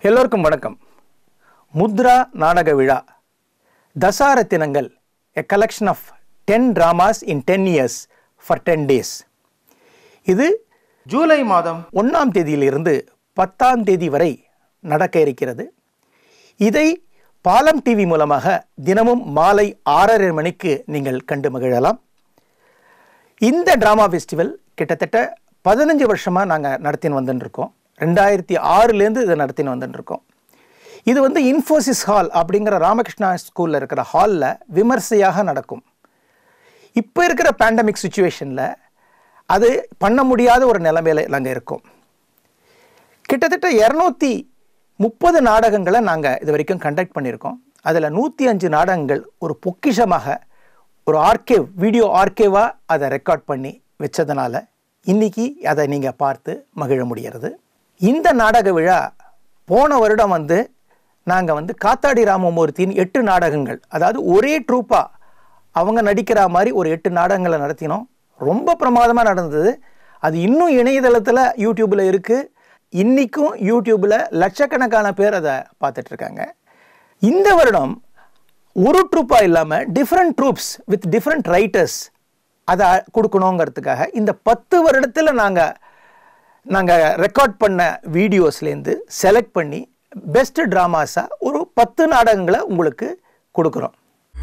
எல்லோருக்கும் வணக்கம் முத்ரா நாடக விழா தசாரத்தினங்கள் a collection of ten dramas in ten years for ten days இது ஜூலை மாதம் ஒன்றாம் தேதியிலிருந்து பத்தாம் தேதி வரை நடக்க இருக்கிறது இதை பாலம் டிவி மூலமாக தினமும் மாலை ஆறரை மணிக்கு நீங்கள் கண்டு மகிழலாம் இந்த ட்ராமா ஃபெஸ்டிவல் கிட்டத்தட்ட பதினஞ்சு வருஷமாக நாங்கள் நடத்தின்னு வந்துன்னு இருக்கோம் ரெண்டாயிரத்தி ஆறுலேருந்து இதை நடத்தின்னு வந்துன்னு இருக்கோம் இது வந்து இன்ஃபோசிஸ் ஹால் அப்படிங்கிற ராமகிருஷ்ணா ஸ்கூலில் இருக்கிற ஹாலில் விமர்சையாக நடக்கும் இப்போ இருக்கிற பேண்டமிக் சுச்சுவேஷனில் அது பண்ண முடியாத ஒரு நிலைமையில் நாங்கள் இருக்கோம் கிட்டத்தட்ட இரநூத்தி முப்பது நாடகங்களை நாங்கள் இது வரைக்கும் கண்டக்ட் பண்ணியிருக்கோம் அதில் நூற்றி அஞ்சு நாடகங்கள் ஒரு பொக்கிஷமாக ஒரு ஆர்கேவ் வீடியோ ஆர்கேவாக அதை ரெக்கார்ட் பண்ணி வச்சதுனால இன்னைக்கு அதை நீங்கள் பார்த்து மகிழ முடிகிறது இந்த நாடக விழா போன வருடம் வந்து நாங்கள் வந்து காத்தாடி ராமமூர்த்தியின் எட்டு நாடகங்கள் அதாவது ஒரே ட்ரூப்பாக அவங்க நடிக்கிற மாதிரி ஒரு எட்டு நாடகங்களை நடத்தினோம் ரொம்ப பிரமாதமாக நடந்தது அது இன்னும் இணையதளத்தில் யூடியூப்பில் இருக்குது இன்றைக்கும் யூடியூப்பில் லட்சக்கணக்கான பேர் அதை பார்த்துட்ருக்காங்க இந்த வருடம் ஒரு ட்ரூப்பாக இல்லாமல் different troupes with different writers அதை கொடுக்கணுங்கிறதுக்காக இந்த பத்து வருடத்தில் நாங்கள் நாங்கள் ரெக்கார்ட் பண்ண வீடியோஸ்லேருந்து செலக்ட் பண்ணி பெஸ்ட் ட்ராமாஸாக ஒரு பத்து நாடகங்களை உங்களுக்கு கொடுக்குறோம்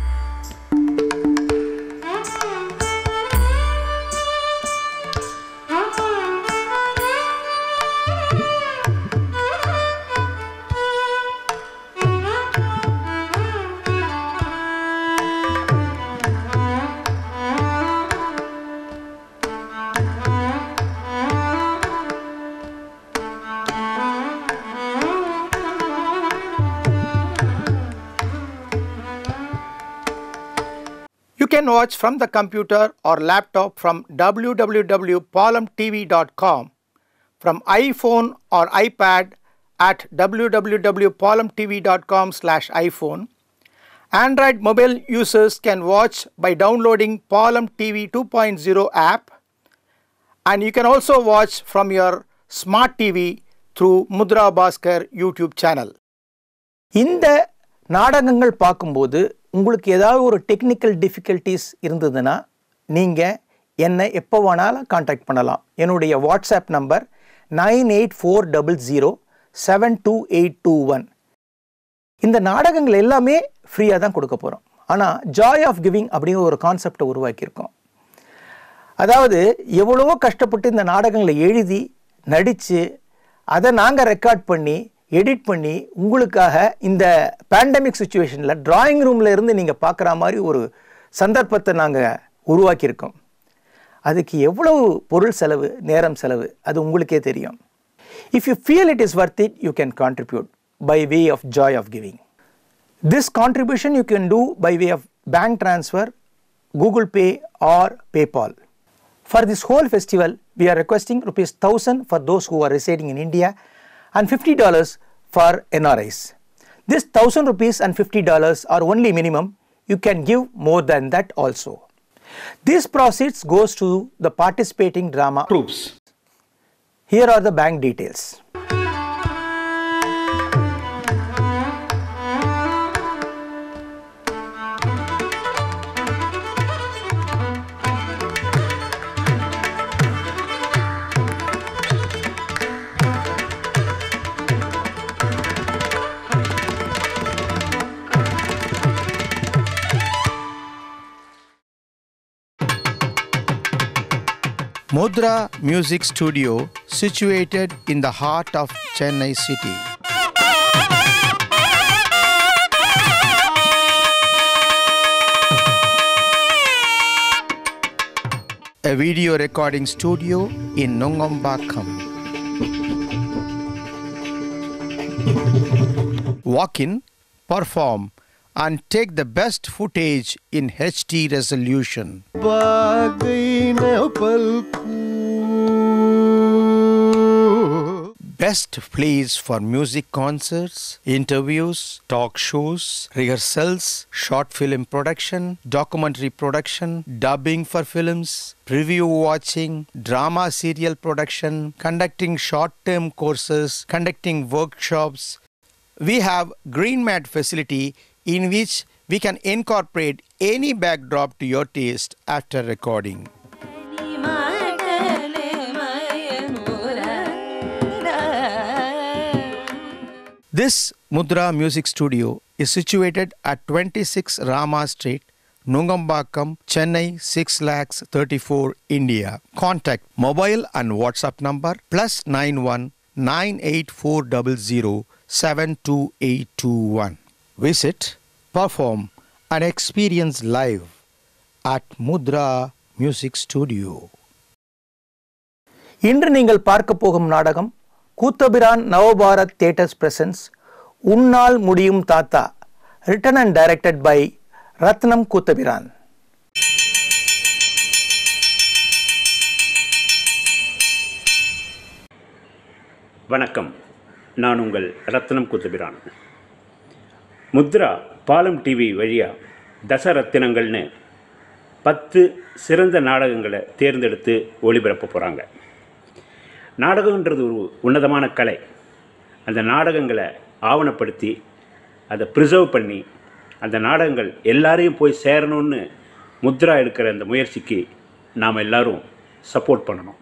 You can watch from the computer or laptop from www.palmtv.com, from iPhone or iPad at www.palmtv.com slash iPhone. Android mobile users can watch by downloading Palm TV 2.0 app and you can also watch from your smart TV through Mudra Bhaskar YouTube channel. இந்த நாடகங்கள் பார்க்கும்போது உங்களுக்கு ஏதாவது ஒரு technical difficulties இருந்ததுன்னா நீங்கள் என்னை எப்போ வேணாலும் காண்டாக்ட் பண்ணலாம் என்னுடைய WhatsApp number nine eight four double zero seven two eight two one இந்த நாடகங்கள் எல்லாமே ஃப்ரீயாக தான் கொடுக்க போகிறோம் ஆனால் ஜாய் ஆஃப் கிவிங் அப்படிங்கிற ஒரு கான்செப்டை உருவாக்கியிருக்கோம் அதாவது எவ்வளவோ கஷ்டப்பட்டு இந்த நாடகங்களை எழுதி நடித்து அதை நாங்கள் ரெக்கார்ட் பண்ணி எடிட் பண்ணி உங்களுக்காக இந்த பேண்டமிக் சுச்சுவேஷனில் டிராயிங் ரூமில் இருந்து நீங்கள் பார்க்குற மாதிரி ஒரு சந்தர்ப்பத்தை நாங்கள் உருவாக்கியிருக்கோம் அதுக்கு எவ்வளவு பொருள் செலவு நேரம் செலவு அது உங்களுக்கே தெரியும் if you feel it is worth it you can contribute by way of joy of giving this contribution you can do by way of bank transfer Google Pay or PayPal For this whole festival, we are requesting rupees 1000 for those who are residing in India and $50 for NRIs. This 1000 rupees and $50 are only minimum. You can give more than that also. This proceeds goes to the participating drama troops. Here are the bank details. Mudra Music Studio situated in the heart of Chennai city. A video recording studio in Nongambakam. Walk in, perform, and take the best footage in HD resolution. Best place for music concerts, interviews, talk shows, rehearsals, short film production, documentary production, dubbing for films, preview watching, drama serial production, conducting short term courses, conducting workshops, we have green mat facility in which we can incorporate any backdrop to your taste after recording. This Mudra Music Studio is situated at 26 Rama Street, Nungambakam, Chennai 6 lakhs 34 India. Contact mobile and WhatsApp number plus 91 98400 72821. Visit, perform and experience live at Mudra Music Studio. இன்று நீங்கள் பார்க்க போகும் நாடகம் Koothapiran Navbharat theatres presence உன்னால் முடியும் தாத்தா written and directed by Ratnam Koothapiran வணக்கம் நான் உங்கள் ரத்னம் குத்துபிரான் முத்ரா பாலம் டிவி வழியாக தசரத்தினங்கள்னு பத்து சிறந்த நாடகங்களை தேர்ந்தெடுத்து ஒளிபரப்ப போகிறாங்க நாடகன்றது ஒரு உன்னதமான கலை அந்த நாடகங்களை ஆவணப்படுத்தி அதை ப்ரிசர்வ் பண்ணி அந்த நாடகங்கள் எல்லாரையும் போய் சேரணும்னு முத்ரா எடுக்கிற அந்த முயற்சிக்கு நாம் எல்லாரும் சப்போர்ட் பண்ணணும்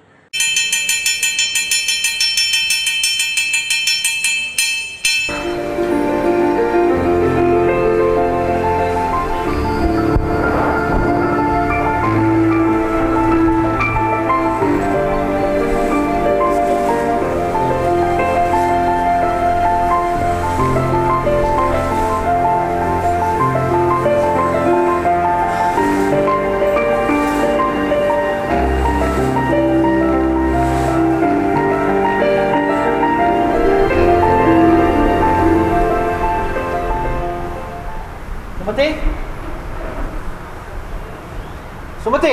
சுமதி சுமதி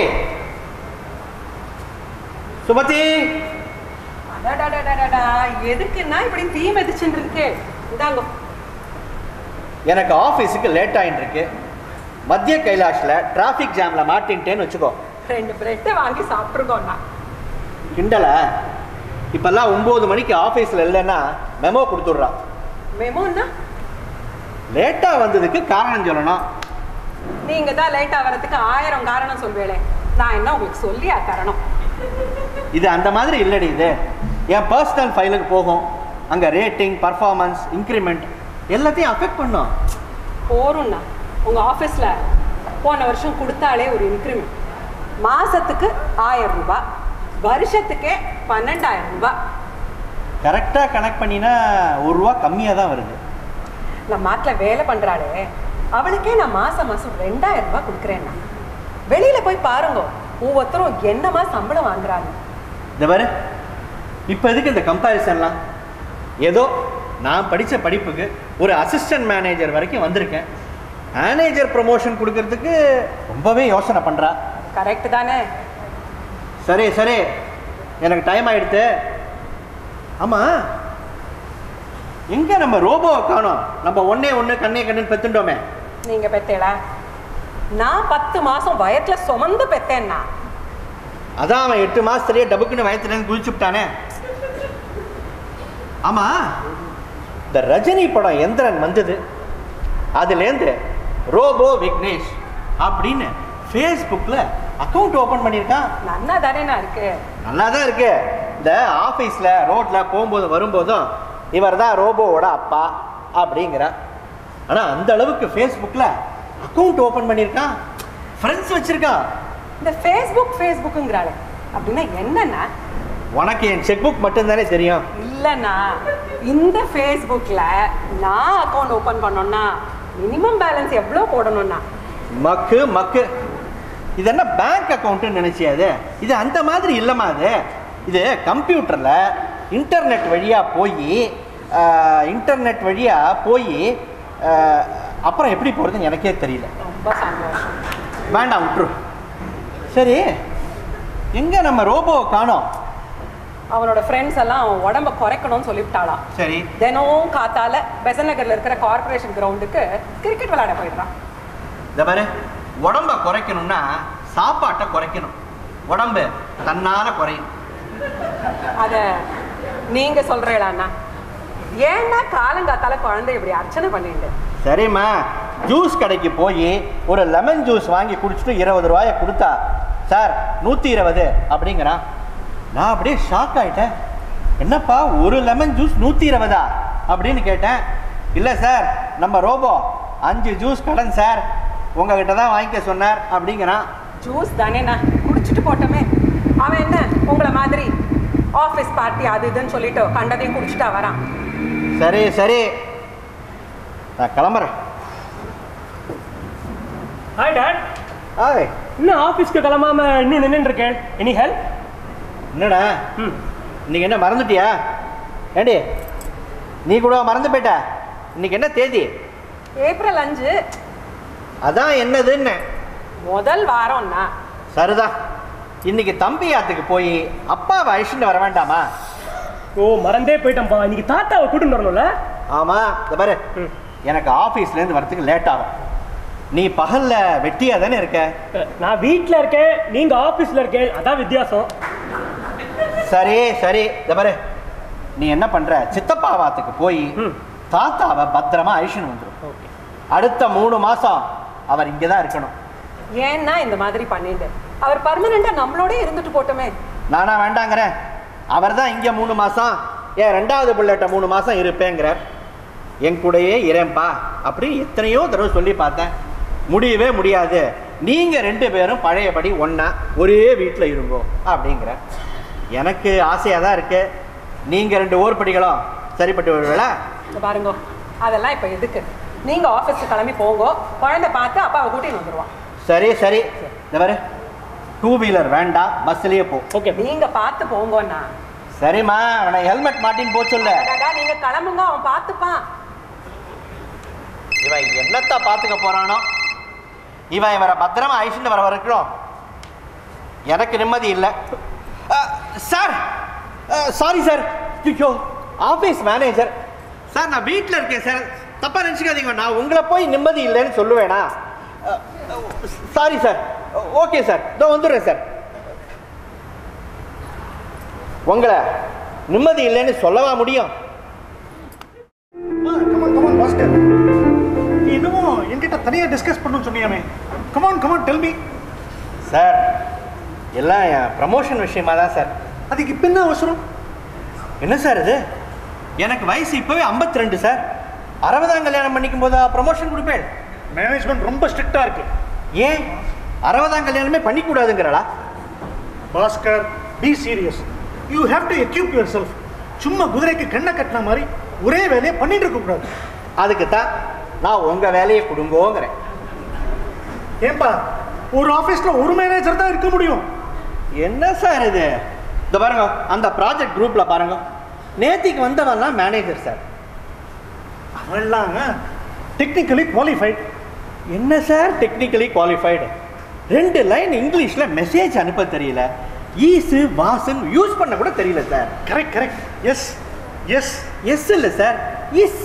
சுமதி அடடடடடடா, எதுக்குன்னா இப்படி தீ மிதிச்சுட்டு இருக்கு இந்தாங்க எனக்கு ஆஃபீஸுக்கு லேட் ஆயிட்டு இருக்கு மத்திய கைலாஷ்ல டிராஃபிக் ஜாம்ல மாட்டின்ட்டேன்னு வச்சுக்கோ ரெண்டு பிரெட் வாங்கி சாப்பிட்டுருக்கோம்னா கிண்டல இப்பெல்லாம் ஒம்பது மணிக்கு ஆஃபீஸில் இல்லைன்னா மெமோ கொடுத்துட்றான் மெமோன்னா லேட்டாக வந்ததுக்கு காரணம் சொல்லணும் நீங்க தான் லேட்டா வரதுக்கு ஆயிரம் காரணம் சொல்வேளே நான் என்ன உங்களுக்கு சொல்லியா தரணும் இது அந்த மாதிரி இல்லடி இது என் பர்சனல் ஃபைலுக்கு போகும் அங்கே ரேட்டிங் பர்ஃபார்மன்ஸ் இன்க்ரிமெண்ட் எல்லாத்தையும் அஃபெக்ட் பண்ணும் போரும்ண்ணா உங்க ஆபீஸ்ல போன வருஷம் கொடுத்தாலே ஒரு இன்க்ரிமெண்ட் மாசத்துக்கு ஆயிரம் ரூபாய் வருஷத்துக்கே பன்னெண்டாயிரம் ரூபாய் கரெக்டாக கனெக்ட் பண்ணினா ஒரு ரூபா கம்மியாக தான் வருது நான் மாட்டில் வேலை பண்றாளே அவளுக்கே நான் மாசம் மாசம் ரெண்டாயிரம் ரூபாய் கொடுக்குறேன்னா வெளியில போய் பாருங்க ஒவ்வொருத்தரும் என்னமா சம்பளம் வாங்குறாங்க இந்த பாரு இப்போ எதுக்கு இந்த கம்பேரிசன்லாம் ஏதோ நான் படித்த படிப்புக்கு ஒரு அசிஸ்டன்ட் மேனேஜர் வரைக்கும் வந்திருக்கேன் மேனேஜர் ப்ரமோஷன் கொடுக்கறதுக்கு ரொம்பவே யோசனை பண்ணுறா கரெக்ட் தானே சரி சரி எனக்கு டைம் ஆயிடுத்து ஆமாம் எங்கே நம்ம ரோபோவை காணோம் நம்ம ஒன்னே ஒன்று கண்ணே கண்ணுன்னு பெத்துட்டோமே நீங்க பெத்தேளா நான் பத்து மாசம் வயத்துல சுமந்து பெத்தேன்னா அதான் அவன் எட்டு மாசத்துலயே டபுக்குன்னு வயத்துலன்னு குதிச்சுட்டானே ஆமா இந்த ரஜினி படம் எந்திரன் வந்தது அதுலேருந்து ரோபோ விக்னேஷ் அப்படின்னு ஃபேஸ்புக்கில் அக்கௌண்ட் ஓப்பன் பண்ணியிருக்கான் நன்னா தானேண்ணா இருக்கு நல்லா தான் இருக்கு இந்த ஆஃபீஸில் ரோட்டில் போகும்போது வரும்போதும் இவர் தான் ரோபோவோட அப்பா அப்படிங்கிற ஆனால் அந்த அளவுக்கு ஃபேஸ்புக்கில் அக்கௌண்ட் ஓப்பன் பண்ணியிருக்கான் ஃப்ரெண்ட்ஸ் வச்சுருக்கான் இந்த ஃபேஸ்புக் ஃபேஸ்புக்குங்கிறாளே அப்படின்னா என்னன்னா உனக்கு என் செக் புக் மட்டும்தானே தெரியும் இல்லைண்ணா இந்த ஃபேஸ்புக்ல நான் அக்கௌண்ட் ஓபன் பண்ணோம்னா மினிமம் பேலன்ஸ் எவ்வளோ போடணும்னா மக்கு மக்கு இது என்ன பேங்க் அக்கௌண்ட்டுன்னு நினைச்சியா அது இது அந்த மாதிரி இல்லைம்மா அது இது கம்ப்யூட்டரில் இன்டர்நெட் வழியாக போய் இன்டர்நெட் வழியாக போய் அப்புறம் எப்படி போகிறதுன்னு எனக்கே தெரியல ரொம்ப சந்தோஷம் வேண்டாம் விட்ரு சரி எங்கே நம்ம ரோபோவை காணோம் அவனோட ஃப்ரெண்ட்ஸ் எல்லாம் அவன் உடம்ப குறைக்கணும்னு சொல்லிவிட்டாளாம் சரி தினமும் காத்தால பெசன் நகர்ல இருக்கிற கார்ப்பரேஷன் கிரவுண்டுக்கு கிரிக்கெட் விளையாட போயிடுறான் இந்த பாரு உடம்ப குறைக்கணும்னா சாப்பாட்டை குறைக்கணும் உடம்பு தன்னால குறையும் அத நீங்க சொல்றீங்களாண்ணா ஏன்னா காலங்காத்தால குழந்தை இப்படி அர்ச்சனை பண்ணிட்டு சரிம்மா ஜூஸ் கடைக்கு போய் ஒரு லெமன் ஜூஸ் வாங்கி குடிச்சிட்டு இருபது ரூபாயை கொடுத்தா சார் நூற்றி இருபது அப்படிங்கிறான் நான் அப்படியே ஷாக் ஆயிட்டேன் என்னப்பா ஒரு லெமன் ஜூஸ் நூற்றி இருபதா அப்படின்னு கேட்டேன் இல்லை சார் நம்ம ரோபோ அஞ்சு ஜூஸ் கடன் சார் உங்ககிட்ட தான் வாங்கிக்க சொன்னார் அப்படிங்கிறான் ஜூஸ் தானேண்ணா குடிச்சிட்டு போட்டோமே அவன் என்ன உங்களை மாதிரி ஆஃபீஸ் பார்ட்டி அது இதுன்னு சொல்லிட்டு கண்டதையும் குடிச்சிட்டா வரான் சரி சரி நான் கிளம்புறேன் ஹாய் டாட் ஆய் இன்னும் ஆஃபீஸ்க்கு கிளம்பாம இன்னும் நின்றுட்டு இருக்கேன் எனி ஹெல்ப் என்னடா ம் இன்னைக்கு என்ன மறந்துட்டியா ஏண்டி நீ கூட மறந்து போயிட்ட இன்னைக்கு என்ன தேதி ஏப்ரல் அஞ்சு அதான் என்னதுன்னு முதல் வாரம்னா சரிதான் இன்னைக்கு தம்பி ஆத்துக்கு போய் அப்பாவை அழிச்சுட்டு வர வேண்டாமா ஓ மறந்தே போயிட்டேன்ப்பா இன்னைக்கு தாத்தாவை கூட்டிட்டு வரணும்ல ஆமா இந்த பாரு ம். எனக்கு ஆஃபீஸ்லேருந்து வரதுக்கு லேட் ஆகும் நீ பகல்ல வெட்டியா தானே இருக்க நான் வீட்டில் இருக்கேன் நீங்க ஆஃபீஸில் இருக்கேன் அதான் வித்தியாசம் சரி சரி இந்த பாரு நீ என்ன பண்ற சித்தப்பா வாத்துக்கு போய் ம். தாத்தாவை பத்திரமா அழிச்சுன்னு வந்துடும் ஓகே அடுத்த மூணு மாசம் அவர் இங்கே தான் இருக்கணும் ஏன்னா இந்த மாதிரி பண்ணிட்டு அவர் பர்மனண்டா நம்மளோட இருந்துட்டு போட்டோமே நானா வேண்டாங்கிறேன் அவர் தான் இங்கே மூணு மாதம் ஏன் ரெண்டாவது பிள்ளைகிட்ட மூணு மாதம் இருப்பேங்கிறார் என் கூடயே இரேன்பா அப்படி எத்தனையோ தடவை சொல்லி பார்த்தேன் முடியவே முடியாது நீங்கள் ரெண்டு பேரும் பழையபடி ஒன்றா ஒரே வீட்டில் இருங்கோ அப்படிங்கிற எனக்கு ஆசையாக தான் இருக்கு நீங்கள் ரெண்டு ஓர்படிகளும் சரிப்பட்டு வருவீங்களா இங்க பாருங்க அதெல்லாம் இப்ப எதுக்கு நீங்க ஆபீஸ்க்கு கிளம்பி போங்க குழந்தை பார்த்து அப்பாவை கூட்டின்னு வந்துருவான் சரி சரி இந்த பாரு டூ வீலர் வேண்டாம் பஸ்ஸிலேயே போ ஓகே நீங்க பார்த்து போங்கண்ணா சரிம்மா அவனை ஹெல்மெட் மாட்டின்னு போக சொல்லு அடடா, நீங்க கிளம்புங்க அவன் பார்த்துப்பான் இவன் என்னத்த பார்த்துக்க போறானோ இவன் இவரை பத்திரமா அழிச்சுட்டு வர வரைக்கும் எனக்கு நிம்மதி இல்லை சார் சாரி சார் ஐயோ ஆஃபீஸ் மேனேஜர் சார் நான் வீட்டில் இருக்கேன் சார் தப்பாக நினச்சிக்காதீங்க நான் உங்களை போய் நிம்மதி இல்லைன்னு சொல்லுவேனா சாரி சார் ஓகே சார் இதோ வந்துடுறேன் சார் உங்களை நிம்மதி இல்லைன்னு சொல்லவா முடியும் கமான் கமான் பாஸ்கர் நீ இன்னமும் என்கிட்ட தனியாக டிஸ்கஸ் பண்ணணும்னு சொன்னியாமே come on come on tell me sir எல்லாம் என் ப்ரமோஷன் விஷயமா தான் சார் அதுக்கு இப்போ என்ன அவசரம் என்ன சார் இது எனக்கு வயசு இப்போவே 52 ரெண்டு சார் அறுபதாம் கல்யாணம் பண்ணிக்கும் போதா ப்ரமோஷன் கொடுப்பேன் மேனேஜ்மெண்ட் ரொம்ப ஸ்ட்ரிக்டாக இருக்கு ஏன் அறுபதாம் கல்யாணமே பண்ணிக்கூடாதுங்கிறடா Bhaskar be serious you have to equip yourself சும்மா குதிரைக்கு கண்ணை கட்டின மாதிரி ஒரே வேலையை பண்ணிட்டு இருக்கக்கூடாது அதுக்கு தான் நான் உங்கள் வேலையை கொடுங்கோங்கிறேன் ஏன்பா ஒரு ஆஃபீஸில் ஒரு மேனேஜர் தான் இருக்க முடியும் என்ன சார் இது இந்த பாருங்க அந்த ப்ராஜெக்ட் குரூப்பில் பாருங்க நேத்திக்கு வந்தவன்லாம் மேனேஜர் சார் அவெல்லாம் டெக்னிக்கலி குவாலிஃபைட் என்ன சார் டெக்னிக்கலி குவாலிஃபைடு ரெண்டு லைன் இங்கிலீஷில் மெசேஜ் அனுப்ப தெரியல ஈஸு வாசுன்னு யூஸ் பண்ண கூட தெரியல sir correct correct yes yes yes இல்லை சார் இஸ்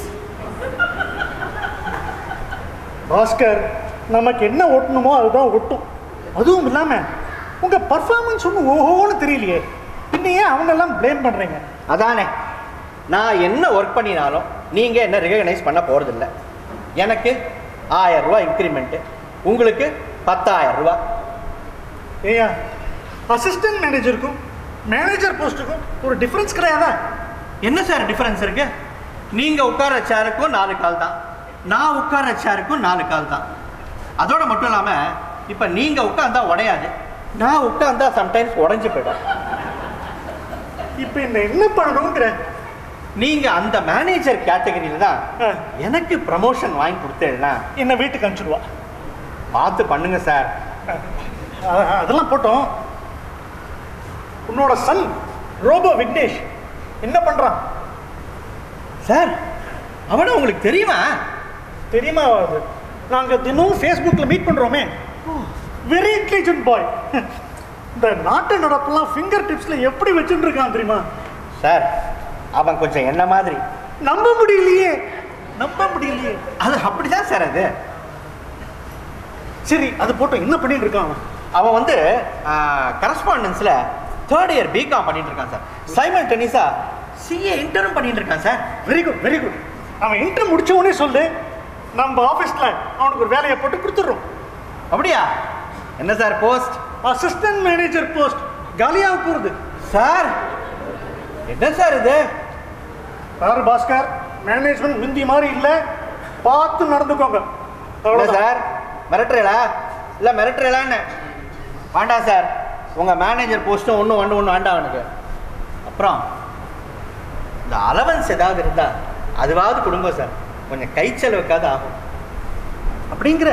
பாஸ்கர் நமக்கு என்ன ஒட்டணுமோ அதுதான் ஒட்டும் அதுவும் இல்லாமல் உங்கள் பர்ஃபார்மன்ஸ் ஒன்றும் ஓஹோன்னு தெரியலையே இன்னும் ஏன் அவங்கெல்லாம் ப்ளேம் பண்ணுறீங்க அதானே நான் என்ன ஒர்க் பண்ணினாலும் நீங்கள் என்ன ரெகக்னைஸ் பண்ண போகிறதில்ல எனக்கு ஆயிரம் ரூபா இன்க்ரிமெண்ட்டு உங்களுக்கு பத்தாயிரம் ரூபா ஏயா அசிஸ்டன்ட் மேனேஜருக்கும் மேனேஜர் போஸ்ட்டுக்கும் ஒரு டிஃப்ரென்ஸ் கிடையாதா என்ன சார் டிஃபரன்ஸ் இருக்கு நீங்கள் உட்கார சேருக்கும் நாலு கால் தான் நான் உட்கார சேருக்கும் நாலு கால் தான் அதோட மட்டும் இல்லாமல் இப்போ நீங்கள் உட்காந்தா உடையாது நான் உட்காந்தா சம்டைம்ஸ் உடஞ்சி போயிடும் இப்போ இந்த என்ன பண்ணணுங்கிற நீங்கள் அந்த மேனேஜர் கேட்டகரியில் தான் ஆ. எனக்கு ப்ரமோஷன் வாங்கி கொடுத்தேன்னா என்ன வீட்டுக்கு அனுப்பிச்சிடுவா பார்த்து பண்ணுங்க சார் அ- அதெல்லாம் போட்டோம் உன்னோட சன் ரோபோ விக்னேஷ் என்ன பண்ணுறான் சார் அவனை உங்களுக்கு தெரியுமா தெரியுமா அது நாங்கள் தினமும் ஃபேஸ்புக்கில் மீட் பண்ணுறோமே வெரி இன்டெலிஜென்ட் பாய் இந்த நாட்டு நடப்பெல்லாம் ஃபிங்கர் டிப்ஸில் எப்படி வச்சுட்டு இருக்கான் தெரியுமா சார் அவன் கொஞ்சம் என்ன மாதிரி நம்ப முடியலையே நம்ப முடியலையே அது அப்படிதான் சார் அது சரி அது போட்டோம் என்ன பண்ணிட்டு இருக்கான் அவன் அவன் வந்து கரஸ்பாண்டன்ஸில் தேர்ட் இயர் பிகாம் பண்ணிட்டு இருக்கான் சார் சைமன் டென்னிஸாக சிஏ இன்டர்ன் பண்ணிட்டு இருக்கான் sir very good very good அவன் இன்டர் முடிச்ச உடனே சொல்லு நம்ம ஆஃபீஸில் அவனுக்கு ஒரு வேலையை போட்டு கொடுத்துட்றோம் அப்படியா என்ன sir post assistant manager post காலியாக போகிறது சார் என்ன சார் இது சார் பாஸ்கர் மேனேஜ்மெண்ட் முந்தி மாதிரி இல்லை பார்த்து நடந்துக்கோங்க இல்ல அவ்வளோதான் சார் மிரட்டுறீங்களா இல்லை மிரட்டுறீங்களான்னு வேண்டாம் சார் உங்கள் மேனேஜர் போஸ்ட்டும் ஒன்றும் ஒன்று ஒன்று வேண்டாம் எனக்கு அப்புறம் இந்த அலவன்ஸ் ஏதாவது இருந்தால் அதுவாவது கொடுங்க சார் கொஞ்சம் கை செலவுக்காவது ஆகும் அப்படிங்கிற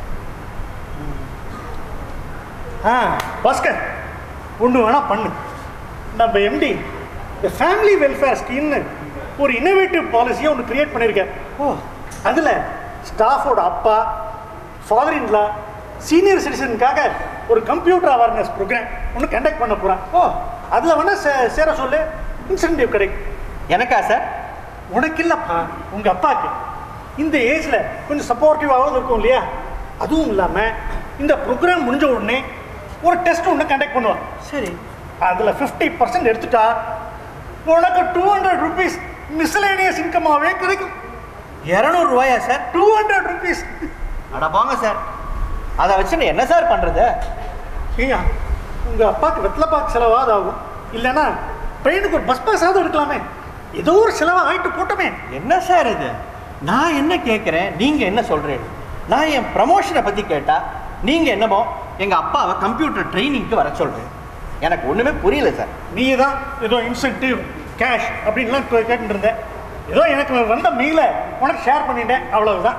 ஆ பாஸ்கர் ஒன்று வேணால் பண்ணு நம்ம எம்டி இந்த ஃபேமிலி வெல்ஃபேர் ஸ்கீம்னு ஒரு இன்னோவேட்டிவ் பாலிசியை ஒன்று கிரியேட் பண்ணியிருக்கேன் ஓ அதில் ஸ்டாஃபோட அப்பா ஃபாதர் இன்லா சீனியர் சிட்டிசனுக்காக ஒரு கம்ப்யூட்டர் அவேர்னஸ் ப்ரோக்ராம் ஒன்று கண்டக்ட் பண்ண போகிறான் ஓ அதில் வேணால் சே சேர சொல்லு இன்சென்டிவ் கிடைக்கும் எனக்கா சார் உனக்கு இல்லைப்பா உங்கள் அப்பாவுக்கு இந்த ஏஜில் கொஞ்சம் சப்போர்ட்டிவாகவும் இருக்கும் இல்லையா அதுவும் இல்லாமல் இந்த ப்ரோக்ராம் முடிஞ்ச உடனே ஒரு டெஸ்ட் ஒன்று கண்டக்ட் பண்ணுவான் சரி அதில் ஃபிஃப்டி பர்சன்ட் எடுத்துட்டா உனக்கு டூ ஹண்ட்ரட் ருபீஸ் மிஸ்லேனியஸ் இன்கமாகவே கிடைக்கும் இரநூறுவாயா சார் டூ ஹண்ட்ரட் ருபீஸ் அட போங்க சார் அதை வச்சு நான் என்ன சார் பண்ணுறது ஏய்யா உங்கள் அப்பாவுக்கு வெத்தலைப்பாக்கு செலவாவது ஆகும் இல்லைன்னா பையனுக்கு ஒரு பஸ் பாஸாவது எடுக்கலாமே ஏதோ ஒரு செலவாக ஆகிட்டு போட்டோமே என்ன சார் இது நான் என்ன கேட்குறேன் நீங்கள் என்ன சொல்கிறீங்க நான் என் ப்ரமோஷனை பற்றி கேட்டால் நீங்கள் என்னமோ எங்கள் அப்பாவை கம்ப்யூட்டர் ட்ரைனிங்க்கு வர சொல்கிறேன் எனக்கு ஒன்றுமே புரியல சார் நீ தான் ஏதோ இன்சென்டிவ் கேஷ் அப்படின்லாம் கே- கேட்டுட்டு இருந்தேன் ஏதோ எனக்கு வந்த மெயிலை உனக்கு ஷேர் பண்ணிட்டேன் அவ்வளவுதான்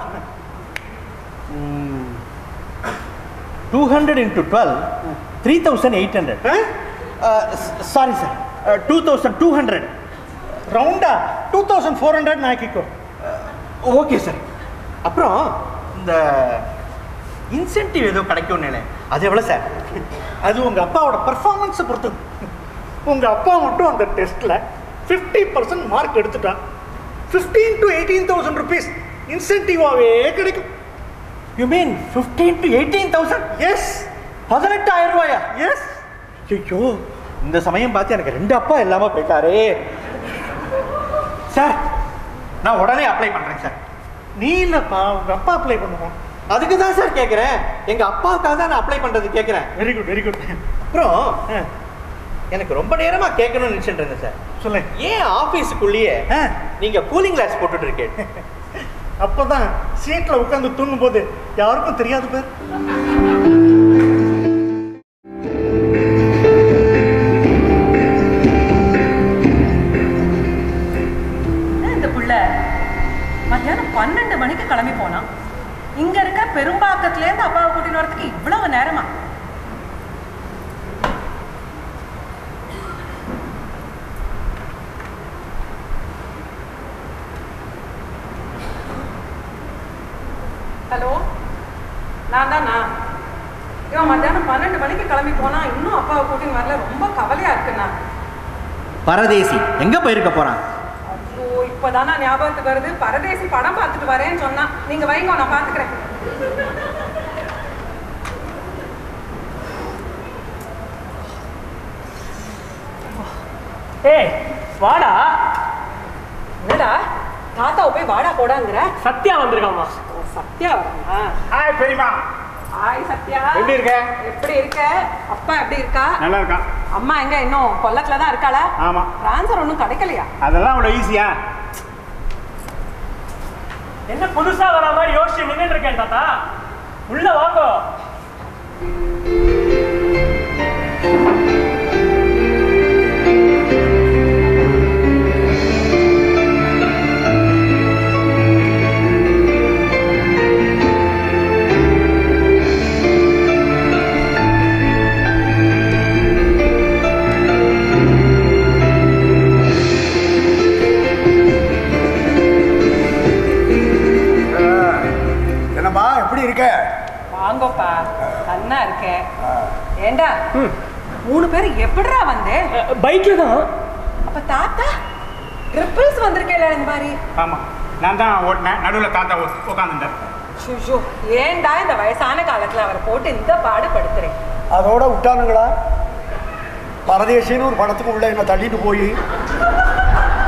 two hundred into twelve three thousand eight hundred ஆ? Sorry sir two thousand two hundred ரவுண்டா டூ தௌசண்ட் ஃபோர் ஹண்ட்ரட் ஆக்கிக்கோ ஓகே சார் அப்புறம் இந்த இன்சென்டிவ் ஏதோ கிடைக்கும்னு அது எவ்வளோ சார் அது உங்கள் அப்பாவோட பர்ஃபார்மன்ஸை பொறுத்தது உங்கள் அப்பா மட்டும் அந்த டெஸ்ட்டில் ஃபிஃப்டி பர்சன்ட் மார்க் எடுத்துட்டான் fifteen to eighteen thousand rupees இன்சென்டிவாகவே கிடைக்கும் you mean fifteen to eighteen thousand yes பதினெட்டாயிரம் ரூபாயா எஸ் ஐயோ இந்த சமயம் பார்த்து எனக்கு ரெண்டு அப்பா இல்லாம போயிட்டாரே சார் நான் உடனே அப்ளை பண்றேன் சார் நீ இல்லைப்பா உங்கள் அப்பா அப்ளை பண்ணுவோம் அதுக்கு தான் சார் கேட்குறேன் எங்க அப்பாவுக்காக தான் நான் அப்ளை பண்றது கேட்குறேன் வெரி குட் வெரி குட் அப்புறம் எனக்கு ரொம்ப நேரமா கேட்கணும்னு நினைச்சிட்டு இருந்தேன் சார் சொல்லு ஏன் ஆபீஸுக்குள்ளேயே ஆ. நீங்க கூலிங் கிளாஸ் போட்டுட்டு இருக்கேன் அப்போ தான் சீட்டில் உட்காந்து தூங்கும்போது யாருக்கும் தெரியாது பேர் என்ன இந்த புள்ள மத்தியானம் பன்னெண்டு மணிக்கு கிளம்பி போனான் இங்க இருக்க பெரும்பாக்கத்துல இருந்து அப்பாவை கூட்டிட்டு வரதுக்கு இவ்வளவு நேரமா ஹலோ நான் தானா இவன் மத்தியானம் பன்னெண்டு மணிக்கு கிளம்பி போனா இன்னும் அப்பாவை கூட்டின்னு வரல ரொம்ப கவலையா இருக்குண்ணா பரதேசி எங்க போயிருக்க போறான் ஐயோ இப்போதானா ஞாபகத்துக்கு வருது பரதேசி படம் பார்த்துட்டு வரேன்னு சொன்னா நீங்க வைங்க நான் பார்த்துக்கிறேன் ஏய் வாடா என்னடா தாத்தாவை போய் வாடா போடாங்கிற சத்யா வந்திருக்காமா ஓ, சத்யா வரா ஹாய் பெரியமா ஹாய் சத்யா எப்படி இருக்க? எப்படி இருக்க அப்பா எப்படி இருக்கா நல்லா இருக்கான் அம்மா எங்க இன்னும் கொல்லத்துல தான் இருக்காளா ஆமா ட்ரான்ஸ்ஃபர் ஒன்றும் கிடைக்கலையா அதெல்லாம் அவ்வளோ ஈஸியா என்ன புதுசா வர மாதிரி யோசிச்சு நின்னுட்டு இருக்கேன் தாத்தா உள்ள வாங்கோ என்னம்மா எப்படி இருக்க வாங்கோப்பா நன்னா இருக்கேன் ஏண்டா மூணு பேர் எப்படிடா வந்தே பைக்ல தான் அப்ப தாத்தா ட்ரிப்பிள்ஸ் வந்திருக்கேல இந்த மாதிரி ஆமாம் நான் தான் ஓட்டினேன் நடுவில் தாத்தா உட்காந்துட்டேன் ஷுஷு ஏன்டா இந்த வயசான காலத்துல அவரை போட்டு இந்த பாடு படுத்துறேன் அதோட விட்டானுங்களா பரதேசின்னு ஒரு படத்துக்கு உள்ள என்ன தள்ளிட்டு போய்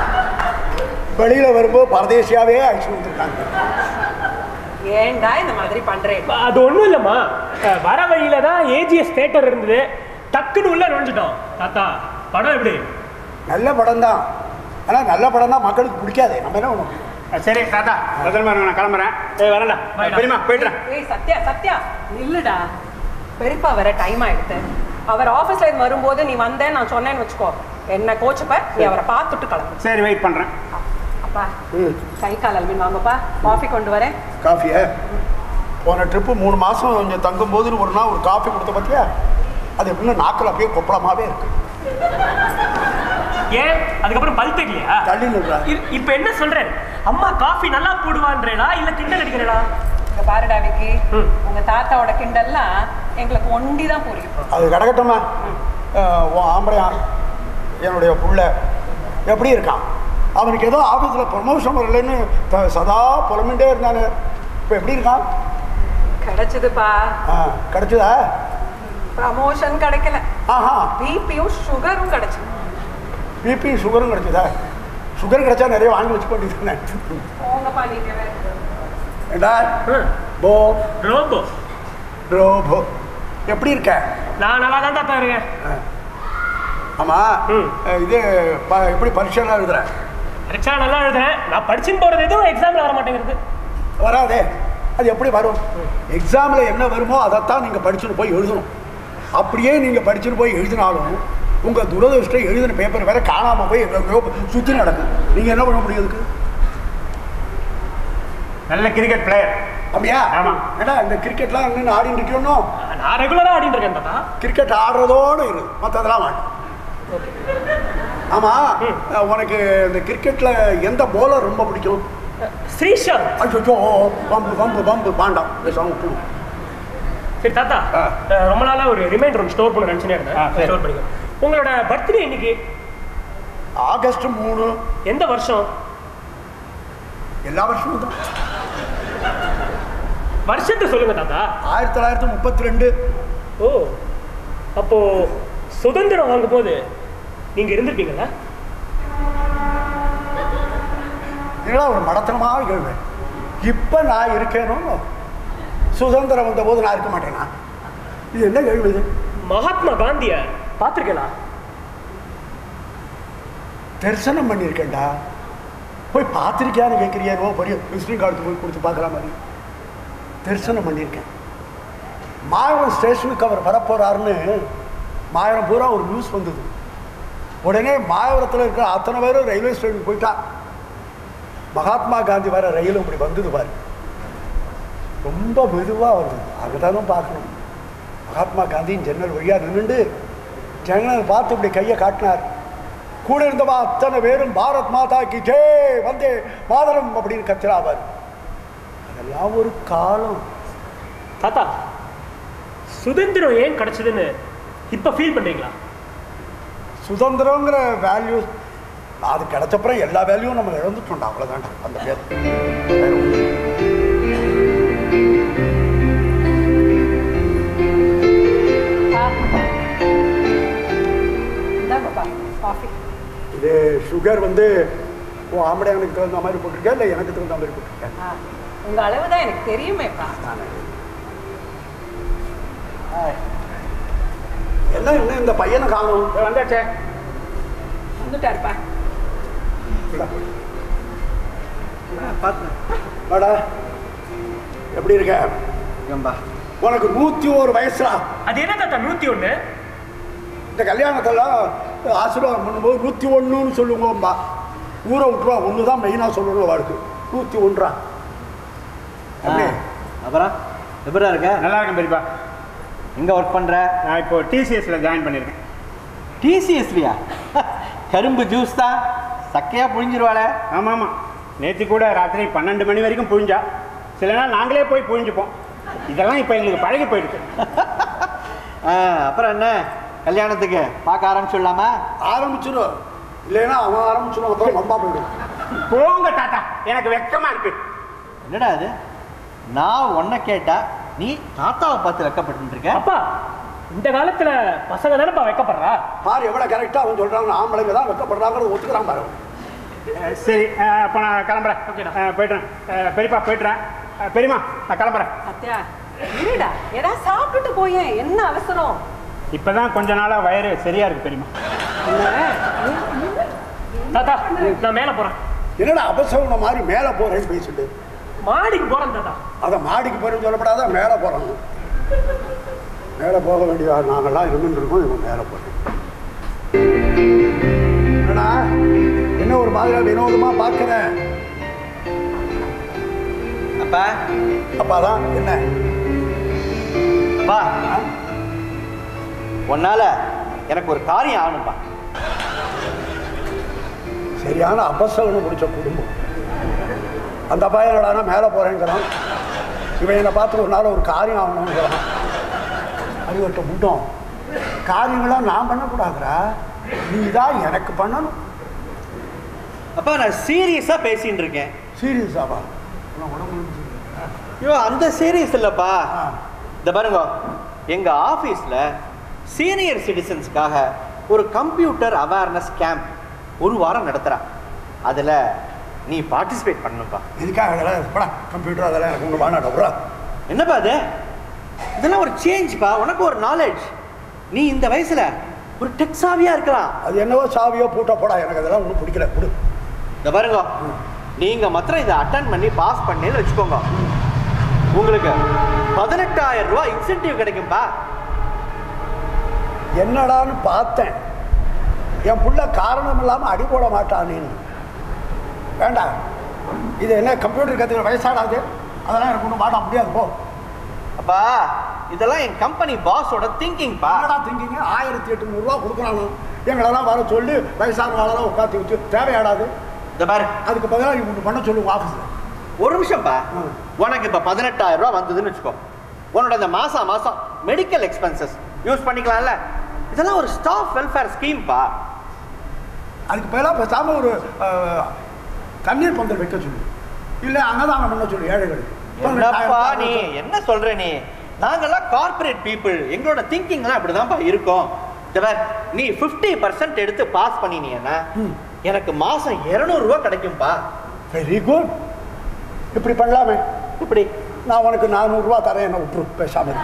வெளியில் வரும்போது பரதேசியாவே அழைச்சிட்டு வந்திருக்காங்க ஏன்டா இந்த மாதிரி பண்றேன் அது ஒண்ணும் இல்லம்மா அஹ், வர வழியில தான் ஏஜிஎஸ் தேட்டர் இருந்தது டக்குன்னு உள்ள நுழைஞ்சிட்டோம் தாத்தா படம் எப்படி நல்ல படம் தான் ஆனால் நல்ல படம் தான் மக்களுக்கு பிடிக்காது நம்ம என்ன பண்ண முடியும் சரி தாத்தா பத்திரமா இருங்க நான் கிளம்புறேன் ஏய் வரேன்டா Bye-டா. பெரியமா போயிட்டுறேன் ஏய் சத்யா சத்யா நில்லுடா பெரியப்பா வர டைம் ஆயிடுத்து அவர் ஆபீஸ்ல இருந்து வரும்போது நீ வந்தேன்னு நான் சொன்னேன்னு வச்சுக்கோ என்ன கோச்சுப்ப நீ அவரை பார்த்துட்டு கிளம்பு சரி வெயிட் பண்ணுறேன் அப்பா கை கால் அல்மின் வாங்கப்பா காஃபி கொண்டு வரேன் காஃபியை போன ட்ரிப்பு மூணு மாதம் கொஞ்சம் தங்கும்போது ஒரு நாள் ஒரு காஃபி கொடுத்த பார்த்தியா அது எப்படின்னா நாக்கில் அப்படியே கொப்பளமாகவே இருக்கு ஏன் அதுக்கப்புறம் பல் தெரியலையா தள்ளி நின்றா இ- இப்ப என்ன சொல்றேன் அம்மா காஃபி நல்லா போடுவான்றேடா இல்ல கிண்டல் அடிக்கிறேடா இங்க பாருடா விக்கி ம். உங்க தாத்தாவோட கிண்டல்லாம் எங்களுக்கு ஒண்டி தான் புரியும் அது கிடக்கட்டுமா அஹ், உன் ஆம்பளையா என்னுடைய புள்ள எப்படி இருக்கான் அவனுக்கு ஏதோ ஆஃபீஸில் ப்ரமோஷன் வரலன்னு த- சதா புலம்பின்ண்டே இருந்தானு இப்போ எப்படி இருக்கான் கிடைச்சதுப்பா ஆ கிடச்சதா ப்ரமோஷன் கிடைக்கல ஆஹா பிபியும் சுகரும் கிடைச்சது பிபி சுகரும் கிடச்சதா சுகர் கிடைச்சா நிறைய வாங்கி வச்சுக்க வேண்டியது போங்கப்பா நீங்க வேற. ஏண்டா ம். போ ரோபோ ப்ரோ போ எப்படி இருக்க நான் நல்லா தான் தாத்தா இருக்கேன் ஆமாம் ம். இது ப- எப்படி பரீட்சைலாம் எழுதுறேன் பரீட்சா நல்லா எழுதுறேன் நான் படிச்சுன்னு போறது எதுவும் எக்ஸாம்ல வர மாட்டேங்கிறது வராதே அது எப்படி வரும் எக்ஸாமில் என்ன வருமோ அதைத்தான் நீங்கள் படிச்சுட்டு போய் எழுதணும் அப்படியே நீங்கள் படிச்சுட்டு போய் எழுதினாலும் உங்கள் துரதிருஷ்டம் எழுதின பேப்பர் வேற காணாமல் போய் எங்கெங்கயோ சுற்றி நடக்கும் நீங்கள் என்ன பண்ண முடியும் அதுக்கு நல்ல கிரிக்கெட் பிளேயர் அப்படியா ஆமா. ஏடா இந்த கிரிக்கெட்லாம் நின்று ஆடிட்டு இருக்கணும் நான் ரெகுலரா ஆடிட்டு இருக்கேன் தாத்தா கிரிக்கெட் ஆடுறதோடு இரு மற்றதெல்லாம் வேண்டாம் ஆமாம் உனக்கு இந்த கிரிக்கெட்டில் எந்த போலர் ரொம்ப பிடிக்கும் ஸ்ரீஷாந்த் அச்சோ பம்பு பம்பு பம்பு பாண்டாம் பேசாம விட்டுடு. சரி தாத்தா ஆ. அஹ், ரொம்ப நாளா ஒரு ரிமைண்டர் ஒன்று ஸ்டோர் பண்ண நினைச்சுனே இருந்தேன் ஆ, சரி. ஸ்டோர் பண்ணிக்க உங்களோட பர்த்டே இன்னைக்கு ஆகஸ்ட் மூணு எந்த வருஷம் எல்லா வருஷமும் தான் வருஷத்தை சொல்லுங்க தாத்தா ஆயிரத்தி தொள்ளாயிரத்தி முப்பத்தி ரெண்டு ஓ அப்போ சுதந்திரம் வாங்கும் போது நீங்க இருந்திருப்பீங்கல்ல இதெல்லாம் ஒரு மடத்தனமாக கேள்வி இப்போ நான் இருக்கேனோ சுதந்திரம் வந்த போது நான் இருக்க மாட்டேனா இது என்ன கேள்வி இது மகாத்மா காந்திய பார்த்திருக்கேனா தரிசனம் பண்ணியிருக்கேன்டா போய் பார்த்துருக்கியான்னு கேட்குறியானோ பெரிய விசிட்டிங் கார்டு போய் கொடுத்து பார்க்குற மாதிரி தரிசனம் பண்ணியிருக்கேன் மாயவரம் ஸ்டேஷனுக்கு அவர் வரப்போறாருன்னு மாயவரம் பூரா ஒரு நியூஸ் வந்தது உடனே மாயவரத்தில் இருக்கிற அத்தனை பேரும் ரயில்வே ஸ்டேஷனுக்கு போயிட்டா மகாத்மா காந்தி வர ரயில் இப்படி வந்தது பாரு ரொம்ப மெதுவாக வருது அங்கதானும் பார்க்கணும் மகாத்மா காந்தியின் ஜன்னல் வழியாக நின்றுண்டு ஜன்னல் பார்த்து இப்படி கையை காட்டினார் கூட இருந்தவா அத்தனை பேரும் பாரத் மாதா கி ஜெய் வந்தே மாதரம் அப்படின்னு கத்திராவார் அதெல்லாம் ஒரு காலம் தாத்தா சுதந்திரம் ஏன் கிடைச்சதுன்னு இப்ப ஃபீல் பண்றீங்களா சுதந்திரங்கிற வேல்யூ அது கிடைச்சப்புறம் எல்லா வேல்யூவும் நம்ம இழந்துட்டோம்டா அவ்வளோதான்டா அந்த பேர் வேற ஒண்ணும் இல்ல. இந்தாங்கப்பா காஃபி இது சுகர் வந்து உன் ஆம்படையானுக்கு தகுந்த மாதிரி போட்டிருக்கேன் இல்லை எனக்கு தகுந்த மாதிரி போட்டிருக்கேன் ஆ, உங்க அளவு தான் எனக்கு தெரியுமேப்பா என்ன என்ன இந்த பையனை காணும் வந்தாச்சே வந்துட்டாருப்பா வாடா எப்படி இருக்க ஏம்பா உனக்கு நூற்றி ஒரு வயசுடா அது என்ன தாத்தா நூத்தி ஒண்ணு இந்த கல்யாணத்தெல்லாம் ஆசீர்வாதம் பண்ணும்போது நூற்றி ஒன்றுன்னு சொல்லுவோம்பா ஊரை விட்டுருவா ஒன்று தான் மெயினாக சொல்லணும் வாழ்க்கை நூற்றி ஒன்றா எப்படி அப்புறம் எப்படா இருக்க நல்லா இருக்கேன் பெரியப்பா எங்க ஒர்க் பண்ற நான் இப்போ டிசிஎஸ்ல ஜாயின் பண்ணியிருக்கேன் டிசிஎஸ்லியா கரும்பு ஜூஸ் தான் சக்கையா புழிஞ்சிருவாளே ஆமாம் ஆமாம் நேற்று கூட ராத்திரி பன்னெண்டு மணி வரைக்கும் புழிஞ்சா சில நாள் நாங்களே போய் புழிஞ்சுப்போம் இதெல்லாம் இப்போ எங்களுக்கு பழகி போயிடுச்சு ஆ, அப்புறம் என்ன கல்யாணத்துக்கு பார்க்க ஆரம்பிச்சுடலாமா ஆரம்பிச்சிடும் இல்லைன்னா அவன் ஆரம்பிச்சிடும் அப்புறம் மம்பா போயிடும் போங்க தாத்தா எனக்கு வெக்கமா இருக்கு என்னடா அது நான் உன்னை கேட்டா நீ தாத்தாவை பார்த்து வெக்கப்பட்டு இருக்க அப்பா இந்த காலத்துல பசங்க தானேப்பா வைக்கப்படுறா பாரு எவ்வளோ கரெக்டாக அவன் சொல்கிறாங்க ஆம்பளைங்க தான் வெக்கப்படுறாங்கிறது ஒத்துக்கிறான் பாரு அஹ், சரி அஹ், அப்போ நான் கிளம்புறேன் அஹ், போயிட்டுறேன் அஹ், பெரியப்பா போயிட்டுறேன் அஹ், பெரியம்மா நான் கிளம்புறேன் சத்யா இருடா ஏதாவது சாப்பிட்டுட்டு போயேன் என்ன அவசரம் இப்பதான் கொஞ்ச நாளா வயிறு சரியா இருக்கு பெரியம்மா தாத்தா நான் மேல போறேன் என்னடா அபசகுணம் மாதிரி மேலே போகிறேன்னு பேசிட்டு மாடிக்கு போறேன் தாத்தா அதை மாடிக்கு போகிறேன்னு சொல்லப்படாத மேலே போகிறாங்க மேலே போக வேண்டிய நாங்கள்லாம் இருந்துருக்கோம் இவன் மேலே போகிறேன் என்னடா என்ன ஒரு மாதிரி வினோதமாக பார்க்குறேன் அப்பா அப்பா தான் என்ன அப்பா உன்னால எனக்கு ஒரு காரியம் ஆகணும்ப்பா சரியான அபசகுணம் பிடிச்ச குடும்பம் அந்த பையன் என்னடானா மேலே போகிறேங்கிறான் இவன் என்னை பார்த்து ஒரு நாள் ஒரு காரியம் ஆகணுங்கிறான் அறிவட்ட முட்டம் காரியங்களாம் நான் பண்ணக்கூடாதுடா நீ தான் எனக்கு பண்ணணும் அப்பா நான் சீரியஸா பேசிட்டு இருக்கேன் சீரியஸாவா உனக்கு உடம்பு முடிஞ்சுது. ஐயோ அந்த சீரியஸ் இல்லப்பா ஆ. இந்த பாருங்க எங்க ஆபீஸ்ல சீனியர் சிட்டிசன்ஸ்க்காக ஒரு கம்ப்யூட்டர் அவேர்னஸ் கேம்ப் ஒரு வாரம் நடத்துறா அதுல நீ பார்ட்டிசிபேட் பண்ணணும்ப்பா எதுக்காக அதெல்லாம் படா கம்ப்யூட்டர் அதெல்லாம் எனக்கு ஒன்று வாடாடா விட்றா என்னப்பா அது இதெல்லாம் ஒரு சேஞ்ச்ப்பா உனக்கு ஒரு நாலேஜ் நீ இந்த வயசுல ஒரு டெக்ஸாவியா இருக்கலாம் அது என்னவோ சாவியோ பூட்டோ போடா எனக்கு அதெல்லாம் ஒன்றும் பிடிக்கல கொடு இந்த பாருங்க நீங்க மாத்திரம் இதை அட்டன் பண்ணி பாஸ் பண்ணேன்னு வச்சுக்கோங்க உங்களுக்கு பதினெட்டாயிரம் ரூபாய் இன்சென்டிவ் கிடைக்கும்பா என்னடான்னு பார்த்தேன் என் புள்ள காரணம் இல்லாமல் அடி போட மாட்டானேன்னு வேண்டாம் இது என்ன கம்ப்யூட்டர் கற்றுக்கிற வயசாடாது அதெல்லாம் எனக்கு ஒன்றும் மாட்ட முடியாது போ அப்பா இதெல்லாம் என் கம்பெனி பாஸோட திங்கிங்ப்பா என்னடா திங்கிங்க ஆயிரத்தி எட்நூறுரூவா கொடுக்குறானு எங்களெல்லாம் வர சொல்லி வயசான ஆளெல்லாம் உட்காந்து வச்சு தேவையாடாது இந்த பாரு அதுக்கு பதிலாக நீ ஒன்று பண்ண சொல்லுங்க ஆஃபீஸில் ஒரு நிமிஷம்ப்பா ம். உனக்கு இப்ப பதினெட்டாயிரம் ரூபாய் வந்ததுன்னு வச்சுக்கோ உன்னோட இந்த மாசம் மாசம் மெடிக்கல் எக்ஸ்பென்சஸ் யூஸ் பண்ணிக்கலாம்ல இதெல்லாம் ஒரு ஸ்டாஃப் வெல்ஃபேர் ஸ்கீம்பா அதுக்கு பதிலாக பேசாமல் ஒரு அஹ், தண்ணீர் பந்தல் வைக்க சொல்லு இல்லை அன்னதானம் பண்ண சொல்லு ஏழைகளுக்கு என்னப்பா நீ என்ன சொல்ற நீ நாங்கெல்லாம் கார்ப்பரேட் பீப்புள் எங்களோட திங்கிங்லாம் இப்படிதான்ப்பா இருக்கும் இந்த பார், நீ 50% பர்சன்ட் எடுத்து பாஸ் பண்ணினீங்கன்னா ம். எனக்கு மாசம் 200 ரூபாய் கிடைக்கும்பா வெரி குட் இப்படி பண்ணலாமே இப்படி நான் உனக்கு நானூறுரூவா தரேன் என்ன விட்டுரு பேசாமல்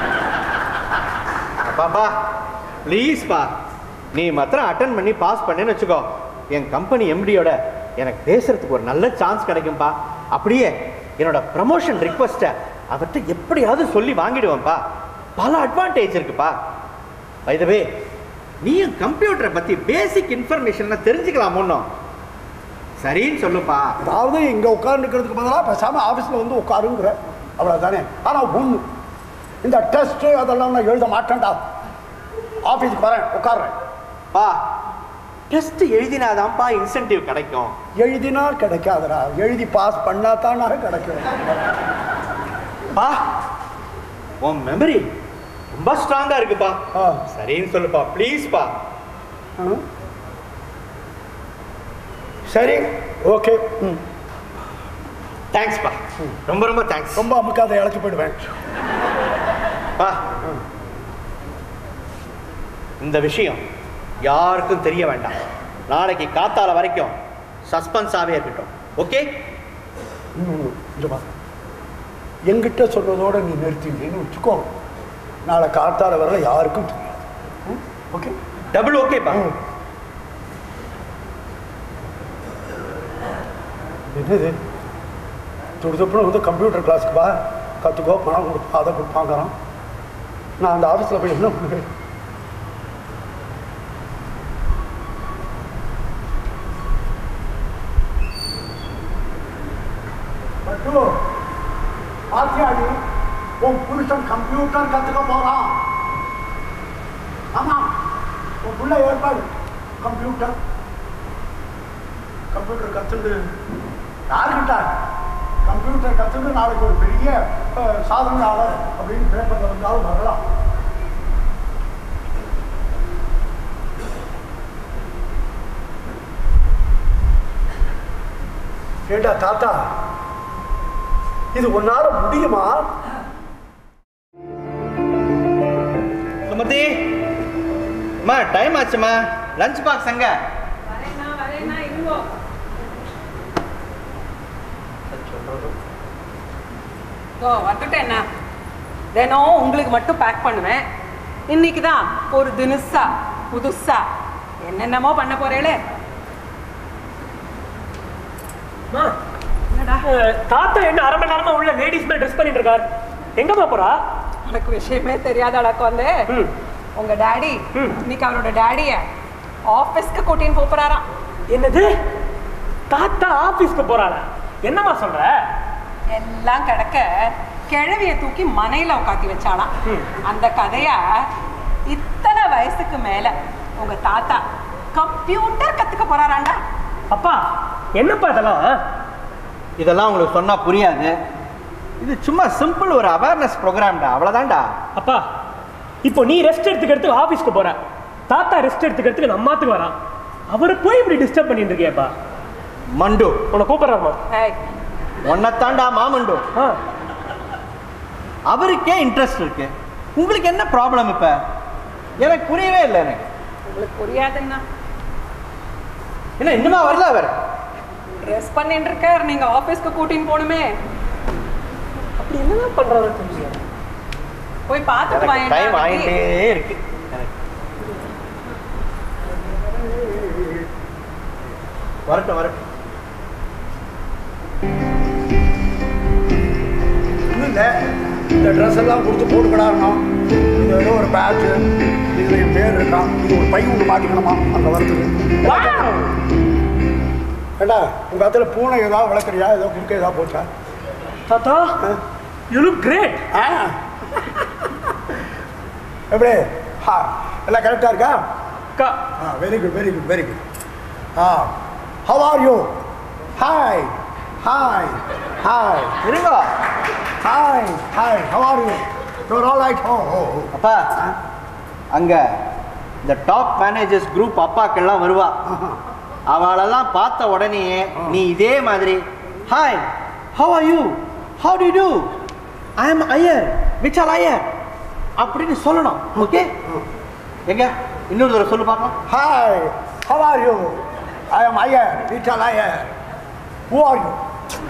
பாப்பா ப்ளீஸ்ப்பா நீ மாத்திரம் அட்டன் பண்ணி பாஸ் பண்ணேன்னு வச்சுக்கோ என் கம்பெனி எம்டியோட எனக்கு பேசுறதுக்கு ஒரு நல்ல சான்ஸ் கிடைக்கும்பா அப்படியே என்னோட ப்ரமோஷன் ரிக்வஸ்ட்டை அவர்கிட்ட எப்படியாவது சொல்லி வாங்கிடுவேன்ப்பா பல அட்வான்டேஜ் இருக்குப்பா வைதவே நீயும் கம்ப்யூட்டரை பத்தி பேசிக் இன்ஃபர்மேஷன் தெரிஞ்சுக்கலாம் ஒன்றும் சரின்னு சொல்லுப்பா அதாவது இங்கே உட்காந்துருக்கிறதுக்கு பதிலாக பேசாமல் ஆஃபீஸில் வந்து உட்காருங்கிற அவ்வளோதானே ஆனால் ஒன்று இந்த டெஸ்ட்டு அதெல்லாம் நான் எழுத மாட்டேன்டா ஆஃபீஸுக்கு வரேன் உட்கார்றேன் பா டெஸ்ட் எழுதினாதான்ப்பா இன்சென்டிவ் கிடைக்கும் எழுதினா கிடைக்காதுடா எழுதி பாஸ் பண்ணா தான் கிடைக்கும் பா உன் மெமரி ரொம்ப ஸ்ட்ராங்கா இருக்குப்பா ஆ. சரின்னு சொல்லுப்பா ப்ளீஸ்ப்பா ம். சரி ஓகே ம் தேங்க்ஸ்ப்பா ரொம்ப ரொம்ப தேங்க்ஸ் ரொம்ப அமுக்காத இழைச்சி போயிடுவேன் பா இந்த விஷயம் யாருக்கும் தெரிய வேண்டாம் நாளைக்கு காத்தால வரைக்கும் சஸ்பென்ஸாவே இருக்கட்டும் ஓகே இன்னொன்று கொஞ்சம் பாரு என்கிட்ட சொல்றதோட நீ நிறுத்தினேன்னு வச்சுக்கோ நாளை காத்தால வரல யாருக்கும் தெரியாது ம்? ஓகே டபுள் ஓகேப்பா ம். என்னது துடுதுப்புன்னு வந்து கம்ப்யூட்டர் கிளாஸ்க்கு வா கற்றுக்கோ பணம் கொடுப்பா அதை கொடுப்பாங்கிறான் நான் அந்த ஆஃபீஸில் போய் என்ன பண்ணுவேன் பட்டு ஆத்தியாடி உன் புருஷன் கம்ப்யூட்டர் கற்றுக்க போகிறான் ஆமாம் உன் புள்ள ஏற்பாடு கம்ப்யூட்டர் கம்ப்யூட்டர் கற்றுண்டு யாருக்கிட்ட கம்ப்யூட்டர் கற்றுண்டு நாளைக்கு ஒரு பெரிய அஹ், சாதனையாளர் அப்படின்னு பேப்பரில் வந்தாலும் வரலாம் ஏண்டா தாத்தா இது உன்னால முடியுமா சுமதி அம்மா டைம் ஆச்சுமா லஞ்ச் பாக்ஸ் எங்க ஓ வந்துட்டேன்னா தினம் உங்களுக்கு மட்டும் பேக் பண்ணுவேன் இன்னைக்கு தான் ஒரு தினுசா புதுசா என்னென்னமோ பண்ண போறேளே அம்மா, என்னடா அஹ், தாத்தா என்ன அரை மணி நேரமா உள்ள லேடிஸ் மேல் ட்ரெஸ் பண்ணிட்டு இருக்காரு எங்கம்மா போறா உனக்கு விஷயமே தெரியாத வந்து ம். உங்க டாடி ம். இன்னைக்கு அவரோட டாடிய ஆபீஸ்க்கு கூட்டின்னு போப் போறாராம் என்னது தாத்தா ஆபீஸ்க்கு போறாளா என்னம்மா சொல்ற எல்லாம் கிடக்க கிழவிய தூக்கி மனையில உட்காத்தி வச்சாளாம் அந்த கதைய இத்தனை வயசுக்கு மேல உங்க தாத்தா கம்ப்யூட்டர் கத்துக்க போறாராண்டா அப்பா என்னப்பா இதெல்லாம் இதெல்லாம் உங்களுக்கு சொன்னா புரியாது இது சும்மா சிம்பிள் ஒரு அவேர்னஸ் ப்ரோக்ராம்டா அவ்வளோதான்டா அப்பா இப்போ நீ ரெஸ்ட் எடுத்துக்கிறதுக்கு ஆபீஸ்க்கு போற தாத்தா ரெஸ்ட் எடுத்துக்கிறதுக்கு நம்ம மாத்துக்கு வரான் அவரை போய் இப்படி டிஸ்டர்ப் பண்ணிட்டு இருக்கியப்பா மண்டு உன்னை கூப்பிடுறாமா ஏய் ஒன்னத்தாண்டா மாமண்டு ஆ அவருக்கே இன்ட்ரெஸ்ட் இருக்கு உங்களுக்கு என்ன ப்ராப்ளம் இப்ப எனக்கு புரியவே இல்லை எனக்கு உங்களுக்கு புரியாதுன்னா என்ன இன்னுமா வரல அவர் ட்ரெஸ் பண்ணிட்டு இருக்கார் நீங்க ஆபீஸ்க்கு கூட்டின்னு போகணுமே அப்படி என்னதான் பண்றாரு தெரியும் போய் பார்த்துட்டு எனக்கு டைம் வாங்க ஆகிட்டே இருக்கு எனக்கு. வரட்டும் வரட்டும் ஒன்றும் இல்லை இந்த ட்ரெஸ் எல்லாம் கொடுத்து போட்டுக்கடாருணும் இது ஏதோ ஒரு பேட்ச் இதில் என் பேர் இருக்கான் இது ஒரு பை ஒன்று மாட்டிக்கணுமா அந்த வரத்துக்கு ஏண்டா உங்கள் இடத்துல பூனை ஏதாவது வளர்க்குறியா ஏதோ குறுக்க ஏதாவது போச்சா தாத்தா யூ லுக் கிரேட் ஆ எப்படி ஹா எல்லாம் கரெக்டாக இருக்கா அக்கா ah very good very good very good ah how are you hi hi hi இருங்க hi hi how are you your all right oh oh அப்பா அங்க இந்த டாப் மேனேஜர்ஸ் குரூப் அப்பாக்கெல்லாம் வருவா அவளெல்லாம் பார்த்த உடனே நீ இதே மாதிரி hi how are you how do do I am Iyer Vittal Iyer அப்படின்னு சொல்லணும் ஓகே எங்க இன்னொரு தடவை சொல்லு பார்க்கலாம் Hi, how are you? I am Iyer, Vital Iyer. Who are you?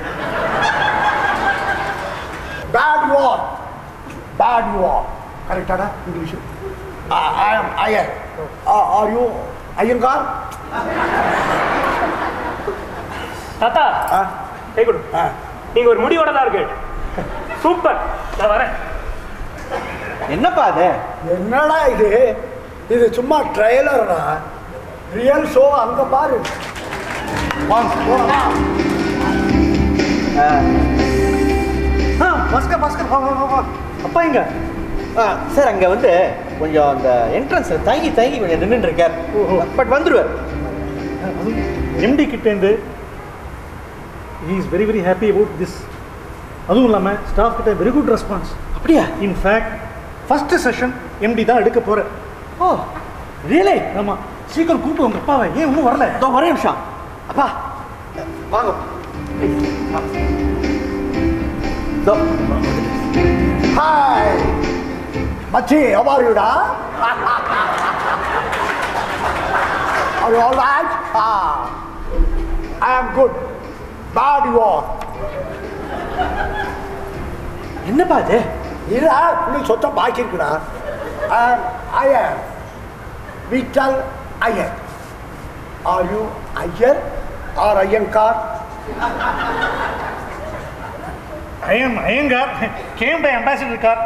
Bad you are. Bad you are. Correct, Ada? English. Uh, I am Iyer. Uh, are you Iyengar? தாத்தா ஆ கை கொடு ஆ நீங்க ஒரு முடிவோட தான் இருக்கு சூப்பர் நான் வரேன் என்னப்பா அது என்னடா இது இது சும்மா ட்ரெய்லர்டா ரியல் ஷோ அங்க பாரு வாங்க போகலாம் ஆ பஸ்கர் பஸ்கர் வா வா வா, வா அப்பா எங்க சார் அங்க வந்து கொஞ்சம் அந்த என்ட்ரன்ஸ் தங்கி தங்கி கொஞ்சம் நின்றுட்டு இருக்கார் பட் வந்துருவார் எம்டி கிட்டேருந்து he is very very happy about this அதுவும் இல்லாமல் ஸ்டாஃப் கிட்ட வெரி குட் ரெஸ்பான்ஸ் அப்படியா இன்ஃபேக்ட் ஃபர்ஸ்ட் செஷன் எம்டி தான் எடுக்க போகிறேன் ஓ ரியலே ஆமாம் சீக்கிரம் கூப்பிட்டு உங்கள் அப்பாவை ஏன் இன்னும் வரல இதோ ஒரே நிமிஷம் அப்பா வாங்க இதோ Hi. Machi, how are you, da? are you all right? Ah. I am good. Bad you are. என்னப்பா அது இதா இன்னும் சொத்தம் பாக்கி இருக்குடா Iyer Vittal Iyer are you Iyer or Iyengar I am Iyengar came by Ambassador car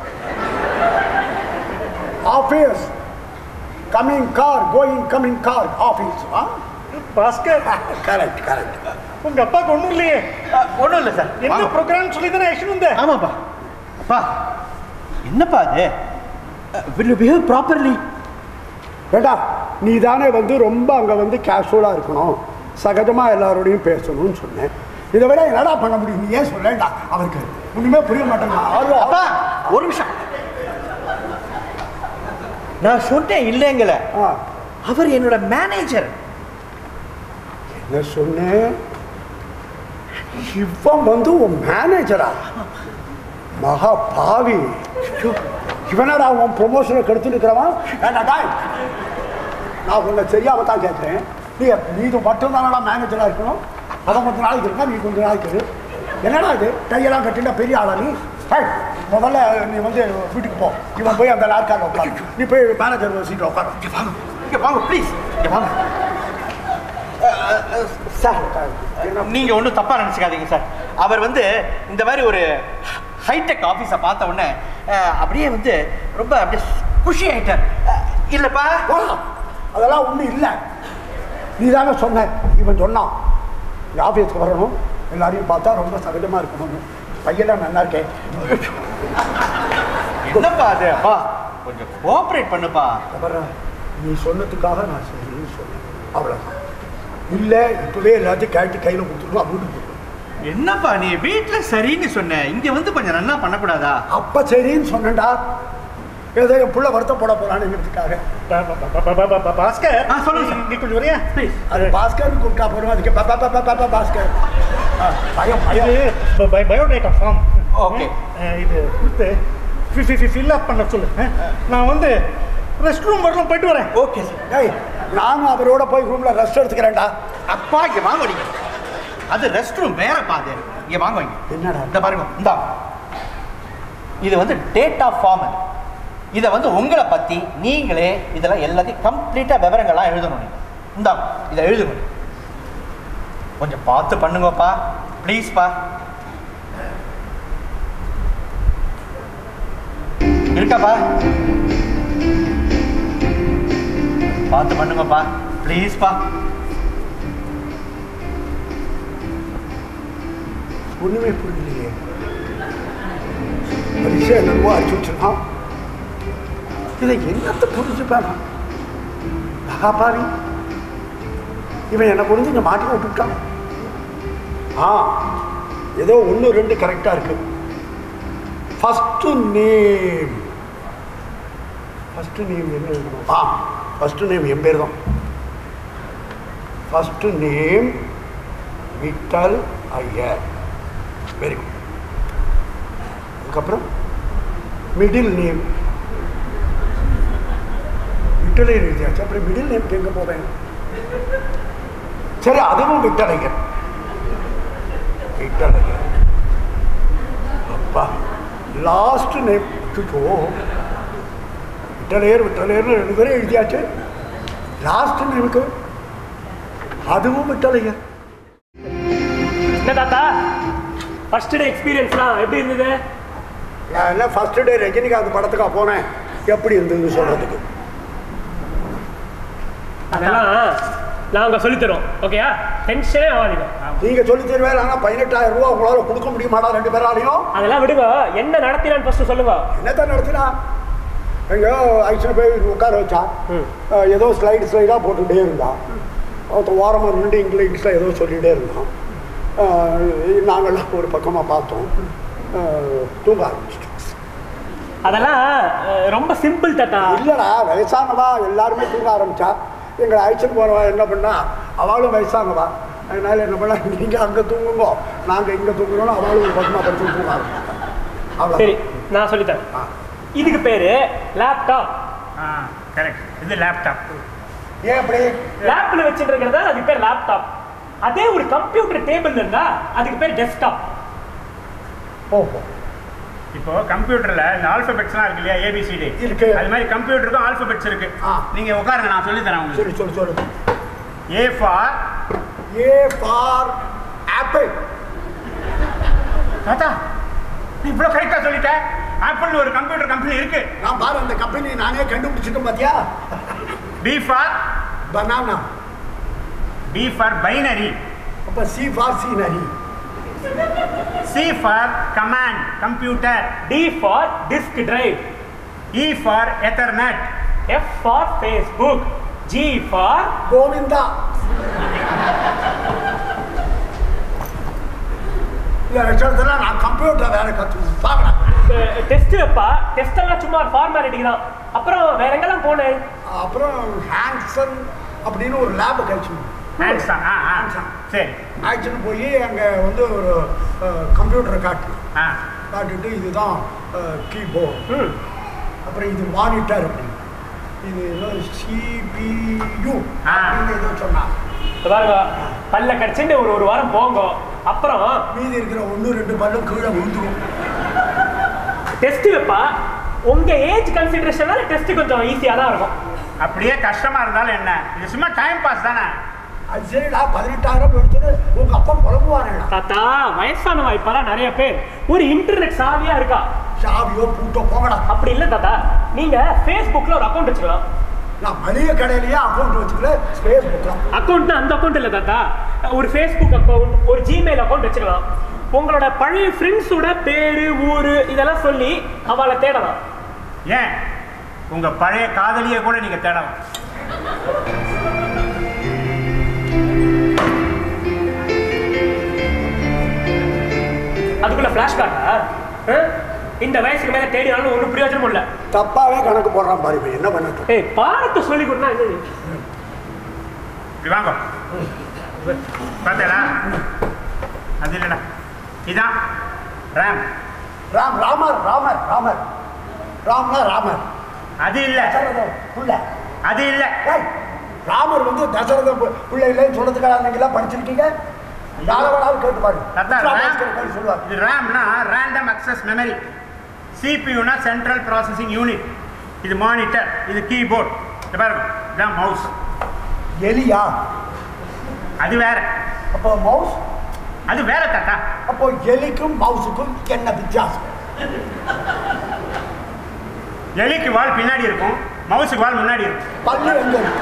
office coming car going coming car office ah Bhaskar correct correct உங்கள் அப்பாவுக்கு ஒன்றும் இல்லையே ஒன்றும் இல்லை சார் என்ன வாங்க. ப்ரோக்ராம் சொல்லி தானே ஆக்ஷன் வந்தேன் ஆமாப்பா அப்பா என்னப்பா அது வில் யூ பிஹேவ் ப்ராப்பர்லி ஏண்டா நீ தானே வந்து ரொம்ப அங்கே வந்து கேஷுவலாக இருக்கணும் சகஜமாக எல்லாரோடையும் பேசணும்னு சொன்னேன் இதை விட என்னடா பண்ண முடியும் நீ ஏன் சொல்லேண்டா அவருக்கு ஒன்றுமே புரிய மாட்டேங்க அப்பா ஒரு நிமிஷம் நான் சொன்னேன் இல்லைங்கள ஆ அவர் என்னோட மேனேஜர் என்ன சொன்னேன் இவன் வந்து உன் மேனேஜரா மகா பாவி ஐயோ, இவனடா உன் ப்ரொமோஷனை கெடுத்துட்டு இருக்கிறவன் ஏண்டா டாய் நான் உன்னை தெரியாம தான் கேட்குறேன் நீ நீ இது மட்டும் தானடா மேனேஜராக இருக்கணும் அதை கொஞ்ச நாளைக்கு இருக்கா நீ கொஞ்ச நாளைக்கு இரு என்னடா இது கையெல்லாம் கட்டிட்டா பெரிய ஆளா நீ ஹேய், முதல்ல நீ வந்து வீட்டுக்கு போ இவன் போய் அந்த லார்க்காரில் உட்காரு நீ போய் மேனேஜர் சீட்டில் உட்காரு இங்க வாங்க இங்க வாங்க ப்ளீஸ் இங்க வாங்க சார் நீங்க ஒன்றும் தப்பா நினைச்சுக்காதீங்க சார் அவர் வந்து இந்த மாதிரி ஒரு ஹைடெக் ஆஃபீஸை பார்த்த உடனே அஹ், அப்படியே வந்து ரொம்ப அப்படியே குஷி ஆயிட்டார் அஹ், இல்லப்பா போலாம் அதெல்லாம் ஒன்றும் இல்லை நீ தானே சொன்ன இவன் சொன்னான் இந்த ஆஃபீஸ்க்கு வரணும் எல்லாரையும் பார்த்தா ரொம்ப சகஜமாக இருக்கணும்னு பையெல்லாம் நல்லா இருக்கேன் என்னப்பா அது அப்பா கொஞ்சம் கோஆப்ரேட் பண்ணுப்பா அப்புறம் நீ சொன்னதுக்காக நான் சரின்னு சொன்னேன் அவ்வளோதான் இல்லை இப்போவே எல்லாத்தையும் கேட்டு கையில் கொடுத்துருவோம் வீட்டுக்கு போயிடும் என்னப்பா நீ வீட்டுல சரின்னு சொன்ன இங்க வந்து கொஞ்சம் நல்லா பண்ணக்கூடாதா அப்போ சரின்னு சொன்னேன்டா ஏதோ என் புள்ள வருத்தப்பட போகிறானுங்கிறதுக்காக பா- பா- பா- பா- பா- பா- பா- பாஸ்கர் ஆ, சொல்லுங்க சார். இங்க கொஞ்சம் வரையா ப்ளீஸ் அது பாஸ்கர் கூப்பிட்டா போடுவோம் அதுக்கு பா- பா- பா- பா- பா- பாஸ்கர் ஆ, பயம் இது பயம் பயோடேட்டா ஃபார்ம் ஓகே இது கொடுத்து ஃபில் அப் பண்ண சொல்லு அஹ், நான் வந்து ரெஸ்ட் ரூம் வரலாம் போயிட்டு வரேன் ஓகே சார் டேய் நானும் அவரோட போய் ரூமில் ரெஸ்ட் எடுத்துக்கிறேன்டா அப்பா இங்க வாங்க நீங்க அது ரெஸ்ட் ரூம் வேறப்பா அது இங்க வாங்க இங்க என்னடா இந்த பாருங்க இந்தா இது வந்து டேட் ஆஃப் ஃபார்ம் இதை வந்து உங்களை பத்தி நீங்களே இதெல்லாம் எல்லாத்தையும் கம்ப்ளீட்டா விவரங்கள்லாம் எழுதணும் நீங்க இந்தா இதை எழுதுங்க கொஞ்சம் பார்த்து பண்ணுங்கப்பா ப்ளீஸ்ப்பா இருக்காப்பா பார்த்து பண்ணுங்கப்பா ப்ளீஸ்ப்பா ஒன்றுமே புரியலையே பரிசை என்னமோ அடிச்சு வச்சிருக்கான் இதை என்னத்தை புரிஞ்சுப்பேன் நான்? மகாபாரி இவன் என்னை கொண்டு இங்கே மாட்டி விட்டுட்டான் ஆ ஏதோ ஒன்று ரெண்டு கரெக்டாக இருக்கு ஃபஸ்ட்டு நேம் ஃபஸ்ட்டு நேம் என்ன எழுதணும் ஆ ஃபஸ்ட்டு நேம் என் பேர் தான் first name Vittal Iyer very good அதுக்கப்புறம் மிடில் நேம் விட்டலை எழுதியாச்சு அப்புறம் மிடில் நேம்க்கு எங்கே போவேன் சரி அதுவும் விட்டலையர் விட்டலையர் அப்பா லாஸ்ட் நேம் சுச்சோ விட்டலையர் விட்டலையர்னு ரெண்டு பேரும் எழுதியாச்சு லாஸ்ட் நேமுக்கு அதுவும் விட்டலையர் என்ன தாத்தா ஃபர்ஸ்ட் டே எக்ஸ்பீரியன்ஸ்லாம் எப்படி இருந்தது நான் என்ன ஃபர்ஸ்ட் டே ரஜினிகாந்த் படத்துக்கா போனேன் எப்படி இருந்ததுன்னு சொல்கிறதுக்கு அதெல்லாம் நாங்கள் சொல்லித்தரோம் ஓகேயா டென்ஷனே ஆகாதீங்க நீங்கள் சொல்லி தருவேன் ஆனால் பதினெட்டாயிரம் ரூபா உங்களால் கொடுக்க முடியுமாடா ரெண்டு பேராலையும் அதெல்லாம் விடுங்க என்ன நடத்தினான்னு ஃபர்ஸ்ட் சொல்லுங்க என்னத்தான் நடத்தினா எங்கேயோ ஐஸ்வர்யா போய் உட்கார வச்சா ம். அஹ் ஏதோ ஸ்லைடு ஸ்லைடாக போட்டுகிட்டே இருந்தான் ஒருத்தன் ஓரமாக நின்று இங்கிலீஷில் ஏதோ சொல்லிகிட்டே இருந்தான் அஹ் நாங்கள்லாம் ஒரு பக்கமாக பார்த்தோம் அஹ் தூங்க ஆரம்பிச்சிட்டோம் அதெல்லாம் அஹ், ரொம்ப சிம்பிள் தாத்தா இல்லைடா வயசானவா எல்லாருமே தூங்க ஆரம்பிச்சா எங்களை அழைச்சிட்டு போகிறவா என்ன பண்ணா அவளும் வயசானவா அதனால என்ன பண்ணா நீங்கள் அங்கே தூங்குங்கோ நாங்கள் இங்கே தூங்குறோம் அவளும் ஒரு பக்கமாக படுத்து தூங்க ஆரம்பிச்சிட்டா அவ்வளோ சரி நான் சொல்லித்தரேன் ஆ. இதுக்கு பேரு லேப்டாப் ஆ கரெக்ட் இது லேப்டாப் ஏன் அப்படி லேப்ல வச்சுட்டு இருக்கிறது அதுக்கு பேர் லேப்டாப் அதே ஒரு கம்ப்யூட்டர் டேபிள் இருந்தா அதுக்கு பேர் டெஸ்க்டாப் ஓஹோ இப்போ கம்ப்யூட்டர்ல இந்த ஆல்பபெட்ஸ்லாம் இருக்கு இல்லையா ஏபிசிடி இருக்கு. அது மாதிரி கம்ப்யூட்டருக்கும் ஆல்பபெட்ஸ் இருக்கு ஆ. நீங்க உட்காருங்க நான் சொல்லி தரேன் உங்களுக்கு சரி சொல்லு சொல்லு A for A for apple தாத்தா நீ இவ்வளோ கரெக்டாக சொல்லிட்ட ஆப்பிள்னு ஒரு கம்ப்யூட்டர் கம்பெனி இருக்கு நான் பாரு அந்த கம்பெனி நானே கண்டுபிடிச்சிட்டேன் பாத்தியா B for banana B for binary அப்ப C for scenery C for command computer D for disk drive E for ethernet F for Facebook G for Govinda இந்த லட்சத்துல நான் கம்ப்யூட்டர் வேற கற்றுக்கணும் பாக்கடா டெஸ்ட் வைப்பா டெஸ்ட் எல்லாம் சும்மா ஃபார்மாலிட்டிக்கு தான் அப்புறம் வேற எங்கெல்லாம் போனேன் அப்புறம் ஹேங்ஸன் அப்படின்னு ஒரு லேப் கழிச்சு ஹேண்ட்ஸா ஆ ஆ சரி ஆக்சுவலி போய் அங்கே வந்து ஒரு கம்ப்யூட்டரை காட்டு ஆ காட்டிட்டு இதுதான் கீபோர்ட் ம் அப்புறம் இது மானிட்டர் அப்படின்னு இது சிபியு ஆ. அப்படின்னு ஏதோ சொன்னான் இந்த பாருங்க பல்ல கடிச்சுட்டு ஒரு ஒரு வாரம் போங்க அப்புறம் மீதி இருக்கிற ஒன்று ரெண்டு பல்லும் கீழே விழுந்துரும் டெஸ்ட் வைப்பா உங்க ஏஜ் கன்சிடரேஷனால டெஸ்ட் கொஞ்சம் ஈஸியா தான் இருக்கும் அப்படியே கஷ்டமா இருந்தாலும் என்ன இது சும்மா டைம் பாஸ் தானே அது சரிடா பதினெட்டாயிரம் எடுத்துட்டு உங்க அப்பா புலம்புவாருடா தாத்தா வயசானவா இப்பெல்லாம் நிறைய பேர் ஒரு இன்டர்நெட் சாவியா இருக்கா சாவியோ பூட்டோ போகடா அப்படி இல்ல தாத்தா நீங்க Facebookல ஒரு அக்கௌண்ட் வச்சுக்கலாம் நான் மளிகை கடையிலேயே அக்கௌண்ட் வச்சுக்கல ஸ்பேஸ் புக்கலாம் அக்கௌண்ட்னா அந்த அக்கௌண்ட் இல்ல தாத்தா ஒரு ஃபேஸ்புக் அக்கௌண்ட் ஒரு ஜிமெயில் அக்கௌண்ட் வச்சுக்கலாம் உங்களோட பழைய ஃப்ரெண்ட்ஸோட பேரு ஊரு இதெல்லாம் சொல்லி அவளை தேடலாம் ஏன் உங்க பழைய காதலியை கூட நீங்க தேடலாம் அதுக்குள்ள ஃபிளாஷ் கார்டா இந்த வயசுக்கு மேல தேடினாலும் ஒன்றும் பிரயோஜனம் இல்ல தப்பாவே கணக்கு போடுறான் பாரு இவன் என்ன பண்ணட்டும் ஏய் பாடத்தை சொல்லி கொடுத்தா என்னது இப்படி வாங்க பார்த்தேடா அது இல்லைடா இதான் ரேம் ராம் ராமர் ராமர் ராமர் ராம்னா ராமர் அது இல்லை தசரதம் புள்ள அது இல்லை ஏய், ராமர் வந்து தசரதம் பு- பிள்ளை இல்லைன்னு சொல்றதுக்காக நீங்களாம் படிச்சிருக்கீங்க யாரவனாவது கேட்டு பாருங்க அதான் உத்ராபாஸ்கர் கேட்டு RAM. சொல்லுவார் இது ரேம்னா ரேண்டம் அக்சஸ் மெமரி சிபியூனா சென்ட்ரல் ப்ராசஸிங் யூனிட் இது மானிட்டர் இது கீபோர்ட் இது பாருங்க இதான் மவுஸ் எலியா அது வேற அப்போ மவுஸ் அது வேற தாத்தா அப்போ எலிக்கும் மவுஸுக்கும் என்ன வித்தியாசம் எலிக்கு வால் பின்னாடி இருக்கும் மவுஸுக்கு வால் முன்னாடி இருக்கும் பல்லு எங்க இருக்கு?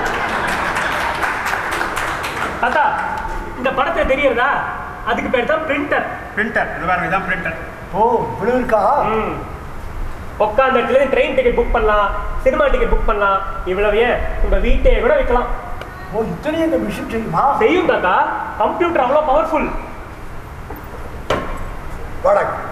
தாத்தா இந்த படத்தை தெரியறதா அதுக்கு பேர் தான் பிரிண்டர் பிரிண்டர் இது பாருங்க இதான் பிரிண்டர் ஓ இப்படி இருக்கா ம் உட்காந்த இடத்துல ட்ரெயின் டிக்கெட் புக் பண்ணலாம் சினிமா டிக்கெட் புக் பண்ணலாம் இவ்வளவு ஏன் உங்க வீட்டையே கூட வைக்கலாம் ஓ இத்தனையும் இந்த விஷயம் தெரியுமா செய்யும் தாத்தா கம்ப்யூட்டர் அவ்வளோ பவர்ஃபுல் வணக்கம்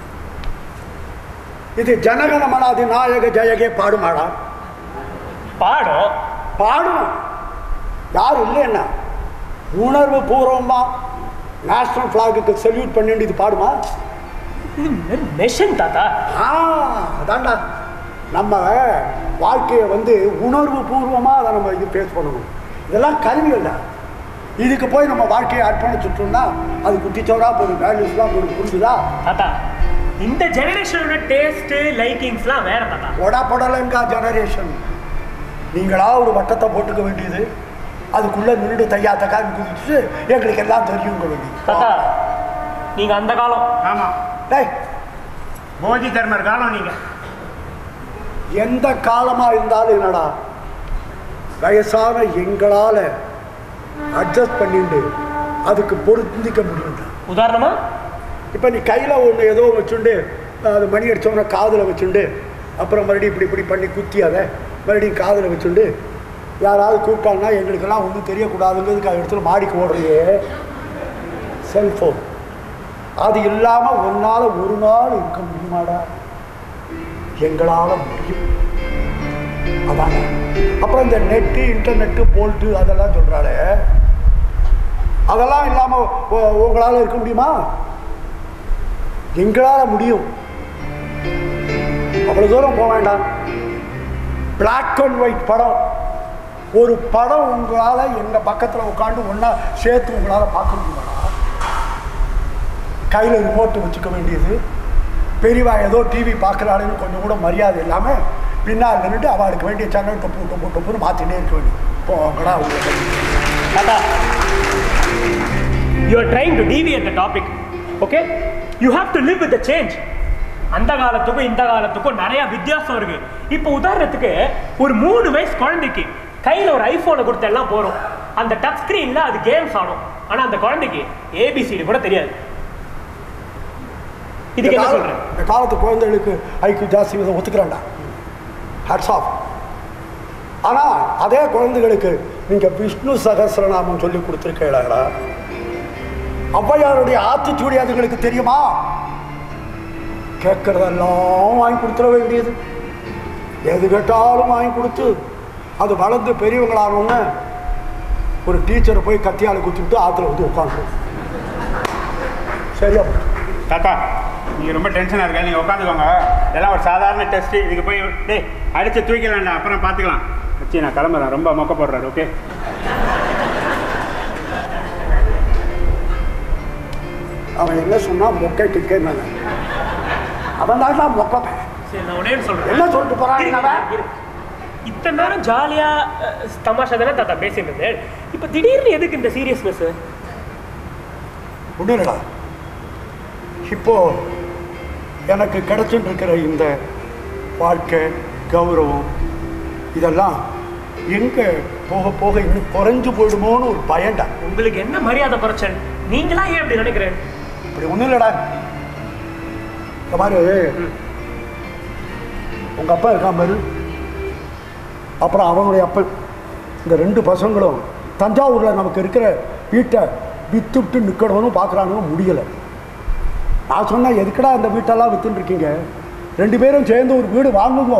இது ஜனகணமனாதி நாயக ஜெயகே பாடுமாடா பாடம் பாடும் யார் இல்லைன்னா உணர்வு பூர்வமா நேஷனல் ஃபிளாகுக்கு சல்யூட் பண்ணிட்டு இது பாடுமா இது மெஷின் தாத்தா ஆ அதான்டா நம்ம வாழ்க்கையை வந்து உணர்வு பூர்வமாக அதை நம்ம இது பேஸ் பண்ணணும் இதெல்லாம் கருவிகள்டா இதுக்கு போய் நம்ம வாழ்க்கையை அர்ப்பணிச்சுட்டோம்னா அது குட்டிச்சோரா போடும் வேல்யூஸ்லாம் போடும் புரிஞ்சுதா தாத்தா இந்த ஜெனரேஷனோட டேஸ்ட் லைக்கிங்ஸ்லாம் வேற தாத்தா போடா போடலங்கா ஜெனரேஷன் நீங்களா ஒரு வட்டத்தை போட்டுக்க வேண்டியது அதுக்குள்ளே நின்று தையா தக்கான்னு குதிச்சுட்டு எங்களுக்கு எல்லாம் தெரியுங்க தாத்தா வேண்டியது நீங்க அந்த காலம் ஆமா டேய் போதி தர்மர் காலம் நீங்க எந்த காலமாக இருந்தாலும் என்னடா வயசான எங்களால் அட்ஜஸ்ட் பண்ணிட்டு அதுக்கு பொருந்திக்க முடியும்டா உதாரணமா இப்போ நீ கையில் ஒன்று ஏதோ வச்சுண்டு அது மணி அடித்தோம்னா காதில் வச்சுண்டு அப்புறம் மறுபடியும் இப்படி இப்படி பண்ணி குத்தி அதை மறுபடியும் காதில் வச்சுண்டு யாராவது கூப்பிட்டாங்கன்னா எங்களுக்கெல்லாம் ஒன்றும் தெரியக்கூடாதுங்கிறதுக்கு இடத்துல மாடிக்கு ஓடுறியே செல்ஃபோன் அது இல்லாமல் ஒன்றால் ஒரு நாள் இருக்க முடியுமாடா எங்களால் முடியும் அதாங்க அப்புறம் இந்த நெட்டு இன்டர்நெட்டு போல்ட்டு அதெல்லாம் சொல்கிறாளே அதெல்லாம் இல்லாமல் உங்களால் இருக்க முடியுமா எங்களால் முடியும் அவ்வளோ தூரம் போக வேண்டாம் பிளாக் அண்ட் ஒயிட் படம் ஒரு படம் உங்களால் எங்கள் பக்கத்தில் உட்காந்து ஒன்றா சேர்த்து உங்களால் பார்க்க முடியுமா கையில் ரிமோட்டு வச்சுக்க வேண்டியது பெரியவா ஏதோ டிவி பார்க்குறாளுன்னு கொஞ்சம் கூட மரியாதை இல்லாமல் பின்னால் நின்றுட்டு அவளுக்கு வேண்டிய சேனல் டொப்பு டொப்பு டொப்புன்னு மாற்றிட்டே இருக்க வேண்டியது போங்கடா உங்களுக்கு தாத்தா you are trying to deviate the topic okay you have to live with the change அந்த காலத்துக்கும் இந்த காலத்துக்கும் நிறைய வித்தியாசம் இருக்கு இப்போ உதாரணத்துக்கு ஒரு மூணு வயசு குழந்தைக்கு கையில ஒரு ஐபோனை கொடுத்த எல்லாம் போறோம் அந்த டச் ஸ்கிரீன்ல அது கேம்ஸ் ஆடும் ஆனா அந்த குழந்தைக்கு ஏபிசிடி கூட தெரியாது இதுக்கு என்ன சொல்றேன் இந்த காலத்து குழந்தைகளுக்கு ஐக்கு ஜாஸ்தி விதம் ஒத்துக்கிறான்டா ஹேட்ஸ் ஆஃப் ஆனால் அதே குழந்தைகளுக்கு நீங்கள் விஷ்ணு சகசிரநாமம் சொல்லி கொடுத்துருக்கீங்களா ஔவையாருடைய ஆத்திச்சூடி அதுங்களுக்கு தெரியுமா கேட்குறதெல்லாம் வாங்கி கொடுத்துட வேண்டியது எது கேட்டாலும் வாங்கி கொடுத்து அது வளர்ந்து பெரியவங்களானவங்க ஒரு டீச்சரை போய் கத்தியால் குத்திவிட்டு ஆற்றுல வந்து உட்காந்து சரியா போச்சு. தாத்தா நீங்கள் ரொம்ப டென்ஷனாக இருக்கா நீங்கள் உட்காந்துக்கோங்க இதெல்லாம் ஒரு சாதாரண டெஸ்ட் இதுக்கு போய் டேய் அடித்து தூக்கலாம்டா அப்புறம் பார்த்துக்கலாம் வச்சு நான் கிளம்புறேன் ரொம்ப மொக்க போடுறாரு ஓகே அவன் என்ன சொன்னான் மொக்கை டிக்கென்னு அவன் தான் மொக்கை சரி நான் உடனே சொல்றேன் என்ன சொல்லிட்டு போறான் இரு, அவன்? இரு. இத்தனை நேரம் ஜாலியா அஹ், தமாஷா தானே தாத்தா பேசிட்டு இருந்தேன் இப்ப திடீர்னு எதுக்கு இந்த சீரியஸ்னஸ் ஒன்றும் இல்லடா இப்போ எனக்கு கிடைச்சிட்டு இருக்கிற இந்த வாழ்க்கை கௌரவம் இதெல்லாம் எங்கே போக போக இன்னும் குறைஞ்சு போயிடுமோன்னு ஒரு பயம்டா உங்களுக்கு என்ன மரியாதை குறைச்சல் நீங்களா ஏன் இப்படி நினைக்கிறேன் இப்படி ஒன்றும் இல்லைடா இந்த மாதிரி உங்கள் அப்பா இருக்கான் பாரு அப்புறம் அவனுடைய அப்பன் இந்த ரெண்டு பசங்களும் தஞ்சாவூரில் நமக்கு இருக்கிற வீட்டை வித்துட்டு நிற்கணும்னு பார்க்குறானுங்க முடியலை நான் சொன்னேன் எதுக்குடா இந்த வீட்டெல்லாம் வித்துன்னு இருக்கீங்க ரெண்டு பேரும் சேர்ந்து ஒரு வீடு வாங்குங்க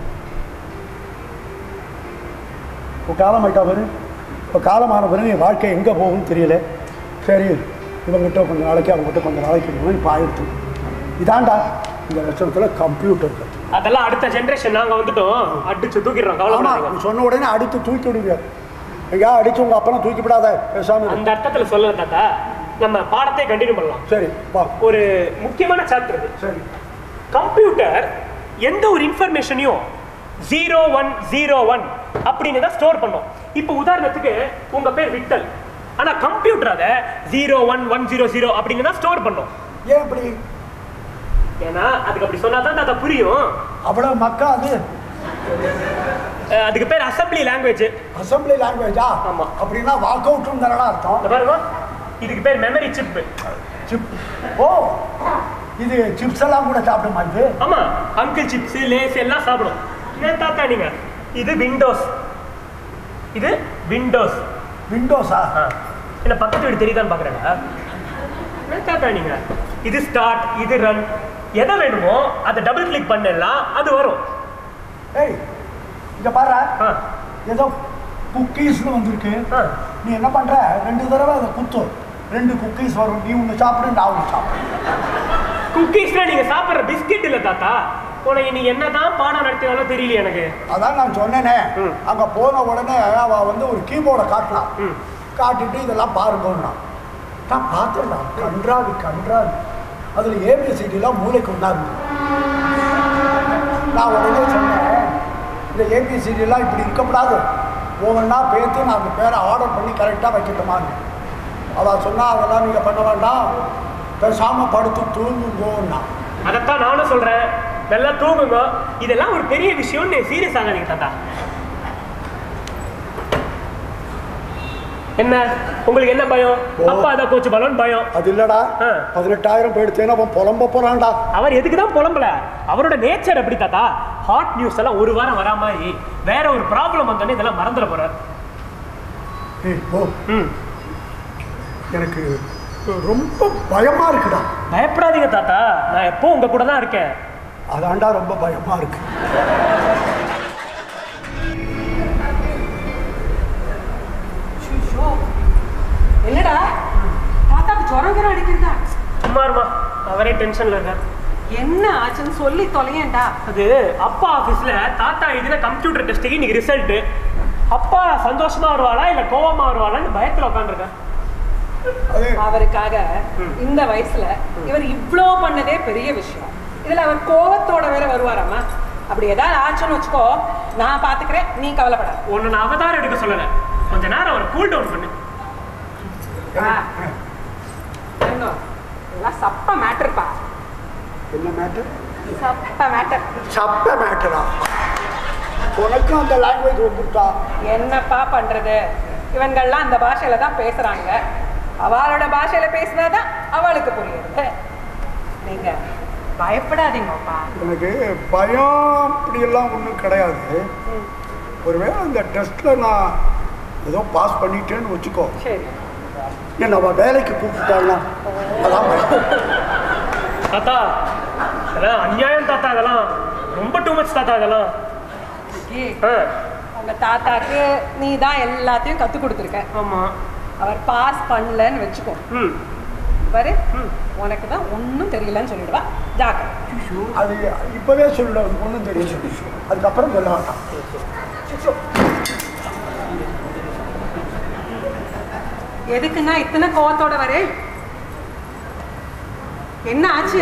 இப்போ காலம் ஆயிட்டா பாரு இப்போ காலமான பிறகு என் வாழ்க்கை எங்கே போகும்னு தெரியல சரி இவங்ககிட்ட கொஞ்ச நாளைக்கு அவங்ககிட்ட கொஞ்ச நாளைக்கு போய் இப்போ ஆயிடுச்சு இதாண்டா இந்த லட்சணத்தில் கம்ப்யூட்டர் கற்று அதெல்லாம் அடுத்த ஜெனரேஷன் நாங்க வந்துட்டோம் அடிச்சு தூக்கிடுறோம் ஆமாம் கவலைப்படாதீங்க நீ சொன்ன உடனே அடித்து தூக்கி விடுவீங்க ஐயா அடிச்சு உங்கள் அப்பனை தூக்கி விடாத பேசாம இரு. அந்த அர்த்தத்துல சொல்ல தாத்தா நம்ம பாடத்தை கண்டினியூ பண்ணலாம் சரி வா ஒரு முக்கியமான சாப்டர் இது சரி கம்ப்யூட்டர் எந்த ஒரு இன்ஃபர்மேஷனையும் ஜீரோ ஒன் ஜீரோ ஒன் அப்படின்னு தான் ஸ்டோர் பண்ணும் இப்போ உதாரணத்துக்கு உங்க பேர் விட்டல் ஆனா கம்ப்யூட்டர் அதை zero one one zero zero அப்படின்னு தான் ஸ்டோர் பண்ணும் ஏன் இப்படி ஏன்னா அதுக்கு அப்படி சொன்னா தான் அதை புரியும் அவ்வளோ மக்கா அது அஹ் அதுக்கு பேர் அசம்பிளி லாங்குவேஜ் அசம்பிளி லாங்குவேஜா ஆமா. அப்படின்னா வாக் அவுட்டும் தானடா அர்த்தம் இந்த பாருங்க இதுக்கு பேர் மெமரி சிப் சிப் ஓ இது சிப்ஸ் எல்லாம் கூட சாப்பிடுமா இது ஆமா அங்கிள் சிப்ஸ் லேஸ் எல்லாம் சாப்பிடும் ஏன் தாத்தா நீங்க இது விண்டோஸ் இது விண்டோஸ் விண்டோஸா என்ன பக்கத்து வீடு தெரியுதான்னு பாக்குறேங்க என்ன தாத்தா நீங்க இது ஸ்டார்ட் இது ரன் எதை வேணுமோ அதை டபுள் கிளிக் பண்ணலாம் அது வரும் ஏய் இங்க பாரு ஆ, ஏதோ குக்கீஸ்னு வந்திருக்கு ஆ. நீ என்ன பண்ற ரெண்டு தடவை அதை குத்து ரெண்டு குக்கீஸ் வரும் நீ ஒன்று சாப்பிடு நான் ஒன்று சாப்பிடு குக்கீஸ்ல நீங்க சாப்பிடுற பிஸ்கெட் இல்ல தாத்தா உனக்கு நீ என்னதான் பாடம் நடத்தினாலும் தெரியல எனக்கு அதான் நான் சொன்னேனே ம். அங்க போன உடனே அவ வந்து ஒரு கீபோர்டை காட்டினான் ம். காட்டிட்டு இதெல்லாம் பாருங்கன்னா நான் பார்த்துடலாம் கன்றாவி கன்றாவி அதில் ஏபிசிடிலாம் மூளைக்கு உண்டாங்க நான் உடனே சொன்னேன் இந்த ஏபிசிடிலாம் இப்படி இருக்கக்கூடாது ஒவ்வொன்றா பேத்து நான் அந்த பேரை ஆர்டர் பண்ணி கரெக்டாக வைக்கட்டுமான்னு அவள் சொன்னா அதெல்லாம் நீங்கள் பண்ண வேண்டாம் பேசாமல் படுத்து தூங்குங்கோன்னா அதைத்தான் நானும் சொல்றேன் நல்லா தூங்குங்க இதெல்லாம் ஒரு பெரிய விஷயம்னு சீரியஸ் ஆகாதீங்க தாத்தா என்ன உங்களுக்கு என்ன பயம் ஓ. அப்பா அதான் கோச்சு பலன் பயம் அது இல்லடா ஆ. பதினெட்டாயிரம் போயிடுச்சேன்னு அவன் புலம்ப போகிறான்டா அவர் எதுக்கு தான் புலம்பல அவரோட நேச்சர் எப்படி தாத்தா ஹாட் நியூஸ் எல்லாம் ஒரு வாரம் வரா மாதிரி வேற ஒரு ப்ராப்ளம் வந்தோடனே இதெல்லாம் மறந்துட போறார் ஏய் ஓ ம் எனக்கு ரொம்ப பயமா இருக்குடா பயப்படாதீங்க தாத்தா நான் எப்போ உங்க கூட தான் இருக்கேன் அதாண்டா ரொம்ப பயமா இருக்கு ஐயோ, என்னடா தாத்தாக்கு ஜுரம் கிரம் அடிக்கிறதா சும்மா இருமா அவரே டென்ஷன்ல இருக்கார் என்ன ஆச்சுன்னு சொல்லி தொலையேன்டா அது அப்பா ஆபீஸ்ல தாத்தா எழுதின கம்ப்யூட்டர் டெஸ்ட்டுக்கு இன்னைக்கு ரிசல்ட் அப்பா சந்தோஷமா வருவாளா இல்ல கோவமா வருவாளான்னு பயத்துல உட்காந்துருக்கேன் அது அவருக்காக இந்த வயசுல இவர் இவ்ளோ பண்ணதே பெரிய விஷயம் இதுல அவர் கோவத்தோட வேற வருவாராமா அப்படி ஏதாவது ஆச்சுன்னு வச்சுக்கோ நான் பாத்துக்கிறேன் நீ கவலைப்படாத ஒன்னு நான் அவதாரம் எடுக்க சொல்லல கொஞ்ச நேரம் அவரை கூல் டவுன் பண்ணு ஆ. என்ன? இதெல்லாம் சப்ப மேட்டர்ப்பா என்ன மேட்டர் சப்ப மேட்டர் சப்ப மேட்டரா உனக்கும் அந்த லாங்குவேஜ் வந்துருக்கா என்னப்பா பண்றது இவங்கெல்லாம் அந்த பாஷையில தான் பேசுறாங்க அவளோட பாஷையில பேசினாதான் அவளுக்கு புரியுது நீங்க பயப்படாதீங்கப்பா எனக்கு பயம் இப்படியெல்லாம் ஒன்றும் கிடையாது ஒருவேளை அந்த டெஸ்ட்டில் நான் ஏதோ பாஸ் பண்ணிட்டேன்னு வச்சுக்கோ சரி என்ன அவள் வேலைக்கு கூப்பிட்டாள்னா அதான் பயம். தாத்தா இதெல்லாம் அநியாயம் தாத்தா இதெல்லாம் ரொம்ப டூ மச் தாத்தா இதெல்லாம் விக்கி, ஆ, உங்க தாத்தாக்கு நீ தான் எல்லாத்தையும் கத்து கொடுத்துருக்க ஆமா அவர் பாஸ் பண்ணலன்னு வச்சுக்கோ ம் பாரு உனக்கு தான் ஒன்றும் தெரியலன்னு சொல்லிடுவா ஜாக்கிரதை அது இப்போவே சொல்ல ஒன்றும் தெரியும் அதுக்கப்புறம் சொல்ல வேண்டாம் எதுக்குன்னா இத்தனை கோவத்தோட வரே என்ன ஆச்சு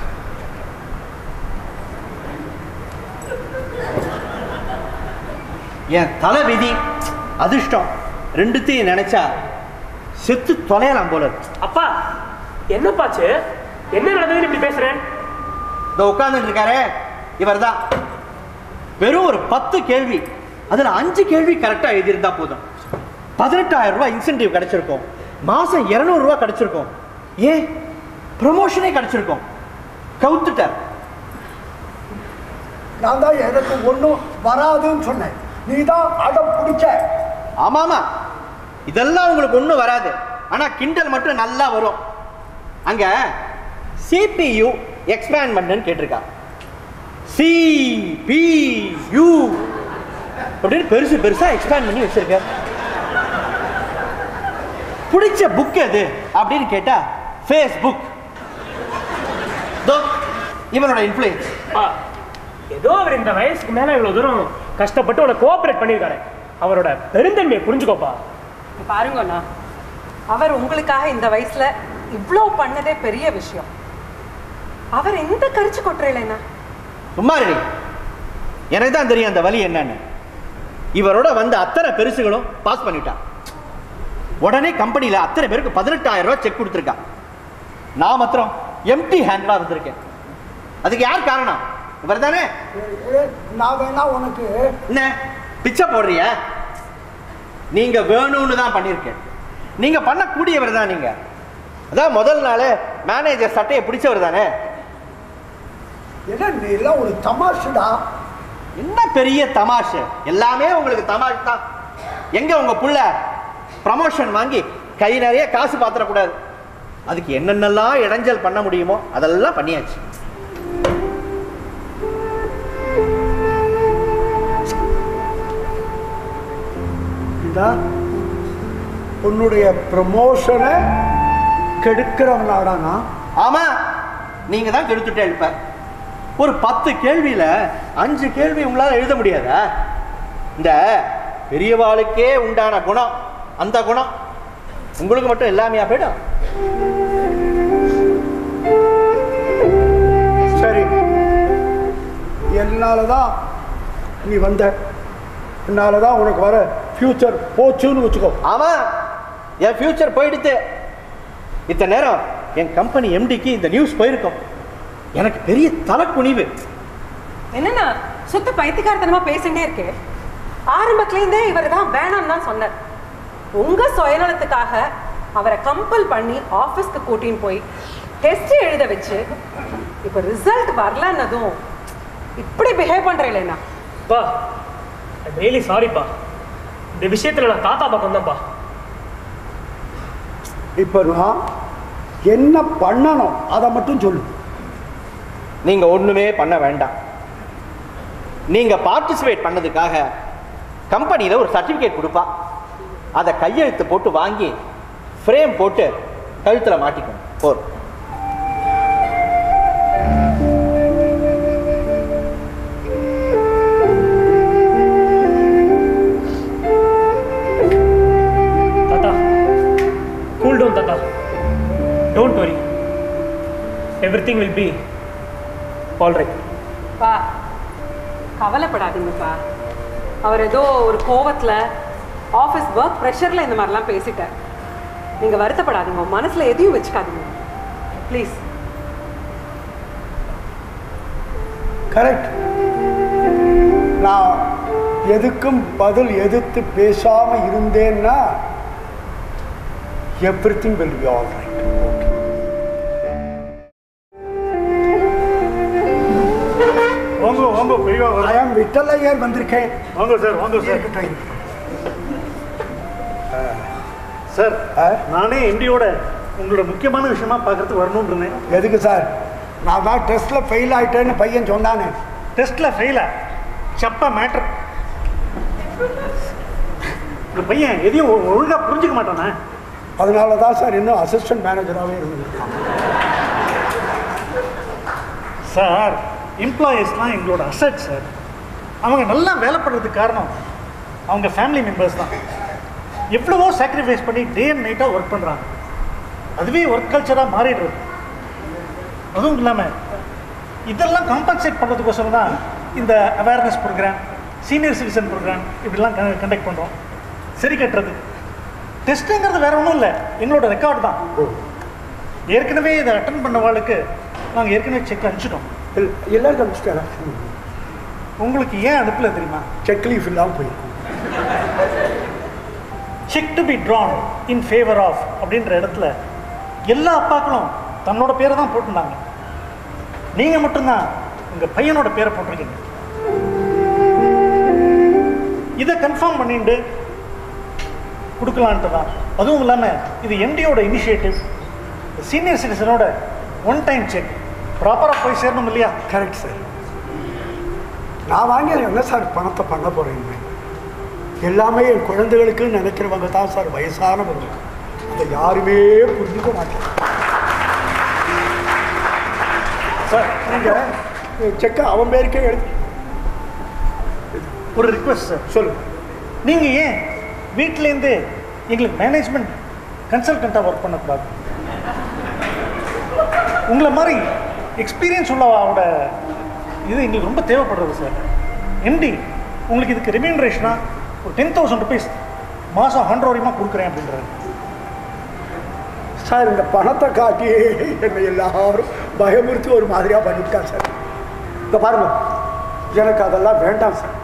என் தலை விதி அதிர்ஷ்டம் ரெண்டுத்தையும் நினைச்சா செத்து தொலையலாம் போல இருக்கு. அப்பா என்னப்பாச்சு என்ன நடந்ததுன்னு இப்படி பேசுறேன் இதோ உட்கார்ந்துட்டு இருக்காரே இவர் தான் வெறும் ஒரு பத்து கேள்வி அதுல அஞ்சு கேள்வி கரெக்டா எழுதியிருந்தா போதும் பதினெட்டாயிரம் ரூபாய் இன்சென்டிவ் கிடைச்சிருக்கும் மாசம் 200 ரூபாய் கிடைச்சிருக்கும் ஏன் ப்ரமோஷனே கிடைச்சிருக்கும் கவுத்துட்டார் நான் தான் எனக்கு ஒன்றும் வராதுன்னு சொன்னேன் நீ தான் அடம் பிடிச்ச ஆமாமா இதெல்லாம் உங்களுக்கு ஒன்றும் வராது ஆனா கிண்டல் மட்டும் நல்லா வரும் அங்க சிபியு எக்ஸ்பேண்ட் பண்ணுன்னு கேட்டிருக்கா சிபியு அப்படின்னு பெருசு பெருசா எக்ஸ்பேண்ட் பண்ணி வச்சிருக்க பிடிச்ச புக் எது அப்படின்னு கேட்டா ஃபேஸ்புக் இவனோட இன்ஃப்ளூயன்ஸ் அப்பா ஏதோ அவர் இந்த வயசுக்கு மேல இவ்வளவு தூரம் கஷ்டப்பட்டு உனக்கு கோஆபரேட் பண்ணியிருக்காரு அவரோட பெருந்தன்மையை புரிஞ்சுக்கோப்பா இங்க பாருங்கண்ணா அவர் உங்களுக்காக இந்த வயசுல இவ்ளோ பண்ணதே பெரிய விஷயம் அவர் எந்த கரிச்சு கொட்டுறேன்னா சும்மா இரு நீ. எனக்கு தான் தெரியும் அந்த வழி என்னன்னு இவரோட வந்த அத்தனை பெருசுகளும் பாஸ் பண்ணிட்டான் உடனே கம்பெனியில் அத்தனை பேருக்கு பதினெட்டாயிரம் ரூபாய் செக் கொடுத்துருக்கா நான் மாத்திரம் எம்டி ஹேண்டலாக இருந்திருக்கேன் அதுக்கு யார் காரணம் இவர் தானே நான் வேணா உனக்கு என்ன பிச்சை போடுறிய நீங்க வேணும்னு தான் பண்ணியிருக்கேன் நீங்க பண்ணக்கூடியவர் தான் நீங்க அதான் முதல் நாள் மேனேஜர் சட்டையை பிடிச்சவர் தானே என்ன நீ எல்லாம் ஒரு தமாஷுடா என்ன பெரிய தமாஷு எல்லாமே உங்களுக்கு தமாஷ் தான் எங்க உங்க புள்ள ப்ரமோஷன் வாங்கி கை நிறைய காசு பாத்திரக்கூடாது அதுக்கு என்னென்னலாம் இடைஞ்சல் பண்ண முடியுமோ அதெல்லாம் பண்ணியாச்சு இதா உன்னுடைய ப்ரமோஷனை கெடுக்கிறவனாடா நான் ஆமா நீங்க தான் கெடுத்துட்டே இருப்ப ஒரு பத்து கேள்வியில அஞ்சு கேள்வி உங்களால எழுத முடியாதா இந்த பெரியவாளுக்கே உண்டான குணம் அந்த குணம் உங்களுக்கு மட்டும் எல்லாமையா போயிடும் சரி என்னால தான் நீ வந்த என்னால தான் உனக்கு வர ஃப்யூச்சர் போச்சுன்னு வச்சுக்கோ ஆமா என் ஃபியூச்சர் போயிடுத்து இத்தனை நேரம் என் கம்பெனி எம்டிக்கு இந்த நியூஸ் போயிருக்கும் எனக்கு பெரிய தலைக்குனிவு என்னண்ணா சுத்த பைத்தியக்காரத்தனமா பேசிட்டே இருக்கே ஆரம்பத்துல இருந்தே இவர் தான் வேணாம்னு தான் சொன்னார் உங்க சுயநலத்துக்காக அவரை கம்பல் பண்ணி ஆபீஸ்க்கு கூட்டின்னு போய் டெஸ்ட் எழுத வச்சு இப்ப ரிசல்ட் வரலன்னதும் இப்படி பிஹேவ் பண்றேன் பா ரியலி சாரிப்பா இந்த விஷயத்துல நான் தாத்தா பக்கம் தான்ப்பா இப்போ நான் என்ன பண்ணணும் அதை மட்டும் சொல்லு நீங்க ஒண்ணுமே பண்ண வேண்டாம் நீங்க பார்ட்டிசிபேட் பண்ணதுக்காக கம்பெனியில ஒரு சர்டிபிகேட் கொடுப்பா அதை கையெழுத்து போட்டு வாங்கி ஃப்ரேம் போட்டு கழுத்துல மாட்டிக்கணும் போர் தாத்தா கூல் டவுன் தாத்தா don't worry everything will be all right பா கவலைப்படாதீங்கப்பா அவர் ஏதோ ஒரு கோவத்துல ஆஃபீஸ் ஒர்க் ப்ரெஷரில் இந்த மாதிரிலாம் பேசிட்டார் நீங்கள் வருத்தப்படாதீங்க உங்க மனசுல எதையும் வச்சுக்காதீங்க ப்ளீஸ் கரெக்ட் நான் எதுக்கும் பதில் எதிர்த்து பேசாம இருந்தேன்னா everything will be all right வாங்க வாங்க பெரியவா ஐ வர ஆம் விட்டலையர் வந்திருக்கேன் வாங்க சார் வாங்க சார் இருக்கட்டும், இருக்கட்டும். சார் ஆ? நானே எம்டியோட உங்களோட முக்கியமான விஷயமா பார்க்கறதுக்கு வரணும்னு இருந்தேன் எதுக்கு சார் நான் தான் டெஸ்ட்ல ஃபெயில் ஆயிட்டேன்னு பையன் சொன்னானே டெஸ்ட்ல ஃபெயிலா சப்பா மேட்ரு இந்த பையன் எதையும் ஒ- ஒழுங்கா புரிஞ்சுக்க மாட்டானே அதனால தான் சார் இன்னும் அசிஸ்டன்ட் மேனேஜராகவே இருந்திருக்கான் சார் எம்ப்ளாயீஸ்லாம் எங்களோட அசட் சார் அவங்க நல்லா வேலை பண்ணுறதுக்கு காரணம் அவங்க ஃபேமிலி மெம்பர்ஸ் தான் எவ்வளவோ சாக்ரிஃபைஸ் பண்ணி டே அண்ட் நைட்டாக ஒர்க் பண்ணுறாங்க அதுவே ஒர்க் கல்ச்சராக மாறிடுறது அதுவும் இல்லாமல் இதெல்லாம் காம்பன்சேட் பண்ணுறதுக்கோசரம் தான் இந்த awareness program senior citizen program இப்படிலாம் கண்டக்ட் பண்ணுறோம் சரி கட்டுறது டெஸ்ட்டுங்கிறது வேற ஒன்றும் இல்லை எங்களோட ரெக்கார்டு தான் ஏற்கனவே இதை அட்டன் பண்ணவாளுக்கு நாங்கள் ஏற்கனவே செக் அனுப்பிச்சிட்டோம் எல்- எல்லாருக்கும் அனுப்பிச்சிட்டாரா உங்களுக்கு ஏன் அனுப்பல தெரியுமா செக் லீஃப் இல்லாமல் போயிருக்கும் cheque to be drawn in favour of அப்படின்ற இடத்துல எல்லா அப்பாக்களும் தன்னோட பேரை தான் போட்டிருந்தாங்க நீங்கள் மட்டும்தான் உங்கள் பையனோட பேரை போட்டிருக்கீங்க இதை கன்ஃபார்ம் பண்ணிட்டு கொடுக்கலான்ட்டு தான் அதுவும் இல்லாமல் இது எம்டியோட இனிஷியேட்டிவ் சீனியர் சிட்டிசனோட ஒன் டைம் செக் ப்ராப்பராக போய் சேரணும் இல்லையா கரெக்ட் சார் நான் வாங்கி என்ன சார் பணத்தை பண்ண போகிறேன் எல்லாமே என் குழந்தைகளுக்கு நினைக்கிறவங்க தான் சார் வயசானவங்க அதை யாருமே புரிஞ்சுக்க மாட்டாங்க சார் நீங்கள் செக்கை அவன் பேருக்கே எடுத்து ஒரு ரிக்வெஸ்ட் சார் சொல்லுங்க நீங்கள் ஏன் வீட்டிலேருந்தே எங்களுக்கு மேனேஜ்மெண்ட் கன்சல்டண்ட்டாக ஒர்க் பண்ணக்கூடாது உங்களை மாதிரி எக்ஸ்பீரியன்ஸ் உள்ளவோட இது எங்களுக்கு ரொம்ப தேவைப்படுறது சார் எம்டி உங்களுக்கு இதுக்கு ரெமியூனரேஷனாக ஒரு டென் தௌசண்ட் ருபீஸ் மாதம் ஹண்ட்ரோரியமாக கொடுக்குறேன் அப்படின்றாரு சார் இந்த பணத்தை காட்டி என்னை எல்லாரும் பயமுறுத்தி ஒரு மாதிரியாக பண்ணிவிட்டாங்க சார் இந்த பாருங்க எனக்கு அதெல்லாம் வேண்டாம் சார்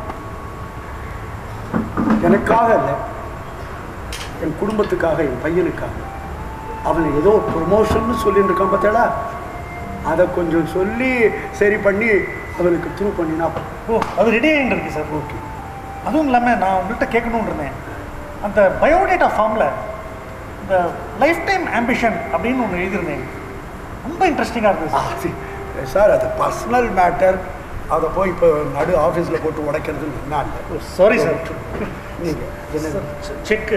எனக்காக இல்லை என் குடும்பத்துக்காக என் பையனுக்காக அவனை ஏதோ ஒரு ப்ரொமோஷன் சொல்லிட்டு இருக்கான் பார்த்தேடா அதை கொஞ்சம் சொல்லி சரி பண்ணி அவனுக்கு த்ரூ பண்ணினா ஓ அது ரெடி ஆகிட்டு இருக்கு சார் ஓகே அதுவும் இல்லாமல் நான் உங்கள்கிட்ட கேட்கணும்னு இருந்தேன் அந்த பயோடேட்டா ஃபார்மில் இந்த லைஃப் டைம் ஆம்பிஷன் அப்படின்னு ஒன்று எழுதியிருந்தேன் ரொம்ப இன்ட்ரெஸ்டிங்காக இருக்குது சார் அது சார் அது பர்சனல் மேட்டர் அதை போய் இப்போ நடு ஆஃபீஸில் போட்டு உடைக்கிறது என்ன சாரி சார் நீங்கள் என்ன செக்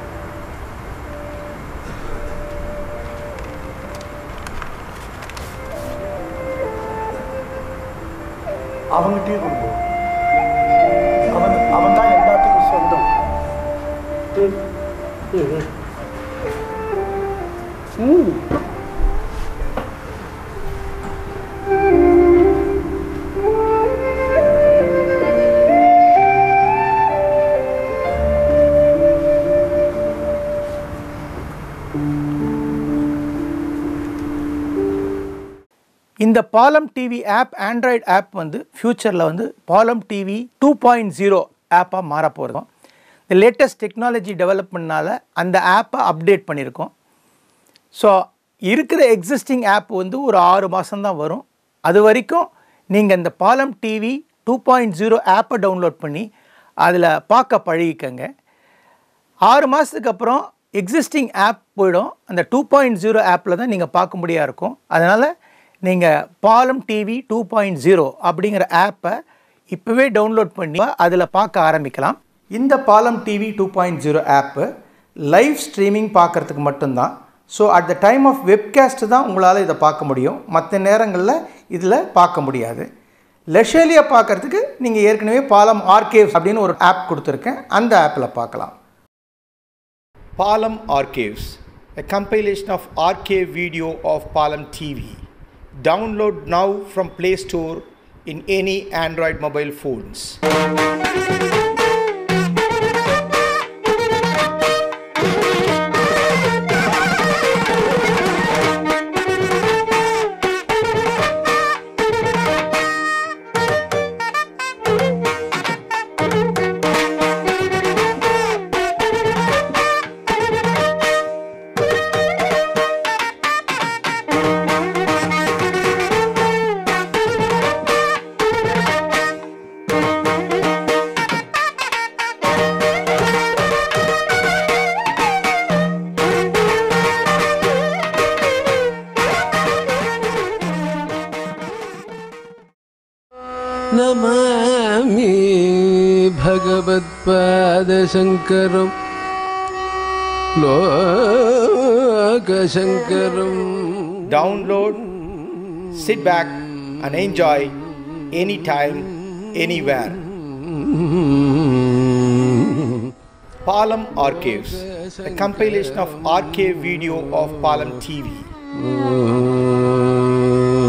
அவங்ககிட்டயே கொடுப்போம் அவன் அவன் தான் எல்லாத்துக்கும் சொந்தம் ம். இந்த Palam TV app Android app வந்து ஃப்யூச்சரில் வந்து Palam TV two point zero ஆப்பாக மாற போகிறோம் இந்த லேட்டஸ்ட் டெக்னாலஜி டெவலப்மெண்ட்னால அந்த ஆப்பை அப்டேட் பண்ணியிருக்கோம் ஸோ இருக்கிற எக்ஸிஸ்டிங் ஆப் வந்து ஒரு ஆறு மாதம்தான் வரும் அது வரைக்கும் நீங்கள் இந்த Palam TV two point zero ஆப்பை டவுன்லோட் பண்ணி அதில் பார்க்க பழகிக்கங்க ஆறு மாதத்துக்கு அப்புறம் எக்ஸிஸ்டிங் ஆப் போயிடும் அந்த டூ பாயிண்ட் ஜீரோ ஆப்பில் தான் நீங்கள் பார்க்க முடியா இருக்கும் அதனால் நீங்கள் பாலம் டிவி டூ பாயிண்ட் ஜீரோ அப்படிங்கிற ஆப்பை இப்போவே டவுன்லோட் பண்ணி அதில் பார்க்க ஆரம்பிக்கலாம் இந்த Palam TV two point zero app live streaming பார்க்குறதுக்கு மட்டும்தான் so at the time of webcast தான் உங்களால் இதை பார்க்க முடியும் மற்ற நேரங்களில் இதில் பார்க்க முடியாது லெஷேலியாக பார்க்குறதுக்கு நீங்கள் ஏற்கனவே பாலம் ஆர்கேவ்ஸ் அப்படின்னு ஒரு ஆப் கொடுத்துருக்கேன் அந்த ஆப்பில் பார்க்கலாம் Palam Archives, a compilation of archive video of Palam TV. Download now from Play Store in any Android mobile phones. नमामि भगवत्पादशङ्करं लोकशङ्करम् Download, sit back, and enjoy anytime, anywhere. Palam Archives, a compilation of archive video of Palam TV.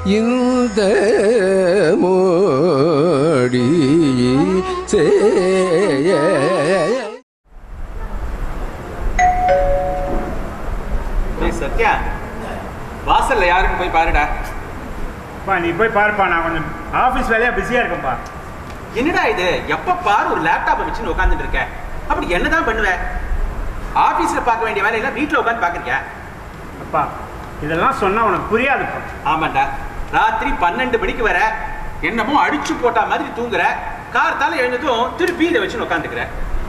இந்த மோடி செய்ய டேய் சத்யா வாசல்ல யாருன்னு போய் பாருடா பா நீ போய் பாருப்பா நான் கொஞ்சம் ஆஃபீஸ் வேலையாக பிஸியாக இருக்கேன்ப்பா என்னடா இது எப்ப பாரு ஒரு லேப்டாப்பை வச்சுன்னு உட்காந்துட்டு இருக்க அப்படி என்னதான் பண்ணுவ ஆபீஸ்ல பார்க்க வேண்டிய வேலையெல்லாம் வீட்ல உட்காந்து பாக்குறியா அப்பா இதெல்லாம் சொன்னால் உனக்கு புரியாதுப்பா ஆமாண்டா ராத்திரி பன்னெண்டு மணிக்கு வர என்னமோ அடிச்சு போட்டா மாதிரி தூங்குற கார்த்தால எழுந்ததும் திருப்பி இதை வச்சுன்னு உட்காந்துக்கிற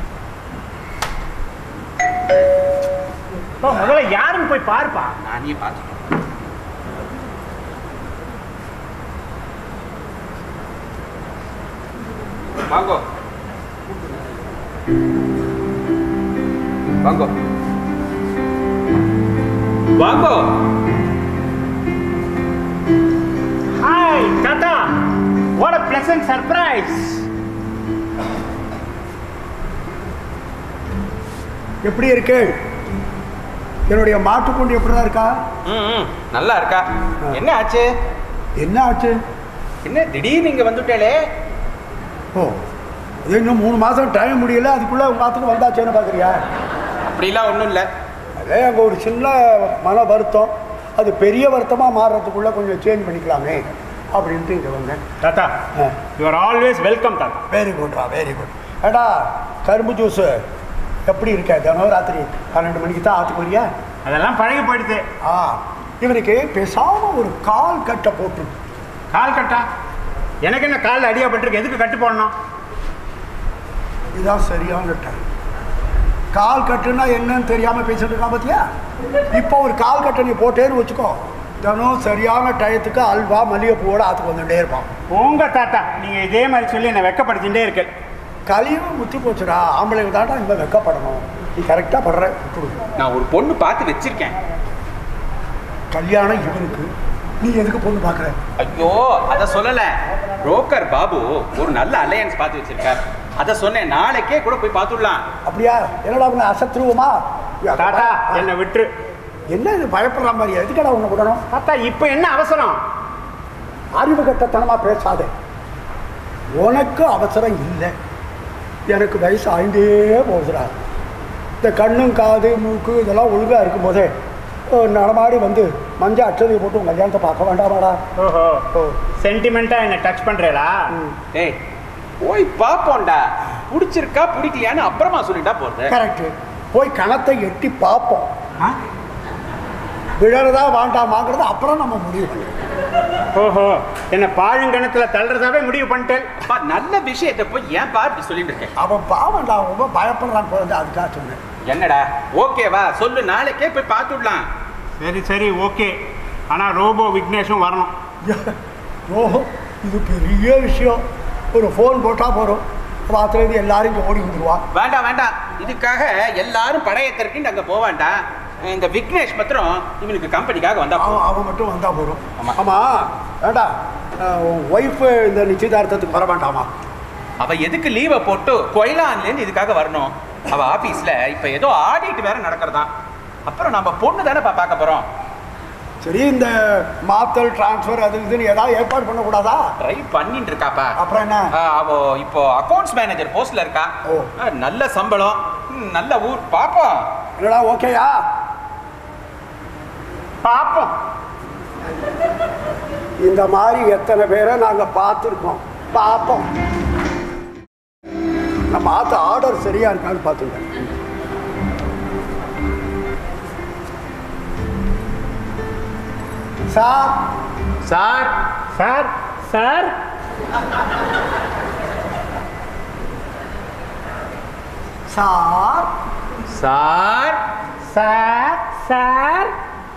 அப்பா முதல்ல யாருன்னு போய் பாருப்பா நானே பார்த்துட்டேன் வாங்கோ வாங்கோ வாங்கோ ஹாய் டாடா வாட் அ பிளசன்ட் சர்ப்ரைஸ் எப்படி இருக்கு என்னுடைய மாட்டுக்குண்டு எப்படி தான் இருக்கா ம் ம், நல்லா இருக்கா என்ன ஆச்சு என்ன ஆச்சு என்ன திடீர்னு இங்க வந்துட்டேலே ஓ அது இன்னும் மூணு மாதம் டைம் முடியல அதுக்குள்ளே உங்கள் ஆத்துக்கு வந்தாச்சேன்னு பார்க்குறியா அப்படிலாம் ஒன்றும் இல்லை அதே அங்கே ஒரு சின்ன மன வருத்தம் அது பெரிய வருத்தமாக மாறுறதுக்குள்ளே கொஞ்சம் சேஞ்ச் பண்ணிக்கலாமே அப்படின்ட்டு இங்கே வந்தேன் தாத்தா ஆ. யூ ஆர் ஆல்வேஸ் வெல்கம் தாத்தா வெரி குட்ரா வெரி குட் ஏடா கரும்பு ஜூஸு எப்படி இருக்க தினம் ராத்திரி பன்னெண்டு மணிக்கு தான் ஆற்றுக்கு வரியா அதெல்லாம் பழகி போயிடுது ஆ இவனுக்கு பேசாமல் ஒரு கால் கட்டை போட்டு கால் கட்டா எனக்கு என்ன கால் அடியா பட்டிருக்கு எதுக்கு கட்டு போடணும் இதுதான் சரியான டைம் கால் கட்டுன்னா என்னன்னு தெரியாமல் பேசிட்டு இருக்கான் பார்த்தியா இப்போ ஒரு கால் கட்டை நீ போட்டேன்னு வச்சுக்கோ தினம் சரியான டயத்துக்கு அல்வா மல்லிகைப்பூவோட ஆற்றுக்கு வந்துட்டே இருப்பான் உங்க தாத்தா நீங்க இதே மாதிரி சொல்லி என்னை வெக்கப்படுத்திட்டே இருக்கு கலியும் முத்தி போச்சுடா ஆம்பளைங்க தாண்டா இந்த வெக்கப்படணும் நீ கரெக்டாக படுற விட்டுடு. நான் ஒரு பொண்ணு பார்த்து வச்சிருக்கேன் கல்யாணம் இவனுக்கு நீ எதுக்கு பொண்ணு பார்க்குற ஐயோ அத சொல்லல புரோக்கர் பாபு ஒரு நல்ல அலையன்ஸ் பார்த்து வச்சிருக்கார் அத சொன்னேன் நாளைக்கே கூட போய் பார்த்துடலாம் அப்படியா என்னடா உன்னை அசத்துருவோமா தாத்தா என்னை விட்டுரு என்ன இது பயப்படுற மாதிரி எதுக்கடா உன்னை விடணும் தாத்தா இப்போ என்ன அவசரம் அறிவு கட்டத்தனமா பேசாதே உனக்கு அவசரம் இல்லை எனக்கு வயசு ஆய்ந்தே போகுதுடா இந்த கண்ணும் காது மூக்கு இதெல்லாம் ஒழுங்காக இருக்கும்போதே ஒரு நடமாடி வந்து மஞ்சள் அச்சதையை போட்டு உன் கல்யாணத்தை பார்க்க வேண்டாமாடா ஓஹோ ஓ சென்டிமெண்டா என்ன டச் பண்றேளா டேய் போய் பார்ப்போம்டா பிடிச்சிருக்கா பிடிக்கலையான்னு அப்புறமா சொல்லிட்டா போறது கரெக்டு போய் கணத்தை எட்டி பார்ப்போம் ஆ? விழறதா வேண்டாமாங்கிறத அப்புறம் நம்ம முடிவு பண்ணுவோம் ஓஹோ என்ன பாழுங்கணத்துல தள்ளுறதாவே முடிவு பண்ணிட்டேன் அப்பா நல்ல விஷயத்தை போய் ஏன் பா இப்படி சொல்லிட்டு இருக்கேன் அவன் பாவம்டா ரொம்ப பயப்படுறான் குழந்தை அதுக்காக சொன்னேன் என்னடா ஓகேவா சொல்லு நாளைக்கே போய் பார்த்துடலாம் சரி சரி ஓகே ஆனா ரோபோ விக்னேஷும் வரணும் ஓஹோ இது பெரிய விஷயம் ஒரு ஃபோன் போட்டால் போகிறோம் பார்த்துலேருந்து எல்லாரும் இங்கே ஓடி வந்துடுவா வேண்டாம் வேண்டாம் இதுக்காக எல்லாரும் படையத்திற்கு அங்க போவான்டா இந்த விக்னேஷ் மாத்திரம் இவனுக்கு கம்பெனிக்காக வந்தா போதும். அவன் அவன் மட்டும் வந்தால் போகிறோம் ஆமா. ஆமாம் வேண்டாம் ஒய்ஃபு இந்த நிச்சயதார்த்தத்துக்கு வர வேண்டாமா அவ எதுக்கு லீவை போட்டு கொயிலான்லேருந்து இதுக்காக வரணும் அவ ஆபீஸ்ல இப்ப ஏதோ ஆடிட் வேற நடக்கிறதா அப்புறம் நம்ம பொண்ணு தானே பார்க்க போறோம் சரி இந்த மாத்தல் டிரான்ஸ்ஃபர் அது இதுன்னு ஏதாவது ஏற்பாடு பண்ணக்கூடாதா ட்ரை பண்ணிட்டு இருக்காப்பா அப்புறம் என்ன ஆ, அவ இப்போ அக்கவுண்ட்ஸ் மேனேஜர் போஸ்ட்ல இருக்கா ஓ. ஆ, நல்ல சம்பளம் ம், நல்ல ஊர் பாப்போம் என்னடா ஓகேயா பார்ப்போம் இந்த மாதிரி எத்தனை பேரை நாங்கள் பார்த்துருக்கோம் பார்ப்போம் நம்ம ஆத்த ஆர்டர் சரியா இருக்கான்னு பார்த்துங்க sir sir sir sir sir sir sir sir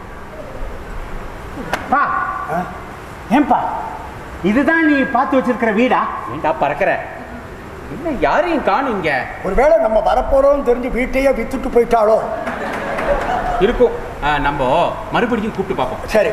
பா ஆ? ஏன்பா இதுதான் நீ பார்த்து வச்சிருக்கிற வீடா ஏண்டா பறக்கிற என்ன யாரையும் காணும் இங்க ஒருவேளை நம்ம வரப்போறோம்னு தெரிஞ்சு வீட்டையே வித்துட்டு போயிட்டாலோ இருக்கும் ஆ, நம்ம மறுபடியும் கூப்பிட்டு பார்ப்போம் சரி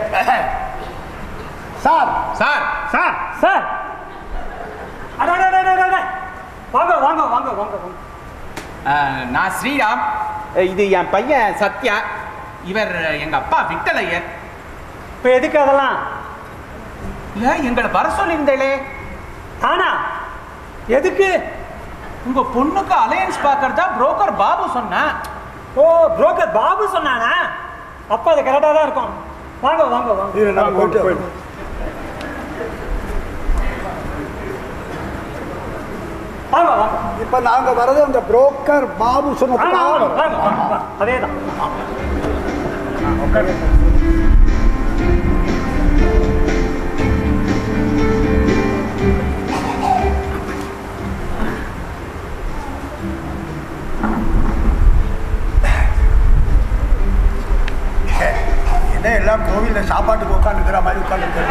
சார் சார் சார் சார் அடடடடடட. வாங்க வாங்க வாங்க வாங்க வாங்க ஆ, நான் ஸ்ரீராம் இது என் பையன் சத்யா இவர் எங்க அப்பா விட்டலையர் இப்போ எதுக்கு அதெல்லாம் இல்ல எங்களை வர சொல்லியிருந்தேளே ஆனா எதுக்கு உங்க பொண்ணுக்கு அலையன்ஸ் பார்க்கறதா புரோக்கர் பாபு சொன்னேன் ஓ புரோக்கர் பாபு சொன்னானா அப்ப அது கரெக்டா தான் இருக்கும் வாங்க வாங்க வாங்க இரு, நான் போயிட்டு வரேன். வாங்க வாங்க இப்ப நாங்க வரது அந்த புரோக்கர் பாபு வாங்க சொன்னதுக்காக வாங்க வரோம். வாங்க வாங்க, வாங்க. அதேதான் என்ன எல்லாம் கோவில்ல சாப்பாட்டுக்கு உட்காந்துக்கிற மாதிரி உட்காந்துருக்க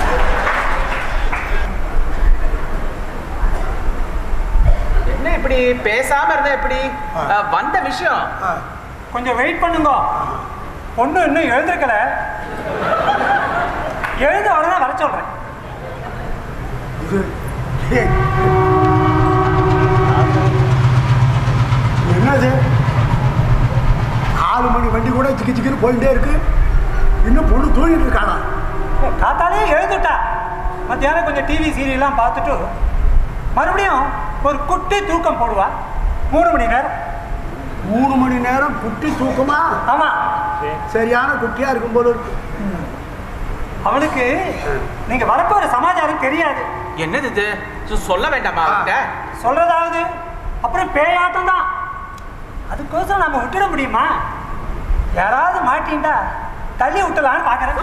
என்ன இப்படி பேசாம இருந்தா எப்படி அஹ், வந்த விஷயம் கொஞ்சம் வெயிட் பண்ணுங்க பொண்ணு இன்னும் எழுந்திருக்கல எழுந்த உடனே வர சொல்றேன் இது ஏய். என்னது நாலு மணி வண்டி கூட சிக்கி சிக்கின்னு போயிட்டே இருக்கு இன்னும் பொண்ணு தூங்கிட்டு இருக்காளா காத்தாலே எழுந்துட்டா மத்தியானம் கொஞ்சம் டிவி சீரியல்லாம் பார்த்துட்டு மறுபடியும் ஒரு குட்டி தூக்கம் போடுவா மூணு மணி நேரம் மூணு மணி நேரம் குட்டி தூக்கமா ஆமா சரியான குட்டியா இருக்கும் போல இருக்கு அவளுக்கு நீங்க வரப்போற சமாச்சாரம் தெரியாது என்னது இது சு- சொல்ல வேண்டாமா அவன்கிட்ட சொல்றதாவது அப்புறம் பேயாட்டம் தான் அதுக்கோசரம் நம்ம விட்டுட முடியுமா யாராவது மாட்டின்டா தள்ளி விட்டலான்னு பாக்குறேன்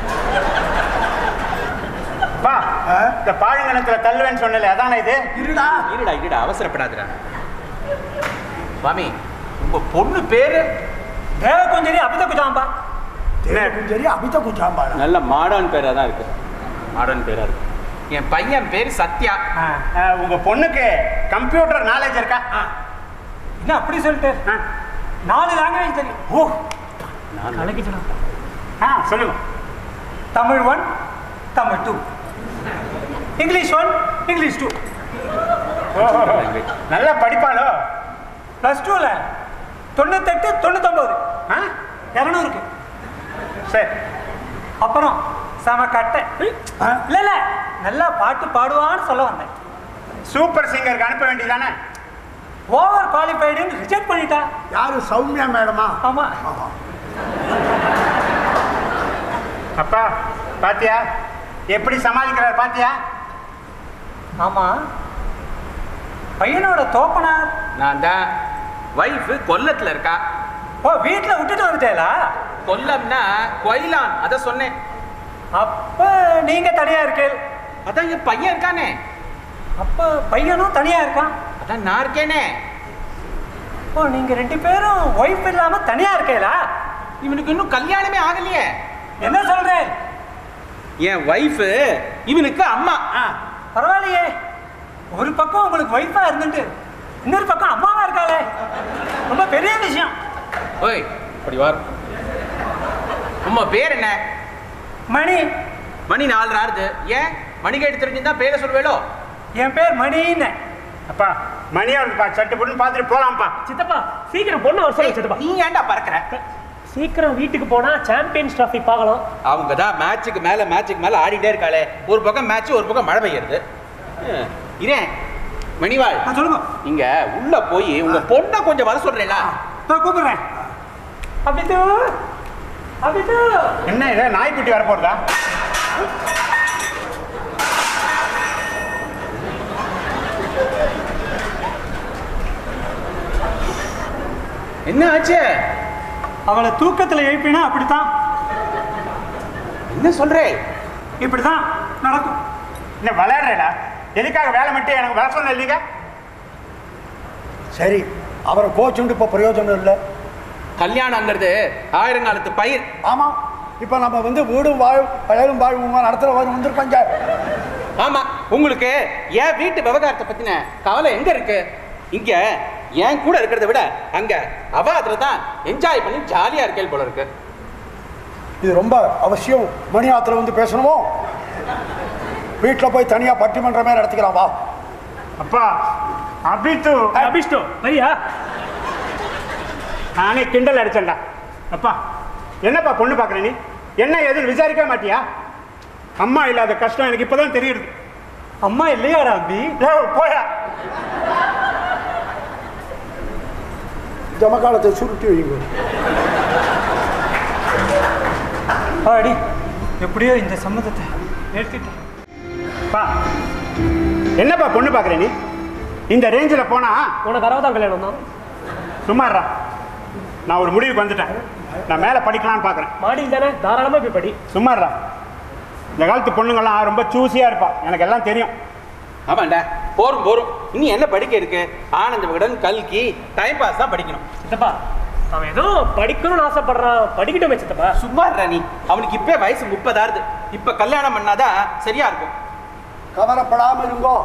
பா இந்த பாழுங்கணத்துல தள்ளுவேன்னு சொன்னல அதானே இது இருடா இருடா இருடா அவசரப்படாதடா மாமி உங்க பொண்ணு பேரு தேவ கொஞ்சரி அபித குஜாம்பா சரி அபித குச்சாம்பாடா நல்ல மாடர்ன் பேரா தான் இருக்கு மாடர்ன் பேரா இருக்கு என் பையன் பேரு சத்யா அஹ், உங்க பொண்ணுக்கு கம்ப்யூட்டர் நாலேஜ் இருக்கா என்ன அப்படி சொல்லிட்டு ஆ. நாலு லாங்குவேஜ் தெரியும் ஓ கலக்கிட்டு ஆ சொல்லுங்க Tamil one Tamil two English one English two ஓஹோ நல்லா படிப்பாளோ ப்ளஸ் டூவில் தொண்ணூத்தெட்டு தொண்ணூத்தொம்பது ஆ இரநூறுக்கு சரி அப்புறம் செம கட்டை ஆ? இல்லை இல்லை நல்லா பாட்டு பாடுவான்னு சொல்ல வந்தேன் சூப்பர் சிங்கருக்கு அனுப்ப வேண்டியதானே ஓவர் குவாலிஃபைடுன்னு ரிஜெக்ட் பண்ணிட்டா யாரு சௌமியா மேடமா ஆமா ஆமா. அப்பா பாத்தியா எப்படி சமாளிக்கிறார் பாத்தியா ஆமா பையனோட தோப்பனார் நான் தான் வைஃப் கொல்லத்துல இருக்கா ஓ வீட்டில் விட்டுட்டு வந்துட்டேலா கொல்லம்னா கொயிலான் அத சொன்னேன் அப்ப நீங்க தனியா இருக்கேள் அதான் என் பையன் இருக்கானே அப்ப பையனும் தனியா இருக்கான் அதான் நான் இருக்கேனே ஓ நீங்க ரெண்டு பேரும் ஒய்ஃப் இல்லாம தனியா இருக்கேலா இவனுக்கு இன்னும் கல்யாணமே ஆகலையே என்ன சொல்றேன் என் வைஃப் இவனுக்கு அம்மா பரவாயில்லையே ஒரு பக்கம் உங்களுக்கு ஒய்ஃபா இருந்துட்டு இன்னொரு பக்கம் அம்மாவா இருக்காளே ரொம்ப பெரிய விஷயம் ஓய் அப்படி வார் உம்மா பேர் என்ன மணி மணி நாலு ஆறுது ஏன் மணிகேடு தெரிஞ்சுதான் பேரை சொல்வேளோ என் பேர் மணின்னு அப்பா மணியா இருக்குப்பா சட்டு புட்டுன்னு பார்த்துட்டு போலாம்ப்பா சித்தப்பா சீக்கிரம் பொண்ணு வர சொல்லு சித்தப்பா நீ ஏன்டா பறக்கிற சீக்கிரம் வீட்டுக்கு போனா சாம்பியன்ஸ் ட்ராஃபி பார்க்கலாம் அவங்க தான் மேட்சுக்கு மேல மேட்சுக்கு மேல ஆடிட்டே இருக்காளே ஒரு பக்கம் மேட்ச் ஒரு பக்கம் மழை பெய்யுறது ஹம், இரேன் மணிவாள் ஆ, சொல்லுங்க நீங்க உள்ள போய் உங்க பொண்ணை கொஞ்சம் வர சொல்றீங்களா நான் கூப்பிடுறேன் அபிது அபிது என்ன இது நாய்க்குட்டி வரப்போறதா என்ன ஆச்சு அவளை தூக்கத்துல எழுப்பினா அப்படித்தான் என்ன சொல்றே இப்படிதான் நடக்கும் என்ன விளையாடுறேடா எதுக்காக வேலை மட்டும் எனக்கு வர சொன்ன இல்லைங்க சரி அவரை கோச்சுண்டு இப்போ பிரயோஜனம் இல்லை கல்யாணங்கிறது ஆயிரங்காலத்து பயிர் ஆமா இப்போ நம்ம வந்து வீடும் வாழ் வயலும் வாழ்வுமா நடத்துகிற வரும் வந்திருப்பாங்க ஆமா உங்களுக்கு என் வீட்டு விவகாரத்தை பத்தின கவலை எங்க இருக்கு இங்க என் கூட இருக்கிறத விட அங்க அவ அதுல தான் என்ஜாய் பண்ணி ஜாலியா இருக்கேன் போல இருக்கு இது ரொம்ப அவசியம் மணி ஆத்துல வந்து பேசணுமோ வீட்டில் போய் தனியாக பட்டிமன்றமே நடத்திக்கலாம் வா அப்பா அபித்து அபிஷ்டு சரியா நானே கிண்டல் அடிச்சேன்டா அப்பா என்னப்பா பொண்ணு பார்க்குற நீ என்ன எதுன்னு விசாரிக்க மாட்டியா அம்மா இல்லாத கஷ்டம் எனக்கு இப்பதான் தெரியுது அம்மா இல்லையாடா அம்பி ஏய், போயா ஜமக்காலத்தை சுருட்டி வைங்க அடி எப்படியோ இந்த சம்மதத்தை நிறுத்திட்டேன் பா என்னப்பா பொண்ணு பார்க்குற நீ இந்த ரேஞ்சில் போனா உனக்கு அறுபதாம் கல்யாணம் தான் சும்மாறா நான் ஒரு முடிவுக்கு வந்துட்டேன் நான் மேலே படிக்கலாம்னு பார்க்குறேன் மாடியில் தானே தாராளமாக போய் படி சும்மாறா இந்த காலத்து பொண்ணுங்கள்லாம் ரொம்ப சூஸியாக இருப்பா எனக்கு எல்லாம் தெரியும் ஆமாண்டா போரும் போரும் இனி என்ன படிக்க இருக்கு ஆனந்த விகடன் கல்கி டைம் பாஸ் தான் படிக்கணும் சித்தப்பா அவன் ஏதோ படிக்கணும்னு ஆசைப்படுறான் படிக்கட்டும் சித்தப்பா சும்மா இருடா நீ அவனுக்கு இப்பே வயசு முப்பதாருது இப்ப கல்யாணம் பண்ணாதான் சரியா இருக்கும் கவலைப்படாமல் இருங்கோ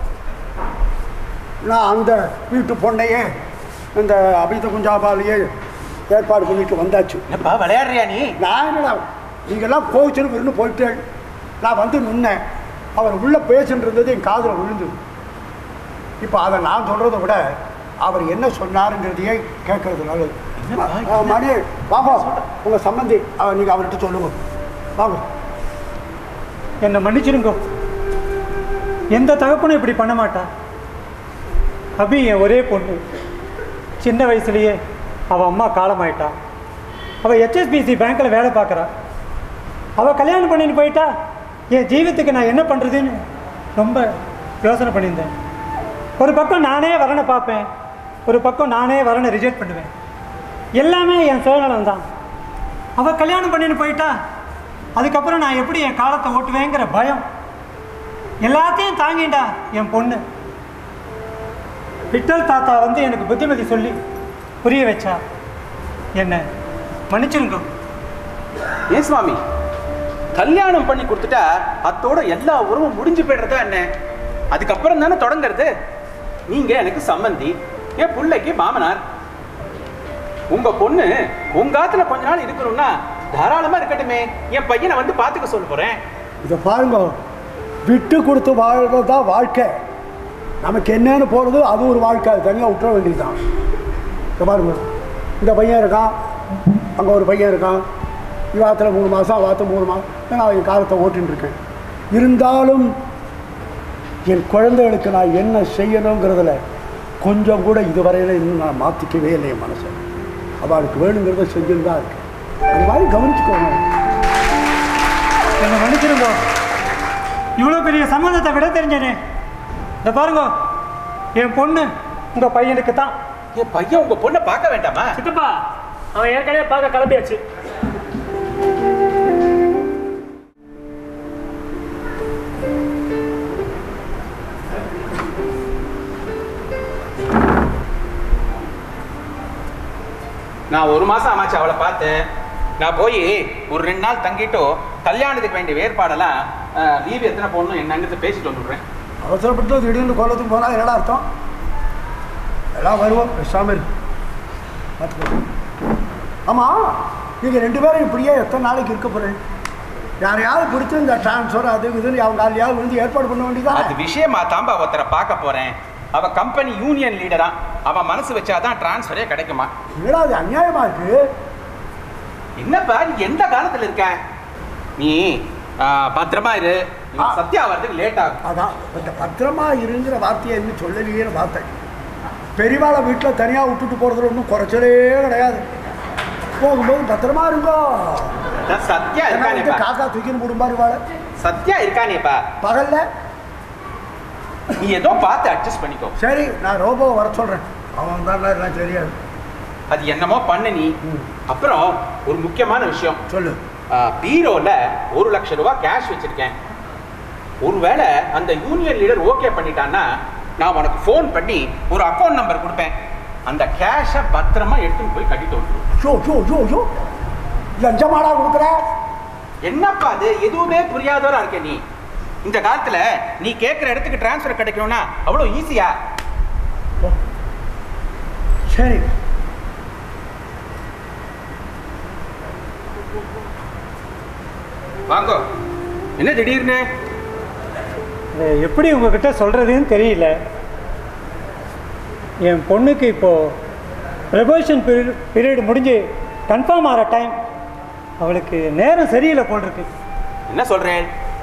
நான் அந்த வீட்டு பொண்ணையே இந்த அபித குஞ்சாபாலேயே ஏற்பாடு பண்ணிட்டு வந்தாச்சு என்னப்பா விளையாடுறியா நீ நான் என்னடா நீங்கள்லாம் கோவிச்சுன்னு விருந்து போயிட்டேன் நான் வந்து நின்னேன் அவர் உள்ள பேசிட்டு இருந்தது என் காதில் விழுந்தது இப்போ அதை நான் சொல்கிறத விட அவர் என்ன சொன்னாருங்கிறதையே கேட்கறது நல்லது ஆ, மணி வாங்க உங்கள் சம்மந்தி நீங்கள் அவர்கிட்ட சொல்லுங்க வாங்க என்னை மன்னிச்சிருங்கோ எந்த தகப்பனும் இப்படி பண்ண மாட்டான் அபி என் ஒரே பொண்ணு சின்ன வயசுலயே அவள் அம்மா காலமாயிட்டா அவள் ஹெச்எஸ்பிசி பேங்க்கில் வேலை பார்க்குறா அவள் கல்யாணம் பண்ணிட்டு போயிட்டா என் ஜீவித்துக்கு நான் என்ன பண்ணுறதுன்னு ரொம்ப யோசனை பண்ணியிருந்தேன் ஒரு பக்கம் நானே வரனை பார்ப்பேன் ஒரு பக்கம் நானே வரனை ரிஜெக்ட் பண்ணுவேன் எல்லாமே என் சுயநலம் தான் அவள் கல்யாணம் பண்ணிட்டு போயிட்டா அதுக்கப்புறம் நான் எப்படி என் காலத்தை ஓட்டுவேங்கிற பயம் எல்லாத்தையும் தாங்கிண்டா என் பொண்ணு விட்டல் தாத்தா வந்து எனக்கு புத்திமதி சொல்லி புரிய வச்சா என்ன மன்னிச்சிருங்க ஏன் சுவாமி கல்யாணம் பண்ணி கொடுத்துட்டா அத்தோட எல்லா உறவும் முடிஞ்சு போயிடுறதா என்ன அதுக்கப்புறம் தானே தொடங்குறது நீங்க எனக்கு சம்மந்தி என் பிள்ளைக்கு மாமனார் உங்க பொண்ணு உங்க ஆத்துல கொஞ்ச நாள் இருக்கணும்னா தாராளமா இருக்கட்டுமே என் பையனை வந்து பாத்துக்க சொல்ல போறேன் இதை பாருங்க விட்டு கொடுத்து வாழ்றது தான் வாழ்க்கை நமக்கு என்னன்னு போகிறது அது ஒரு வாழ்க்கை அது தனியாக விட்டுற வேண்டியதுதான் இதை பாருங்க இந்த பையன் இருக்கான் அங்கே ஒரு பையன் இருக்கான் இவாத்தில் மூணு மாதம் அவாத்தில் மூணு மாதம் நான் என் காலத்தை ஓட்டின்னு இருக்கேன் இருந்தாலும் என் குழந்தைகளுக்கு நான் என்ன செய்யணுங்கிறதுல கொஞ்சம் கூட இதுவரையில் இன்னும் நான் மாற்றிக்கவே இல்லை என் மனசை அவளுக்கு வேணுங்கிறத செஞ்சுன்னு தான் இருக்கேன் அது மாதிரி கவனிச்சுக்கோங்க என்னை மன்னிச்சிருங்க இவ்வளோ பெரிய சம்மந்தத்தை விட தெரிஞ்சனே இந்த பாருங்க என் பொண்ணு உங்கள் பையனுக்கு தான் என் பையன் உங்க பொண்ணை பார்க்க வேண்டாமா சித்தப்பா அவன் ஏற்கனவே பார்க்க கிளம்பியாச்சு நான் ஒரு மாசம் ஆமாச்சு அவளை பார்த்தேன் நான் போய் ஒரு ரெண்டு நாள் தங்கிட்டோ கல்யாணத்துக்கு வேண்டிய ஏற்பாடெல்லாம் லீவ் எத்தனை போடணும் என்னங்கிறது பேசிட்டு வந்துடுறேன் அவசரப்பட்டு திடீர்னு கொல்லத்துக்கு போனால் என்னடா அர்த்தம் எல்லாம் வருவோம் பேசாமல் இருக்கு பார்த்துக்கோ ஆமாம் நீங்கள் ரெண்டு பேரும் இப்படியே எத்தனை நாளைக்கு இருக்க போகிறேன் யாரையாவது பிடிச்சி இந்த டிரான்ஸ்ஃபர் அது இதுன்னு அவங்க யாரையாவது வந்து ஏற்பாடு பண்ண அது வேண்டியதான் விஷயமா தாம்பா ஒருத்தரை பார்க்க போறேன் அவ கம்பெனி யூனியன் லீடரா அவன் மனசு வச்சாதான் டிரான்ஸ்ஃபரே கிடைக்குமா என்னடா அது அநியாயமா இருக்கு என்னப்பா நீ எந்த காலத்துல இருக்க நீ ஆ, பத்திரமா இரு இவன் ஆ. சத்யா வர்றதுக்கு லேட் ஆகும் அதான் இந்த பத்திரமா இருங்கிற வார்த்தையை இன்னும் சொல்லலையேன்னு பார்த்தேன் பெரியவாளை வீட்டில் தனியாக விட்டுட்டு போகிறதுல ஒன்றும் குறைச்சலே கிடையாது போகும்போது பத்திரமா இருங்கோ அதான் சத்யா ஏன்னா வந்து இருக்கானேப்பா காக்கா தூக்கின்னு போடும்பாரு வாழை சத்யா இருக்கானேப்பா பகல்ல நீ ஏதோ பார்த்து அட்ஜஸ்ட் பண்ணிக்கோ சரி நான் ரோபோ வர சொல்கிறேன் அவன் தான் எல்லாம் தெரியாது அது என்னமோ பண்ணு நீ ம். அப்புறம் ஒரு முக்கியமான விஷயம் சொல்லு ஆ, பீரோல ஒரு லட்சம் ரூபாய் கேஷ் வச்சிருக்கேன் ஒருவேளை அந்த யூனியன் லீடர் ஓகே பண்ணிட்டான்னா நான் உனக்கு ஃபோன் பண்ணி ஒரு அக்கௌண்ட் நம்பர் கொடுப்பேன் அந்த கேஷை பத்திரமா எடுத்துன்னு போய் கட்டிட்டு வந்துடும் ஷோ ஷோ ஷோ ஷோ லஞ்சமாடா கொடுக்குற என்னப்பா அது எதுவுமே புரியாதவரா இருக்க நீ இந்த காலத்துல நீ கேட்குற இடத்துக்கு டிரான்ஸ்ஃபர் கிடைக்கணும்னா அவ்வளோ ஈஸியா சரி வாங்கோ என்ன திடீர்னு இதை எப்படி உங்ககிட்ட சொல்கிறதுன்னு தெரியல என் பொண்ணுக்கு இப்போது ப்ரொபோஷன் பீரியட் பீரியட் முடிஞ்சு கன்ஃபார்ம் ஆகிற டைம் அவளுக்கு நேரம் சரியில்லை போல் இருக்கு என்ன சொல்றேன்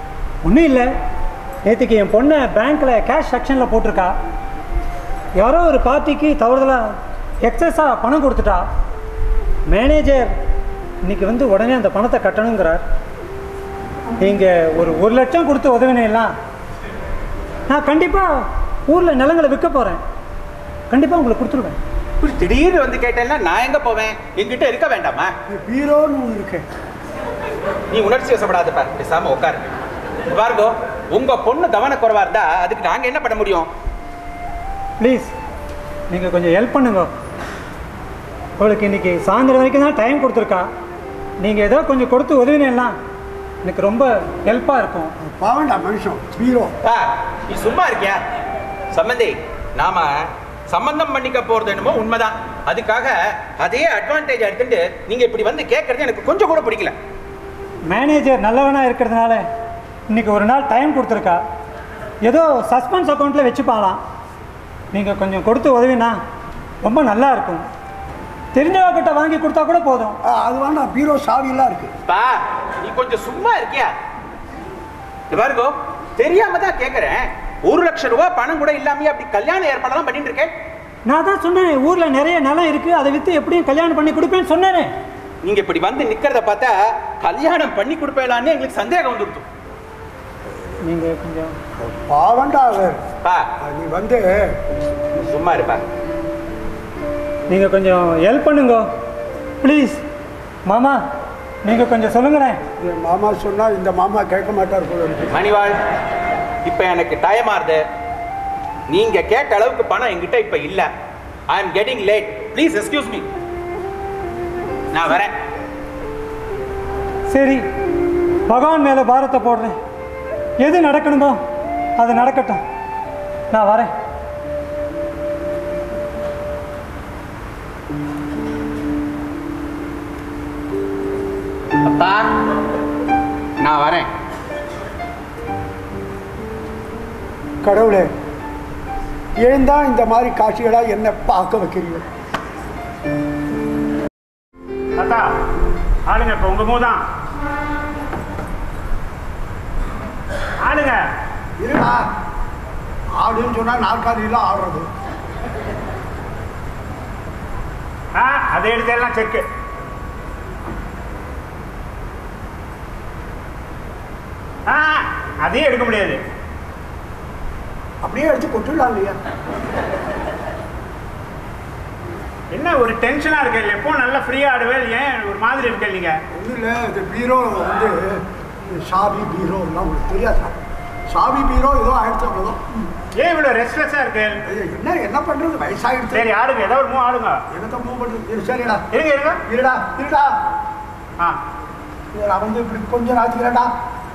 ஒன்றும் இல்லை நேற்றுக்கு என் பொண்ணை பேங்க்கில் கேஷ் செக்ஷனில் போட்டிருக்கா யாரோ ஒரு பார்ட்டிக்கு தவறுதலாக எக்ஸஸாக பணம் கொடுத்துட்டா மேனேஜர் இன்னைக்கு வந்து உடனே அந்த பணத்தை கட்டணுங்கிறார் நீங்கள் ஒரு ஒரு லட்சம் கொடுத்து உதவினேலாம் நான் கண்டிப்பாக ஊரில் நிலங்களை விற்க போகிறேன் கண்டிப்பாக உங்களுக்கு கொடுத்துருவேன் இப்படி திடீர்னு வந்து கேட்டேன்னா நான் எங்க போவேன் என்கிட்ட இருக்க வேண்டாமா பீரோன்னு ஒன்று இருக்கு நீ உணர்ச்சி வசப்படாத பாரு பேசாம உட்காரு பாருங்கோ உங்க பொண்ணு கவனக்குறைவா இருந்தா அதுக்கு நாங்க என்ன பண்ண முடியும் ப்ளீஸ் நீங்கள் கொஞ்சம் ஹெல்ப் பண்ணுங்க அவளுக்கு இன்னைக்கு சாயந்தரம் வரைக்கும் தான் டைம் கொடுத்துருக்கா நீங்கள் ஏதோ கொஞ்சம் கொடுத்து உதவினேன்னா எனக்கு ரொம்ப ஹெல்ப்பாக இருக்கும் பாவண்டா மனுஷன் பீரோ ஆ, நீ சும்மா இருக்கியா சம்பந்தி நாம சம்பந்தம் பண்ணிக்க போறது என்னமோ உண்மைதான் அதுக்காக அதே அட்வான்டேஜ் எடுத்துட்டு நீங்க இப்படி வந்து கேட்கறது எனக்கு கொஞ்சம் கூட பிடிக்கல மேனேஜர் நல்லவனாக இருக்கிறதுனால இன்னைக்கு ஒரு நாள் டைம் கொடுத்துருக்கா ஏதோ சஸ்பென்ஸ் அக்கௌண்ட்டில் வச்சுப்பாங்களாம் நீங்கள் கொஞ்சம் கொடுத்து உதவினா ரொம்ப நல்லா இருக்கும் தெரிஞ்சவங்கிட்ட வாங்கி கொடுத்தா கூட போதும் ஆ, அது வேண்டாம் பீரோ சாவியெல்லாம் இருக்கு பா நீ கொஞ்சம் சும்மா இருக்கியா இது பாருங்கோ தெரியாம தான் கேட்கறேன் ஒரு லட்சம் ரூபாய் பணம் கூட இல்லாமயே அப்படி கல்யாண ஏற்பாடெல்லாம் பண்ணிட்டு இருக்கேன் நான் தான் சொன்னேன் ஊரில் நிறைய நிலம் இருக்குது அதை விற்று எப்படியும் கல்யாணம் பண்ணி கொடுப்பேன்னு சொன்னேனே நீங்க இப்படி வந்து நிக்கிறத பார்த்தா கல்யாணம் பண்ணி கொடுப்பேலான்னு எங்களுக்கு சந்தேகம் வந்துடுது நீங்கள் கொஞ்சம் பாவண்டா அவர் பா நீ வந்து சும்மா இருப்பா நீங்கள் கொஞ்சம் ஹெல்ப் பண்ணுங்க ப்ளீஸ் மாமா நீங்கள் கொஞ்சம் சொல்லுங்களேன் என் மாமா சொன்னா இந்த மாமா கேட்க மாட்டார் போல இருக்கு மணிவாள் இப்ப எனக்கு டைம் ஆறுது நீங்க கேட்ட அளவுக்கு பணம் என்கிட்ட இப்ப இல்ல I am getting late please excuse me நான் வரேன் சரி பகவான் மேலே பாரத்தை போடுறேன் எது நடக்கணுமோ அது நடக்கட்டும் நான் வரேன் அப்பா நான் வரேன் கடவுளே எழுந்தா இந்த மாதிரி காட்சிகளா என்ன பார்க்க வைக்கிறீங்க தாத்தா ஆளுங்க இப்போ உங்க மூதான் ஆளுங்க இருடா ஆடுன்னு சொன்னா நாற்காலியெல்லாம் ஆடுறது ஆ அதை எடுத்து எல்லாம் செக்கு ஆ அதையும் எடுக்க முடியாது அப்படியே எடுத்து கொட்டுடலாம் இல்லையா என்ன ஒரு டென்ஷனா இருக்கு எப்போ நல்லா ஃப்ரீயா ஆடுவேன் ஏன் ஒரு மாதிரி இருக்கு நீங்க ஒன்றும் இல்லை இந்த பீரோ வந்து சாவி பீரோ எல்லாம் உங்களுக்கு தெரியாதா சாவி பீரோ ஏதோ ஆயிடுச்சு அவ்வளோதான் ஏன் இவ்வளவு ரெஸ்ட்லெஸ்ஸா இருக்கு ஐயோ, என்ன என்ன பண்றது வயசாயிடுச்சு சரி ஆடுங்க ஏதாவது ஒரு மூவ் ஆடுங்க என்னத்த மூவ் பண்றது இரு, சரிடா இருங்க இருங்க இருடா இருடா ஆ இரு, நான் வந்து இப்படி கொஞ்சம் நாத்திக்கிறேன்டா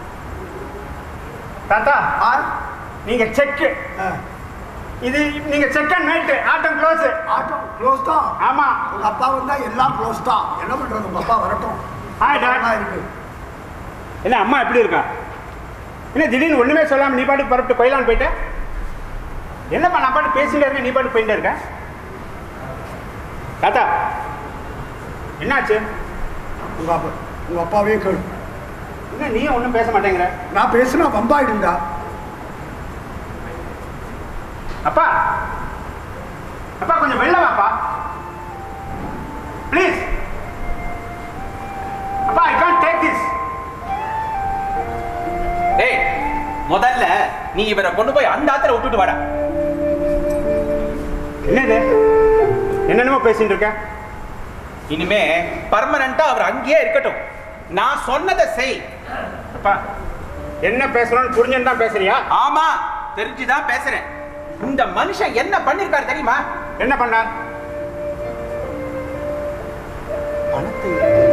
தாத்தா ஆ நீங்க செக்கு ஆ. இது நீங்க செக் அண்ட் மேட் ஆட்டம் க்ளோஸ் ஆட்டோ க்ளோஸ் தான் ஆமா உங்க அப்பா வந்தா எல்லாம் க்ளோஸ் தான் என்ன பண்றது உங்க அப்பா வரட்டும் ஹாய் டாட் நல்லா இருக்கு என்ன அம்மா எப்படி இருக்கா என்ன திடீர்னு ஒண்ணுமே சொல்லாம நீ பாட்டுக்கு பரப்பிட்டு போயிடலான்னு போயிட்ட என்னப்பா நான் பாட்டு பேசிட்டே இருக்கேன் நீ பாட்டு போயிட்டே இருக்க தாத்தா என்னாச்சு உங்க அப்பா உங்க அப்பாவே கேளு என்ன நீயும் ஒன்றும் பேச மாட்டேங்கிற நான் பேசுனா வம்பாயிடுண்டா அப்பா அப்பா கொஞ்சம் வெளில வாப்பா ப்ளீஸ் அப்பா ஐ கான்ட் டேக் திஸ் டேய் முதல்ல நீ இவரை கொண்டு போய் அந்த ஆத்துல விட்டுட்டு வாடா என்னது என்னென்னமோ பேசிட்டு இருக்க இனிமே பர்மனண்டா அவர் அங்கேயே இருக்கட்டும் நான் சொன்னதை செய் அப்பா என்ன பேசுறோம்னு புரிஞ்சுன்னு தான் பேசுறியா ஆமா தெரிஞ்சுதான் பேசுறேன் இந்த மனுஷன் என்ன பண்ணிருக்காரு தெரியுமா என்ன பண்ணார் பணத்தை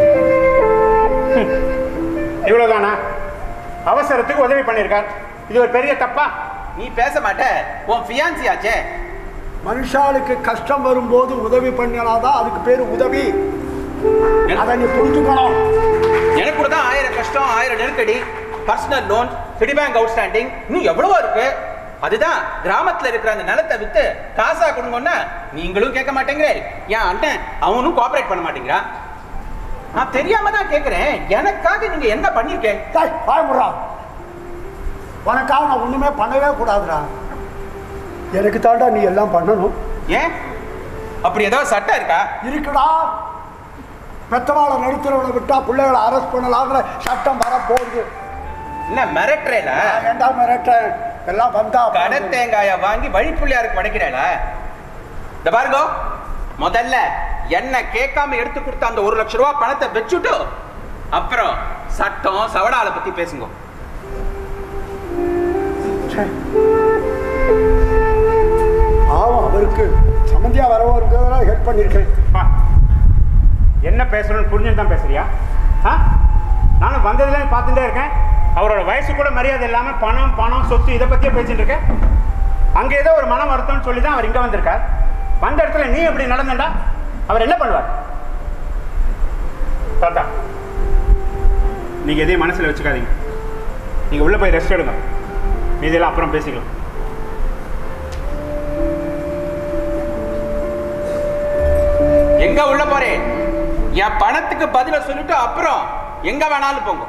இவ்வளவுதானா அவசரத்துக்கு உதவி பண்ணியிருக்கார் இது ஒரு பெரிய தப்பா நீ பேச மாட்ட உன் ஃபியான்சி ஆச்சே மனுஷாளுக்கு கஷ்டம் வரும்போது உதவி பண்ணினாதான் அதுக்கு பேர் உதவி அதை நீ புரிஞ்சுக்கணும் எனக்கு கூட தான் ஆயிரம் கஷ்டம் ஆயிரம் நெருக்கடி personal loan Citibank outstanding இன்னும் எவ்வளவோ இருக்கு அதுதான் கிராமத்துல இருக்கிற அந்த நிலத்தை வித்து காசா கொடுங்கன்னா நீங்களும் கேட்க மாட்டேங்கிற என் அண்ணன் அவனும் கோஆபரேட் பண்ண மாட்டேங்கிறான் நான் தெரியாம தான் கேட்கிறேன் எனக்காக நீங்க என்ன பண்ணிருக்கேன் டேய், வாய முடுறா. உனக்காக நான் ஒன்றுமே பண்ணவே கூடாதுடா எனக்கு தாண்டா நீ எல்லாம் பண்ணணும் ஏன் அப்படி ஏதாவது சட்டம் இருக்கா இருக்குடா பெத்தவாளை நடுத்தரவுல விட்டா பிள்ளைகளை அரெஸ்ட் பண்ணலாங்கிற சட்டம் வரப்போகுது என்ன மிரட்டுறேல நான் ஏன்டா மிரட்டேன் எல்லாம் வந்தா கடை தேங்காய வாங்கி வழிப்புள்ளியாருக்கு படைக்கிறேல இந்த பாருங்க முதல்ல என்ன கேட்காம எடுத்து கொடுத்த அந்த ஒரு லட்ச ரூபாய் பணத்தை வச்சுட்டு அப்புறம் சட்டம் சவடால பத்தி பேசுங்க பாவம் அவருக்கு சம்மந்தியா வரவருக்கு ஹெல்ப் பண்ணியிருக்கேன் பா என்ன பேசுறோன்னு புரிஞ்சு தான் பேசுறியா ஆ நானும் வந்ததுல பார்த்துட்டே இருக்கேன் அவரோட வயசு கூட மரியாதை இல்லாமல் பணம் பணம் சொத்து இதை பற்றியே பேசிட்டு இருக்கேன் அங்கே ஏதோ ஒரு மன வருத்தம்னு சொல்லி தான் அவர் இங்கே வந்திருக்கார் வந்த இடத்துல நீ எப்படி நடந்தண்டா அவர் என்ன பண்ணுவார் தாத்தா நீங்கள் எதையும் மனசில் வச்சுக்காதீங்க நீங்கள் உள்ளே போய் ரெஸ்ட் எடுங்க மீதியெல்லாம் அப்புறம் பேசிக்கலாம் எங்க உள்ள போறேன் என் பணத்துக்கு பதில சொல்லிட்டு அப்புறம் எங்க வேணாலும் போங்க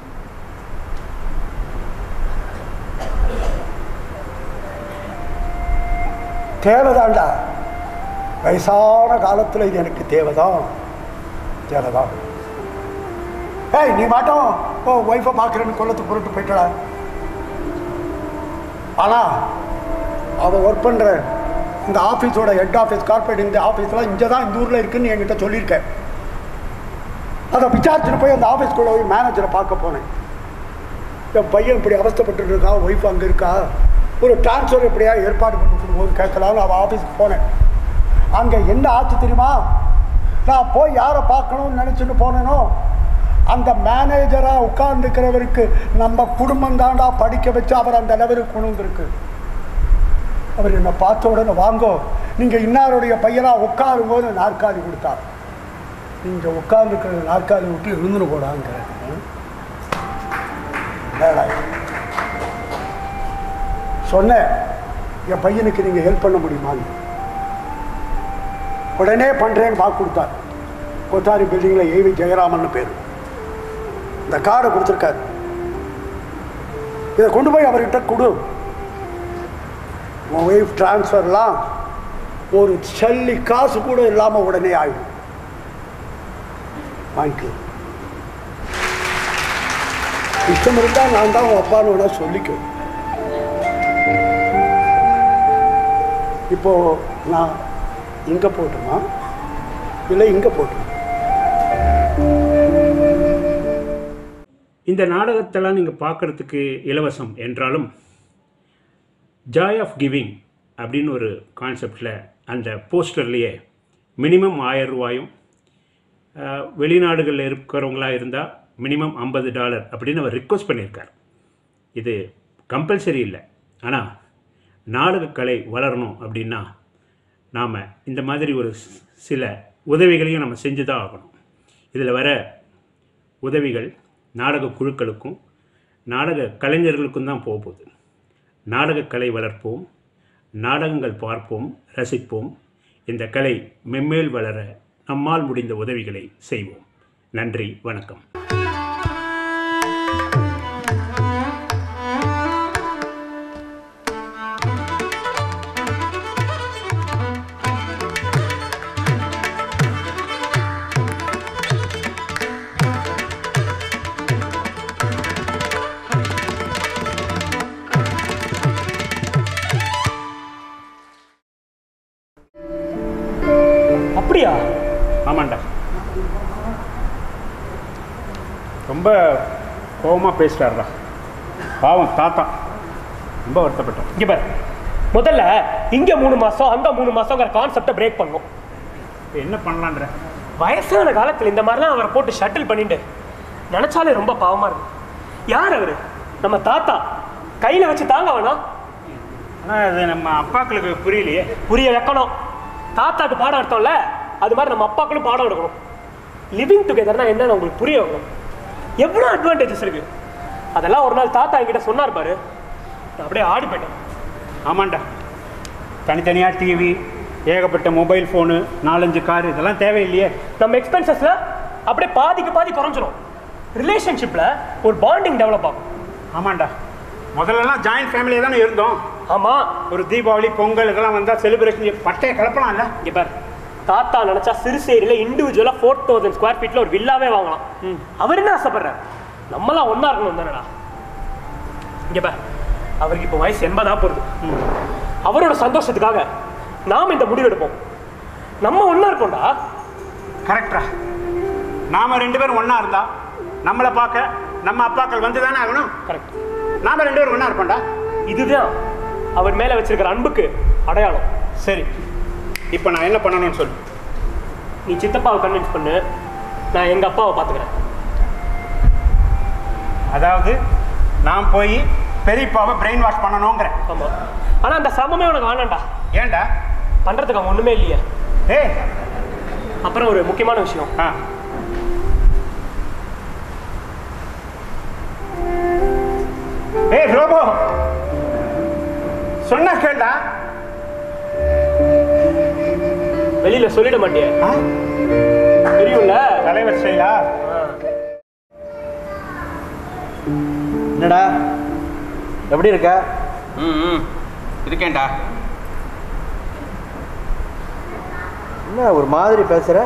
தேவைதான்டா வயசான காலத்தில் இது எனக்கு தேவைதான் தேவைதான் ஏய் நீ மாட்டோம் ஓ ஒய்ஃபை பார்க்குறேன்னு கொல்லத்து புரட்டு போயிட்டடா ஆனால் அவள் ஒர்க் பண்ணுற இந்த ஆஃபீஸோட ஹெட் ஆஃபீஸ் கார்பரேட் இந்த ஆஃபீஸ்லாம் இங்கே தான் இந்த ஊரில் இருக்குன்னு என்கிட்ட சொல்லியிருக்கேன் அதை விசாரிச்சுட்டு போய் அந்த ஆஃபீஸ்க்குள்ளே போய் மேனேஜரை பார்க்க போனேன் என் பையன் இப்படி அவஸ்தைப்பட்டு இருக்கா ஒய்ஃப் அங்கே இருக்கா ஒரு டிரான்ஸ்ஃபர் எப்படியா ஏற்பாடு பண்ணி கொடுக்கும்போது கேட்கலான்னு அவள் ஆஃபீஸ்க்கு போனேன் அங்கே என்ன ஆச்சு தெரியுமா நான் போய் யாரை பார்க்கணும்னு நினச்சிட்டு போனேனோ அந்த மேனேஜராக உட்கார்ந்துக்கிறவருக்கு நம்ம குடும்பம் தாண்டா படிக்க வச்சு அவர் அந்த லெவலுக்கு கொண்டு வந்திருக்கு அவர் என்னை பார்த்த உடனே வாங்கோ நீங்கள் இன்னாருடைய பையனாக உட்காரும்போது நாற்காலி கொடுத்தார் நீங்கள் உட்கார்ந்துக்கிற நாற்காலி விட்டு எழுந்துன்னு போடாங்கிறேன் என்னடா இது? சொன்னேன் என் பையனுக்கு நீங்கள் ஹெல்ப் பண்ண முடியுமான்னு உடனே பண்ணுறேன்னு வாக்கு கொடுத்தார் கொத்தாரி பில்டிங்கில் ஏவி ஜெயராமன் பேர் இந்த கார்டை கொடுத்துருக்காரு இதை கொண்டு போய் அவர்கிட்ட கொடு உன் ஒய்ஃப் டிரான்ஸ்ஃபர்லாம் ஒரு சல்லி காசு கூட இல்லாமல் உடனே ஆயிடும் வாங்கிக்கோ இஷ்டம் இருந்தால் நான் தான் உன் அப்பான்னு வேணா சொல்லிக்கோ இப்போ நான் இங்கே போட்டுமா இல்லை இங்கே போட்டுமா இந்த நாடகத்தெல்லாம் நீங்கள் பார்க்குறதுக்கு இலவசம் என்றாலும் ஜாய் ஆஃப் கிவிங் அப்படின்னு ஒரு கான்செப்டில் அந்த போஸ்டர்லேயே மினிமம் ஆயிரம் ரூபாயும் அஹ், வெளிநாடுகளில் இருக்கிறவங்களா இருந்தால் மினிமம் ஐம்பது டாலர் அப்படின்னு அவர் ரிக்வஸ்ட் பண்ணியிருக்கார் இது கம்பல்சரி இல்லை ஆனால் நாடகக்கலை வளரணும் அப்படின்னா நாம் இந்த மாதிரி ஒரு ஸ்- சில உதவிகளையும் நம்ம செஞ்சு தான் ஆகணும் இதில் வர உதவிகள் நாடக குழுக்களுக்கும் நாடக கலைஞர்களுக்கும் தான் போக போகுது நாடகக் கலை வளர்ப்போம் நாடகங்கள் பார்ப்போம் ரசிப்போம் இந்த கலை மெம்மேல் வளர நம்மால் முடிந்த உதவிகளை செய்வோம் நன்றி வணக்கம் அப்படியா ஆமாண்டா ரொம்ப கோபமாக பேசிட்டாருடா பாவம் தாத்தா ரொம்ப வருத்தப்பட்டோம் இங்க பாரு முதல்ல இங்க மூணு மாசம் அங்க மூணு மாசங்கிற கான்செப்டை பிரேக் பண்ணும் இப்போ என்ன பண்ணலான்ற வயசான காலத்துல இந்த மாதிரிலாம் அவரை போட்டு ஷட்டில் பண்ணிட்டு நினைச்சாலே ரொம்ப பாவமா இருக்கு யார் அவரு நம்ம தாத்தா கையில வச்சு தாங்க வேணாம் ஆனால் அது நம்ம அப்பாக்களுக்கு புரியலையே புரிய வைக்கணும் தாத்தாக்கு பாடம் எடுத்தோம்ல அது மாதிரி நம்ம அப்பாக்களும் பாடம் எடுக்கணும் லிவிங் டுகெதர்னா என்னன்னு உங்களுக்கு புரிய வைக்கணும் எவ்வளோ அட்வான்டேஜஸ் இருக்கு அதெல்லாம் ஒரு நாள் தாத்தா என்கிட்ட சொன்னார் பாரு நான் அப்படியே ஆடி போயிட்டேன் ஆமாண்டா தனித்தனியாக டிவி ஏகப்பட்ட மொபைல் ஃபோனு நாலஞ்சு கார் இதெல்லாம் தேவையில்லையே நம்ம எக்ஸ்பென்சஸ்ல அப்படியே பாதிக்கு பாதி குறைஞ்சிரும் ரிலேஷன்ஷிப்ல ஒரு பாண்டிங் டெவலப் ஆகும் ஆமாண்டா முதல்லலாம் ஜாயிண்ட் ஃபேமிலியாக தானே இருந்தோம் ஆமா ஒரு தீபாவளி பொங்கல் இதெல்லாம் வந்தால் செலிப்ரேஷன் பட்டையை கலப்பலாம்ல இங்க பாரு தாத்தா நினைச்சா சிறுசேரியில இண்டிவிஜுவலா ஃபோர் தௌசண்ட் ஸ்கொயர் ஃபீட்ல ஒரு வில்லாவே வாங்கலாம் அவர் என்ன ஆசைப்படுறாரு நம்மளாம் ஒண்ணா இருக்கணும் தானடா இங்க பாரு அவருக்கு இப்போ வயசு எண்பதா போகுது அவரோட சந்தோஷத்துக்காக நாம் இந்த முடிவு எடுப்போம் நம்ம ஒண்ணா இருக்கோம்டா கரெக்டா நாம ரெண்டு பேரும் ஒண்ணா இருந்தா நம்மளை பார்க்க நம்ம அப்பாக்கள் வந்து தானே ஆகணும் கரெக்ட் நாம ரெண்டு பேரும் ஒண்ணா இருப்போம்டா இதுதான் அவர் மேல வச்சிருக்கிற அன்புக்கு அடையாளம் சரி இப்போ நான் என்ன பண்ணணும்னு சொல்லு நீ சித்தப்பாவை கன்வின்ஸ் பண்ணு நான் எங்க அப்பாவை பாத்துக்கிறேன் அதாவது நான் போய் பெரியப்பாவை பிரெயின் வாஷ் பண்ணணுங்கிற ஆமா ஆனா அந்த சிரமமே உனக்கு வேணாம்டா ஏன்டா பண்றதுக்கு அவன் ஒண்ணுமே இல்லையே ஏய் அப்புறம் ஒரு முக்கியமான விஷயம் ஆ ஏய் ரோபோ சொன்னா கேட்டா வெளியில சொல்லிட மாட்டியே ஆ? தெரியும்ல தலைவர் செயலா ஆ. என்னடா எப்படி இருக்க ம் ம் இருக்கேன்டா என்ன ஒரு மாதிரி பேசுற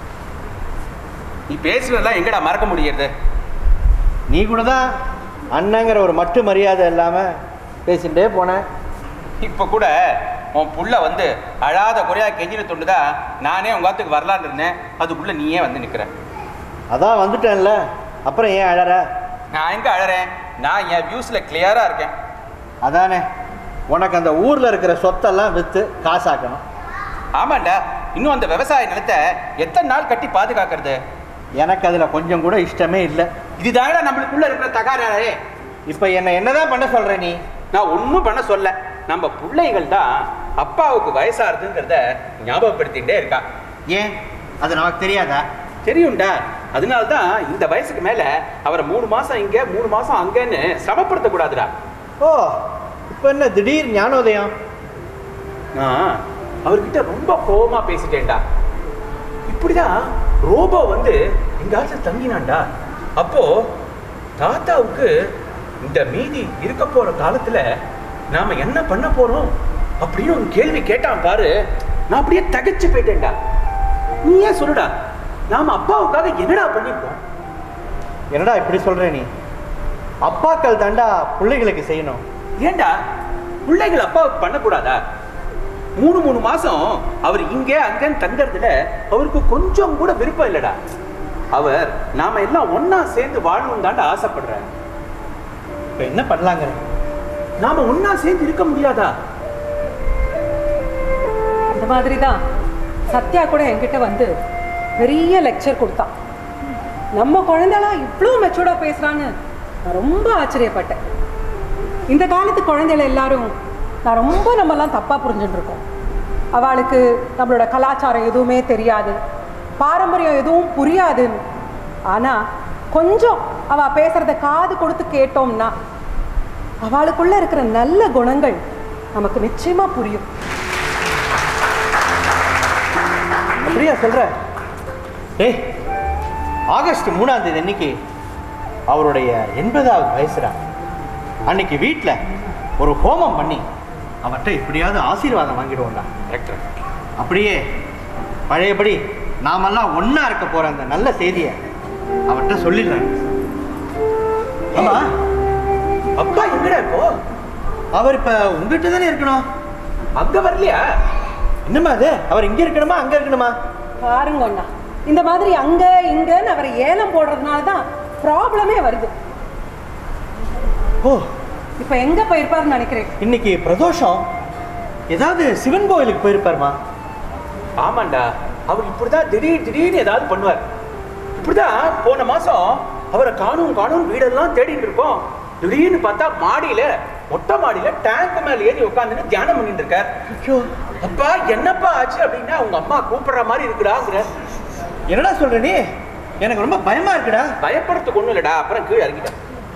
நீ பேசுனதெல்லாம் எங்கடா மறக்க முடியறது நீ கூட தான் அண்ணங்கிற ஒரு மட்டு மரியாதை இல்லாமல் பேசிகிட்டே போனேன் இப்போ கூட உன் புள்ள வந்து அழாத குறையா கெஞ்சின தொண்டுதான் நானே உங்க ஆத்துக்கு வரலான்னு இருந்தேன் அதுக்குள்ள நீயே வந்து நிக்கிற அதான் வந்துட்டேன்ல அப்புறம் ஏன் அழற நான் எங்க அழறேன் நான் என் வியூஸ்ல கிளியரா இருக்கேன் அதானே உனக்கு அந்த ஊரில் இருக்கிற சொத்தெல்லாம் விற்று காசாக்கணும் ஆமாண்டா இன்னும் அந்த விவசாய நிலத்தை எத்தனை நாள் கட்டி பாதுகாக்கிறது எனக்கு அதில் கொஞ்சம் கூட இஷ்டமே இல்லை இதுதானடா நம்மளுக்குள்ள இருக்கிற தகராறே இப்போ என்னை என்னதான் பண்ண சொல்கிற நீ நான் ஒன்றும் பண்ண சொல்ல நம்ம பிள்ளைகள் தான் அப்பாவுக்கு வயசாகுதுங்கிறத ஞாபகப்படுத்திகிட்டே இருக்கா ஏன் அது நமக்கு தெரியாதா தெரியும்டா அதனால தான் இந்த வயசுக்கு மேல அவரை மூணு மாசம் இங்க மூணு மாசம் அங்கன்னு சிரமப்படுத்த கூடாதுடா ஓ இப்போ என்ன திடீர் ஞானோதயம் நான் அவர்கிட்ட ரொம்ப கோவமா பேசிட்டேன்டா இப்படிதான் ரோபோ வந்து எங்காச்சும் தங்கினான்டா அப்போ தாத்தாவுக்கு இந்த மீதி இருக்க போற காலத்துல நாம என்ன பண்ண போறோம் அப்படின்னு ஒரு கேள்வி கேட்டான் பாரு நான் அப்படியே தகைச்சு போயிட்டேன்டா நீ ஏன் சொல்லுடா நாம அப்பாவுக்காக என்னடா பண்ணிருக்கோம் என்னடா இப்படி சொல்கிற நீ அப்பாக்கள் தாண்டா பிள்ளைகளுக்கு செய்யணும் ஏண்டா பிள்ளைகள் அப்பாவுக்கு பண்ணக்கூடாதா மூணு மூணு மாசம் அவர் இங்கே அங்கன்னு தங்கறதுல அவருக்கு கொஞ்சம் கூட விருப்பம் இல்லடா அவர் நாம எல்லாம் ஒண்ணா சேர்ந்து வாழணும் தாண்டா ஆசைப்படுறார் இப்போ என்ன பண்ணலாங்கிற நாம ஒண்ணா சேர்ந்து இருக்க முடியாதா அந்த மாதிரி தான் சத்யா கூட என்கிட்ட வந்து பெரிய லெக்சர் கொடுத்தான் நம்ம குழந்தைலாம் இவ்வளோ மெச்சூர்டாக பேசுகிறான்னு நான் ரொம்ப ஆச்சரியப்பட்டேன் இந்த காலத்து குழந்தைகள் எல்லாரும் நான் ரொம்ப நம்மலாம் தப்பாக புரிஞ்சுட்டு இருக்கோம் அவளுக்கு நம்மளோட கலாச்சாரம் எதுவுமே தெரியாது பாரம்பரியம் எதுவும் புரியாதுன்னு ஆனால் கொஞ்சம் அவள் பேசுகிறத காது கொடுத்து கேட்டோம்னா அவளுக்குள்ள இருக்கிற நல்ல குணங்கள் நமக்கு நிச்சயமாக புரியும் அப்படியா சொல்ற ஏய் ஆகஸ்ட் மூணாம் தேதி அன்னைக்கு அவருடைய எண்பதாவது வயசுடா அன்னைக்கு வீட்டில் ஒரு ஹோமம் பண்ணி அவர்கிட்ட எப்படியாவது ஆசீர்வாதம் வாங்கிடுவோம்டா கரெக்டர் அப்படியே பழையபடி நாமெல்லாம் ஒண்ணா இருக்க போற அந்த நல்ல செய்தியை அவர்கிட்ட சொல்லிடுறேன் ஆமா அப்பா எங்கடா இப்போ அவர் இப்ப உங்ககிட்ட தானே இருக்கணும் அங்க வரலையா என்னம்மா அது அவர் இங்க இருக்கணுமா அங்க இருக்கணுமா பாருங்க அண்ணா இந்த மாதிரி அங்க இங்கன்னு அவரை ஏலம் போடுறதுனால தான் ப்ராப்ளமே வருது ஓ இப்போ எங்க போயிருப்பாருன்னு நினைக்கிறேன் இன்னைக்கு பிரதோஷம் ஏதாவது சிவன் கோவிலுக்கு போயிருப்பாருமா ஆமாண்டா அவர் இப்படிதான் திடீர் திடீர்னு ஏதாவது பண்ணுவார் இப்படிதான் போன மாசம் அவரை காணும் காணும் வீடெல்லாம் தேடிட்டு இருக்கோம் திடீர்னு பார்த்தா மாடியில மொட்டை மாடியில டேங்க் மேல ஏறி உட்காந்துன்னு தியானம் பண்ணிட்டு இருக்கார் ஐயோ அப்பா என்னப்பா ஆச்சு அப்படின்னா உங்க அம்மா கூப்பிடுற மாதிரி இருக்குடாங்கிற என்னடா சொல்ற நீ எனக்கு ரொம்ப பயமா இருக்குடா பயப்படுறதுக்கு ஒண்ணும் இல்லடா அப்புறம் கீழே இறங்கிட்டேன்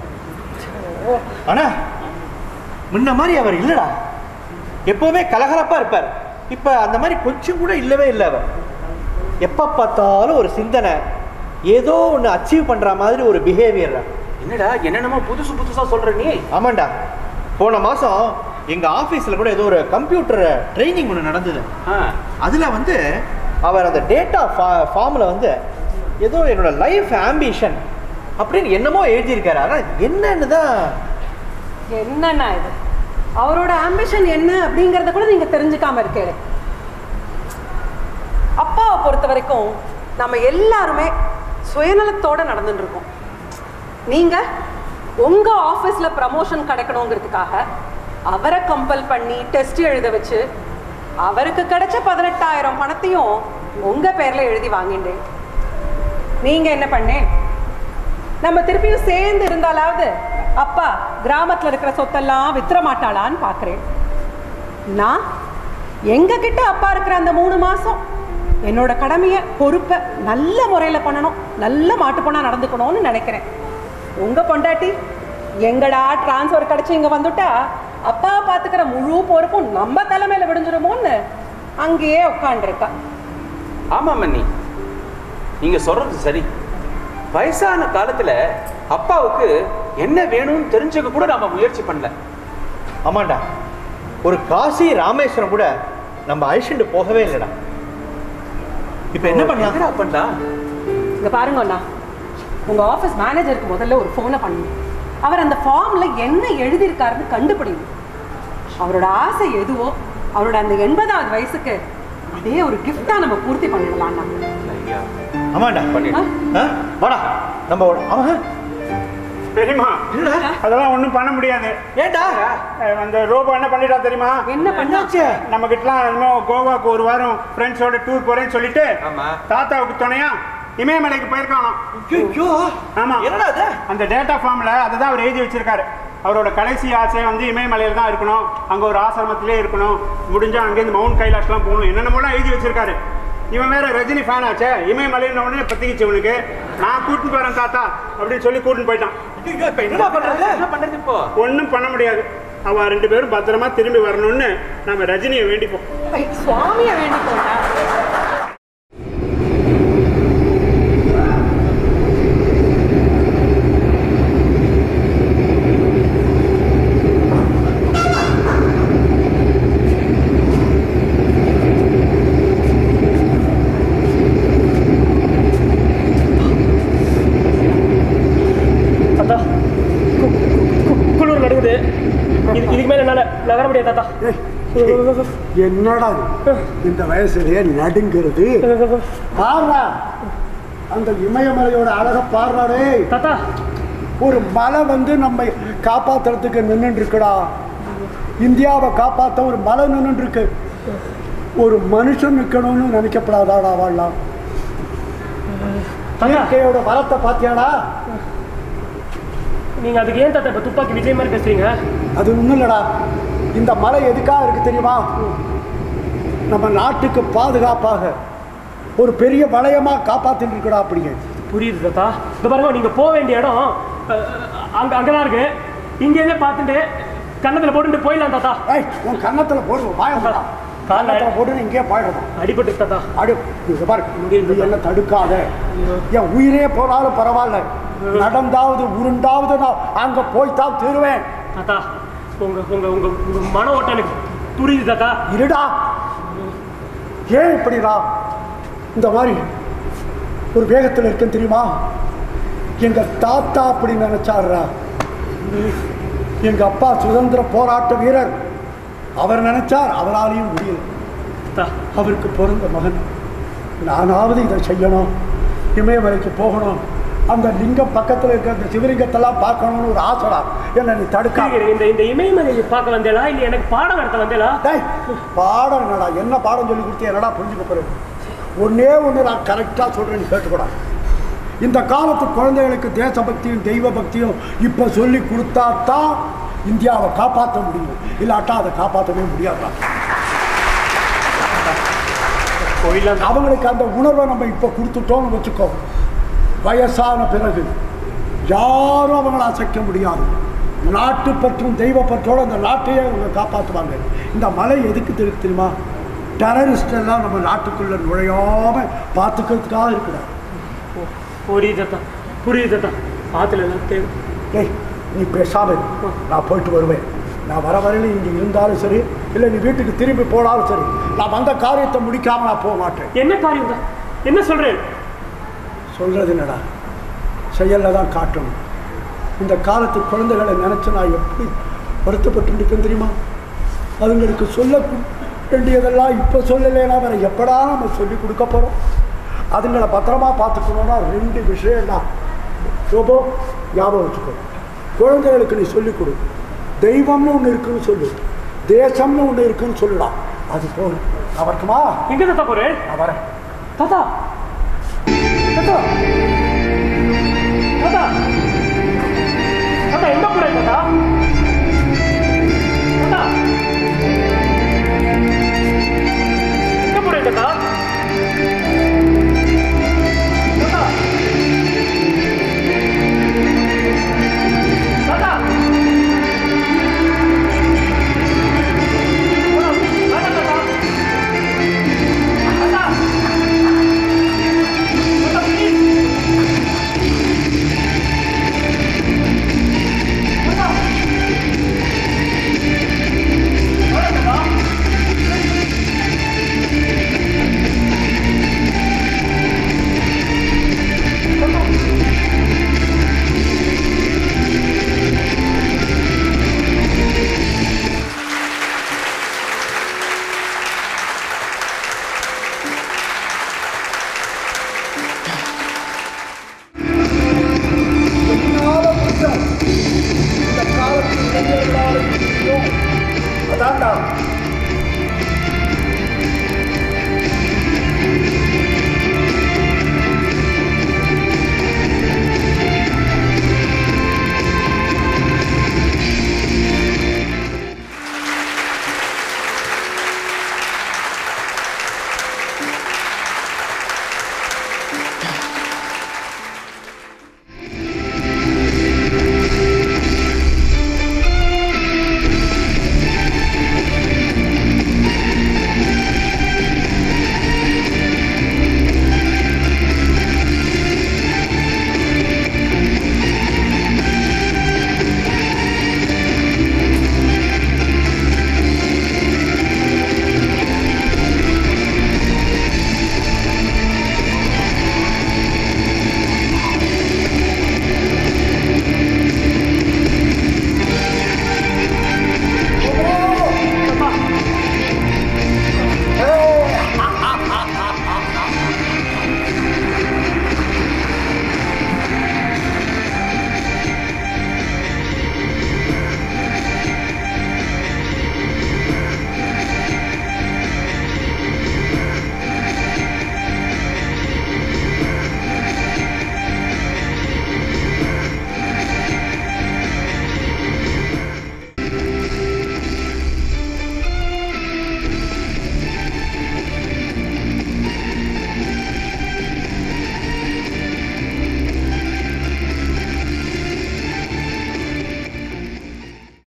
ஆனா முன்ன மாதிரி அவர் இல்லடா எப்பவுமே கலகலப்பா இருப்பார் இப்ப அந்த மாதிரி கொஞ்சம் கூட இல்லவே இல்லை அவர் எப்ப பார்த்தாலும் ஒரு சிந்தனை ஏதோ ஒன்று அச்சீவ் பண்ற மாதிரி ஒரு பிஹேவியர் என்னடா என்னென்னமோ புதுசு புதுசா சொல்ற நீ ஆமாண்டா போன மாதம் எங்கள் ஆஃபீஸில் கூட ஏதோ ஒரு கம்ப்யூட்டர் ட்ரைனிங் ஒன்று நடந்தது ஆ, அதில் வந்து அவர் அந்த டேட்டா ஃபா ஃபார்மில் வந்து ஏதோ என்னோட லைஃப் ஆம்பிஷன் அப்படின்னு என்னமோ எழுதியிருக்காரு ஆனால் என்னன்னு தான் என்னண்ணா இது அவரோட ஆம்பிஷன் என்ன அப்படிங்கறத கூட நீங்க தெரிஞ்சுக்காம இருக்கீங்க அப்பாவை பொறுத்த வரைக்கும் நம்ம எல்லாருமே சுயநலத்தோட நடந்துட்டு இருக்கோம் நீங்க உங்க ஆபீஸ்ல ப்ரமோஷன் கிடைக்கணுங்கிறதுக்காக அவரை கம்பல் பண்ணி டெஸ்ட் எழுத வச்சு அவருக்கு கிடைச்ச பதினெட்டாயிரம் பணத்தையும் உங்க பேர்ல எழுதி வாங்கிண்டேன் நீங்க என்ன பண்ணேன் நம்ம திருப்பியும் சேர்ந்து இருந்தாலாவது அப்பா கிராமத்துல இருக்கிற சொத்தெல்லாம் வித்துற மாட்டாளான்னு பாக்குறேன் நான் எங்க கிட்ட அப்பா இருக்கிற அந்த மூணு மாசம் என்னோட கடமையை பொறுப்பை நல்ல முறையில பண்ணணும் நல்ல மாட்டுப்பொண்ணா நடந்துக்கணும்னு நினைக்கிறேன் உங்க பொண்டாட்டி எங்கடா டிரான்ஸ்ஃபர் கிடைச்சு இங்க வந்துட்டா அப்பா பாத்துக்கிற முழு பொறுப்பும் நம்ம தலைமையில விடிஞ்சிருமோன்னு அங்கேயே உட்காந்துருக்கா ஆமா மன்னி நீங்க சொல்றது சரி வயசான காலத்துல அப்பாவுக்கு என்ன வேணும்னு தெரிஞ்சுக்க கூட நாம முயற்சி பண்ணல ஆமாண்டா ஒரு காசி ராமேஸ்வரம் கூட நம்ம அழிச்சுட்டு போகவே இல்லைடா இப்போ என்ன பண்ணலாம் என்னடா பண்ணலாம் இங்க பாருங்க அண்ணா உங்க ஆபீஸ் மேனேஜருக்கு முதல்ல ஒரு ஃபோனை பண்ணுங்க அவர் அந்த ஃபார்ம்ல என்ன எழுதியிருக்காருன்னு கண்டுபிடிங்க அவரோட ஆசை எதுவோ அவரோட அந்த எண்பதாவது வயசுக்கு அதே ஒரு கிஃப்டா நம்ம பூர்த்தி பண்ணிடலாம் அண்ணா ஐயா ஆமாண்டா பண்ணிடு ஆ வாடா நம்ம ஒரு- அவன் தெரியுமா என்னடா அதெல்லாம் ஒன்றும் பண்ண முடியாது ஏண்டா அஹ் அந்த ரோபோ என்ன பண்ணிட்டா தெரியுமா என்ன பண்ணாச்சு நம்ம கிட்டலாம் இன்னும் கோவாக்கு ஒரு வாரம் ஃப்ரெண்ட்ஸோட டூர் போறேன்னு சொல்லிட்டு ஆமா. தாத்தாவுக்கு துணையா இமயமலைக்கு போயிருக்கானாம் ஐயோ ஆமா என்னடா அது அந்த டேட்டா ஃபார்ம்ல அதுதான் அவர் எழுதி வச்சிருக்காரு அவரோட கடைசி ஆசை வந்து இமயமலையில் தான் இருக்கணும் அங்க ஒரு ஆசிரமத்திலே இருக்கணும் முடிஞ்சா அங்கேருந்து மவுண்ட் கைலாஷ்லாம் போகணும் என்னென்னமோலாம் எழுதி வச்சிருக்காரு இவன் வேற ரஜினி ஃபேன் ஆச்சே இமயமலைன்னு உடனே பத்திக்கிச்சு இவனுக்கு நான் கூட்டின்னு போறேன் தாத்தா அப்படின்னு சொல்லி கூட்டின்னு போயிட்டான் ஐயோ இப்போ என்னடா பண்றது என்ன பண்றது இப்போ ஒன்றும் பண்ண முடியாது அவ ரெண்டு பேரும் பத்திரமா திரும்பி வரணும்னு நம்ம ரஜினியை வேண்டிப்போம் சுவாமியை வேண்டிக்கோங்க தாத்தா குளிர் நடுங்குது இது இதுக்கு மேல என்னால நகர முடியாது தாத்தா என்னடா இது? இந்த வயசுலயே நடுங்கிறது பாருடா அந்த இமயமலையோட அழக பாருடாடே தாத்தா ஒரு மலை வந்து நம்ம காப்பாத்துறதுக்கு நின்றுட்டு இருக்குடா இந்தியாவை காப்பாத்த ஒரு மலை நின்றுட்டு இருக்கு ஒரு மனுஷன் நிக்கணும்னு நினைக்கப்படாதாடா வாழலாம் இயற்கையோட வரத்தை பாத்தியாடா நீங்க அதுக்கு ஏன் தாத்தா இப்ப துப்பாக்கி விஜய் மாதிரி பேசுறீங்க அது ஒன்றும் இல்லடா இந்த மலை எதுக்காக இருக்கு தெரியுமா நம்ம நாட்டுக்கு பாதுகாப்பாக ஒரு பெரிய வளையமா காப்பாத்திட்டு இருக்கடா அப்படிங்க புரியுது தாத்தா இந்த பாருங்க நீங்க போக வேண்டிய இடம் அஹ், அங்க அங்கதான் இருக்கு இங்க இருந்தே பார்த்துட்டு கன்னத்துல போட்டுட்டு போயிடலாம் தாத்தா ஏய் உன் கன்னத்துல போடுவோம் பாயப்படா கன்னத்துல போட்டு இங்கேயே பாயிடணும் அடிபட்டு தாத்தா அடு இங்க பாரு நீ என்ன தடுக்காத என் உயிரே போனாலும் பரவாயில்ல நடந்தாவது உருண்டாவது நான் அங்க போய்த்தான் தீருவேன் தாத்தா உங்க உங்க உங்க உங்க மன ஓட்டம் எனக்கு புரியுது தாத்தா இருடா ஏன் இப்படிடா இந்த மாதிரி ஒரு வேகத்தில் இருக்குன்னு தெரியுமா எங்க தாத்தா அப்படி நினைச்சாருடா எங்க அப்பா சுதந்திர போராட்ட வீரர் அவர் நினைச்சார் அவராலையும் முடியல தாத்தா அவருக்கு பிறந்த மகன் நானாவது இதை செய்யணும் இமயமலைக்கு போகணும் அந்த லிங்கம் பக்கத்தில் இருக்க அந்த சிவலிங்கத்தெல்லாம் பார்க்கணும்னு ஒரு ஆசைடா என்ன நீ தடுக்க சரி, இந்த இந்த இமயமலையை பார்க்க வந்தேளா இல்ல எனக்கு பாடம் நடத்த வந்தேளா டேய் பாடம் என்னடா என்ன பாடம் சொல்லி கொடுத்து என்னடா புரிஞ்சுக்க போறது ஒன்னே ஒன்று நான் கரெக்டாக சொல்கிறேன் நீ கேட்டுக்கூடா இந்த காலத்து குழந்தைகளுக்கு தேசபக்தியும் தெய்வ பக்தியும் இப்போ சொல்லி கொடுத்தா தான் இந்தியாவை காப்பாற்ற முடியும் இல்லாட்டா அதை காப்பாற்றவே முடியாதா கோயிலாம் அவங்களுக்கு அந்த உணர்வை நம்ம இப்போ கொடுத்துட்டோம்னு வச்சுக்கோ வயசான பிறகு யாரும் அவங்கள அசைக்க முடியாது நாட்டு பற்றும் தெய்வ பற்றோட அந்த நாட்டையே அவங்க காப்பாற்றுவாங்க இந்த மலை எதுக்கு தெரி- தெரியுமா டெரரிஸ்ட் எல்லாம் நம்ம நாட்டுக்குள்ள நுழையாம பார்த்துக்கிறதுக்காக இருக்கிறார் புரியுது தாத்தா புரியுது தாத்தா ஆத்துல எல்லாம் தேவை ஏய் நீ பேசாம இரு. நான் போயிட்டு வருவேன் நான் வர வரையில இங்கே இருந்தாலும் சரி இல்லை நீ வீட்டுக்கு திரும்பி போனாலும் சரி நான் வந்த காரியத்தை முடிக்காம நான் போக மாட்டேன் என்ன காரியம் தான் என்ன சொல்றேன் சொல்றது என்னடா செயலில் தான் காட்டணும் இந்த காலத்து குழந்தைகளை நினச்சி நான் எப்படி வருத்தப்பட்டு இருக்கேன் தெரியுமா அதுங்களுக்கு சொல்ல வேண்டியதெல்லாம் இப்போ சொல்லலைன்னா வேற எப்படா நம்ம சொல்லி கொடுக்க போகிறோம் அதுங்களை பத்திரமா பார்த்துக்கணும்னா ரெண்டு விஷயம் தான் ரோபோ ஞாபகம் வச்சுக்கோ குழந்தைகளுக்கு நீ சொல்லிக் கொடு தெய்வம்னு ஒன்று இருக்குன்னு சொல்லு தேசம்னு ஒன்று இருக்குன்னு சொல்லலாம் அது போதும் நான் வரட்டுமா எங்க தாத்தா போறேன் நான் வரேன் தாத்தா தாத்தா தாத்தா தாத்தா எங்க போறேன் தாத்தா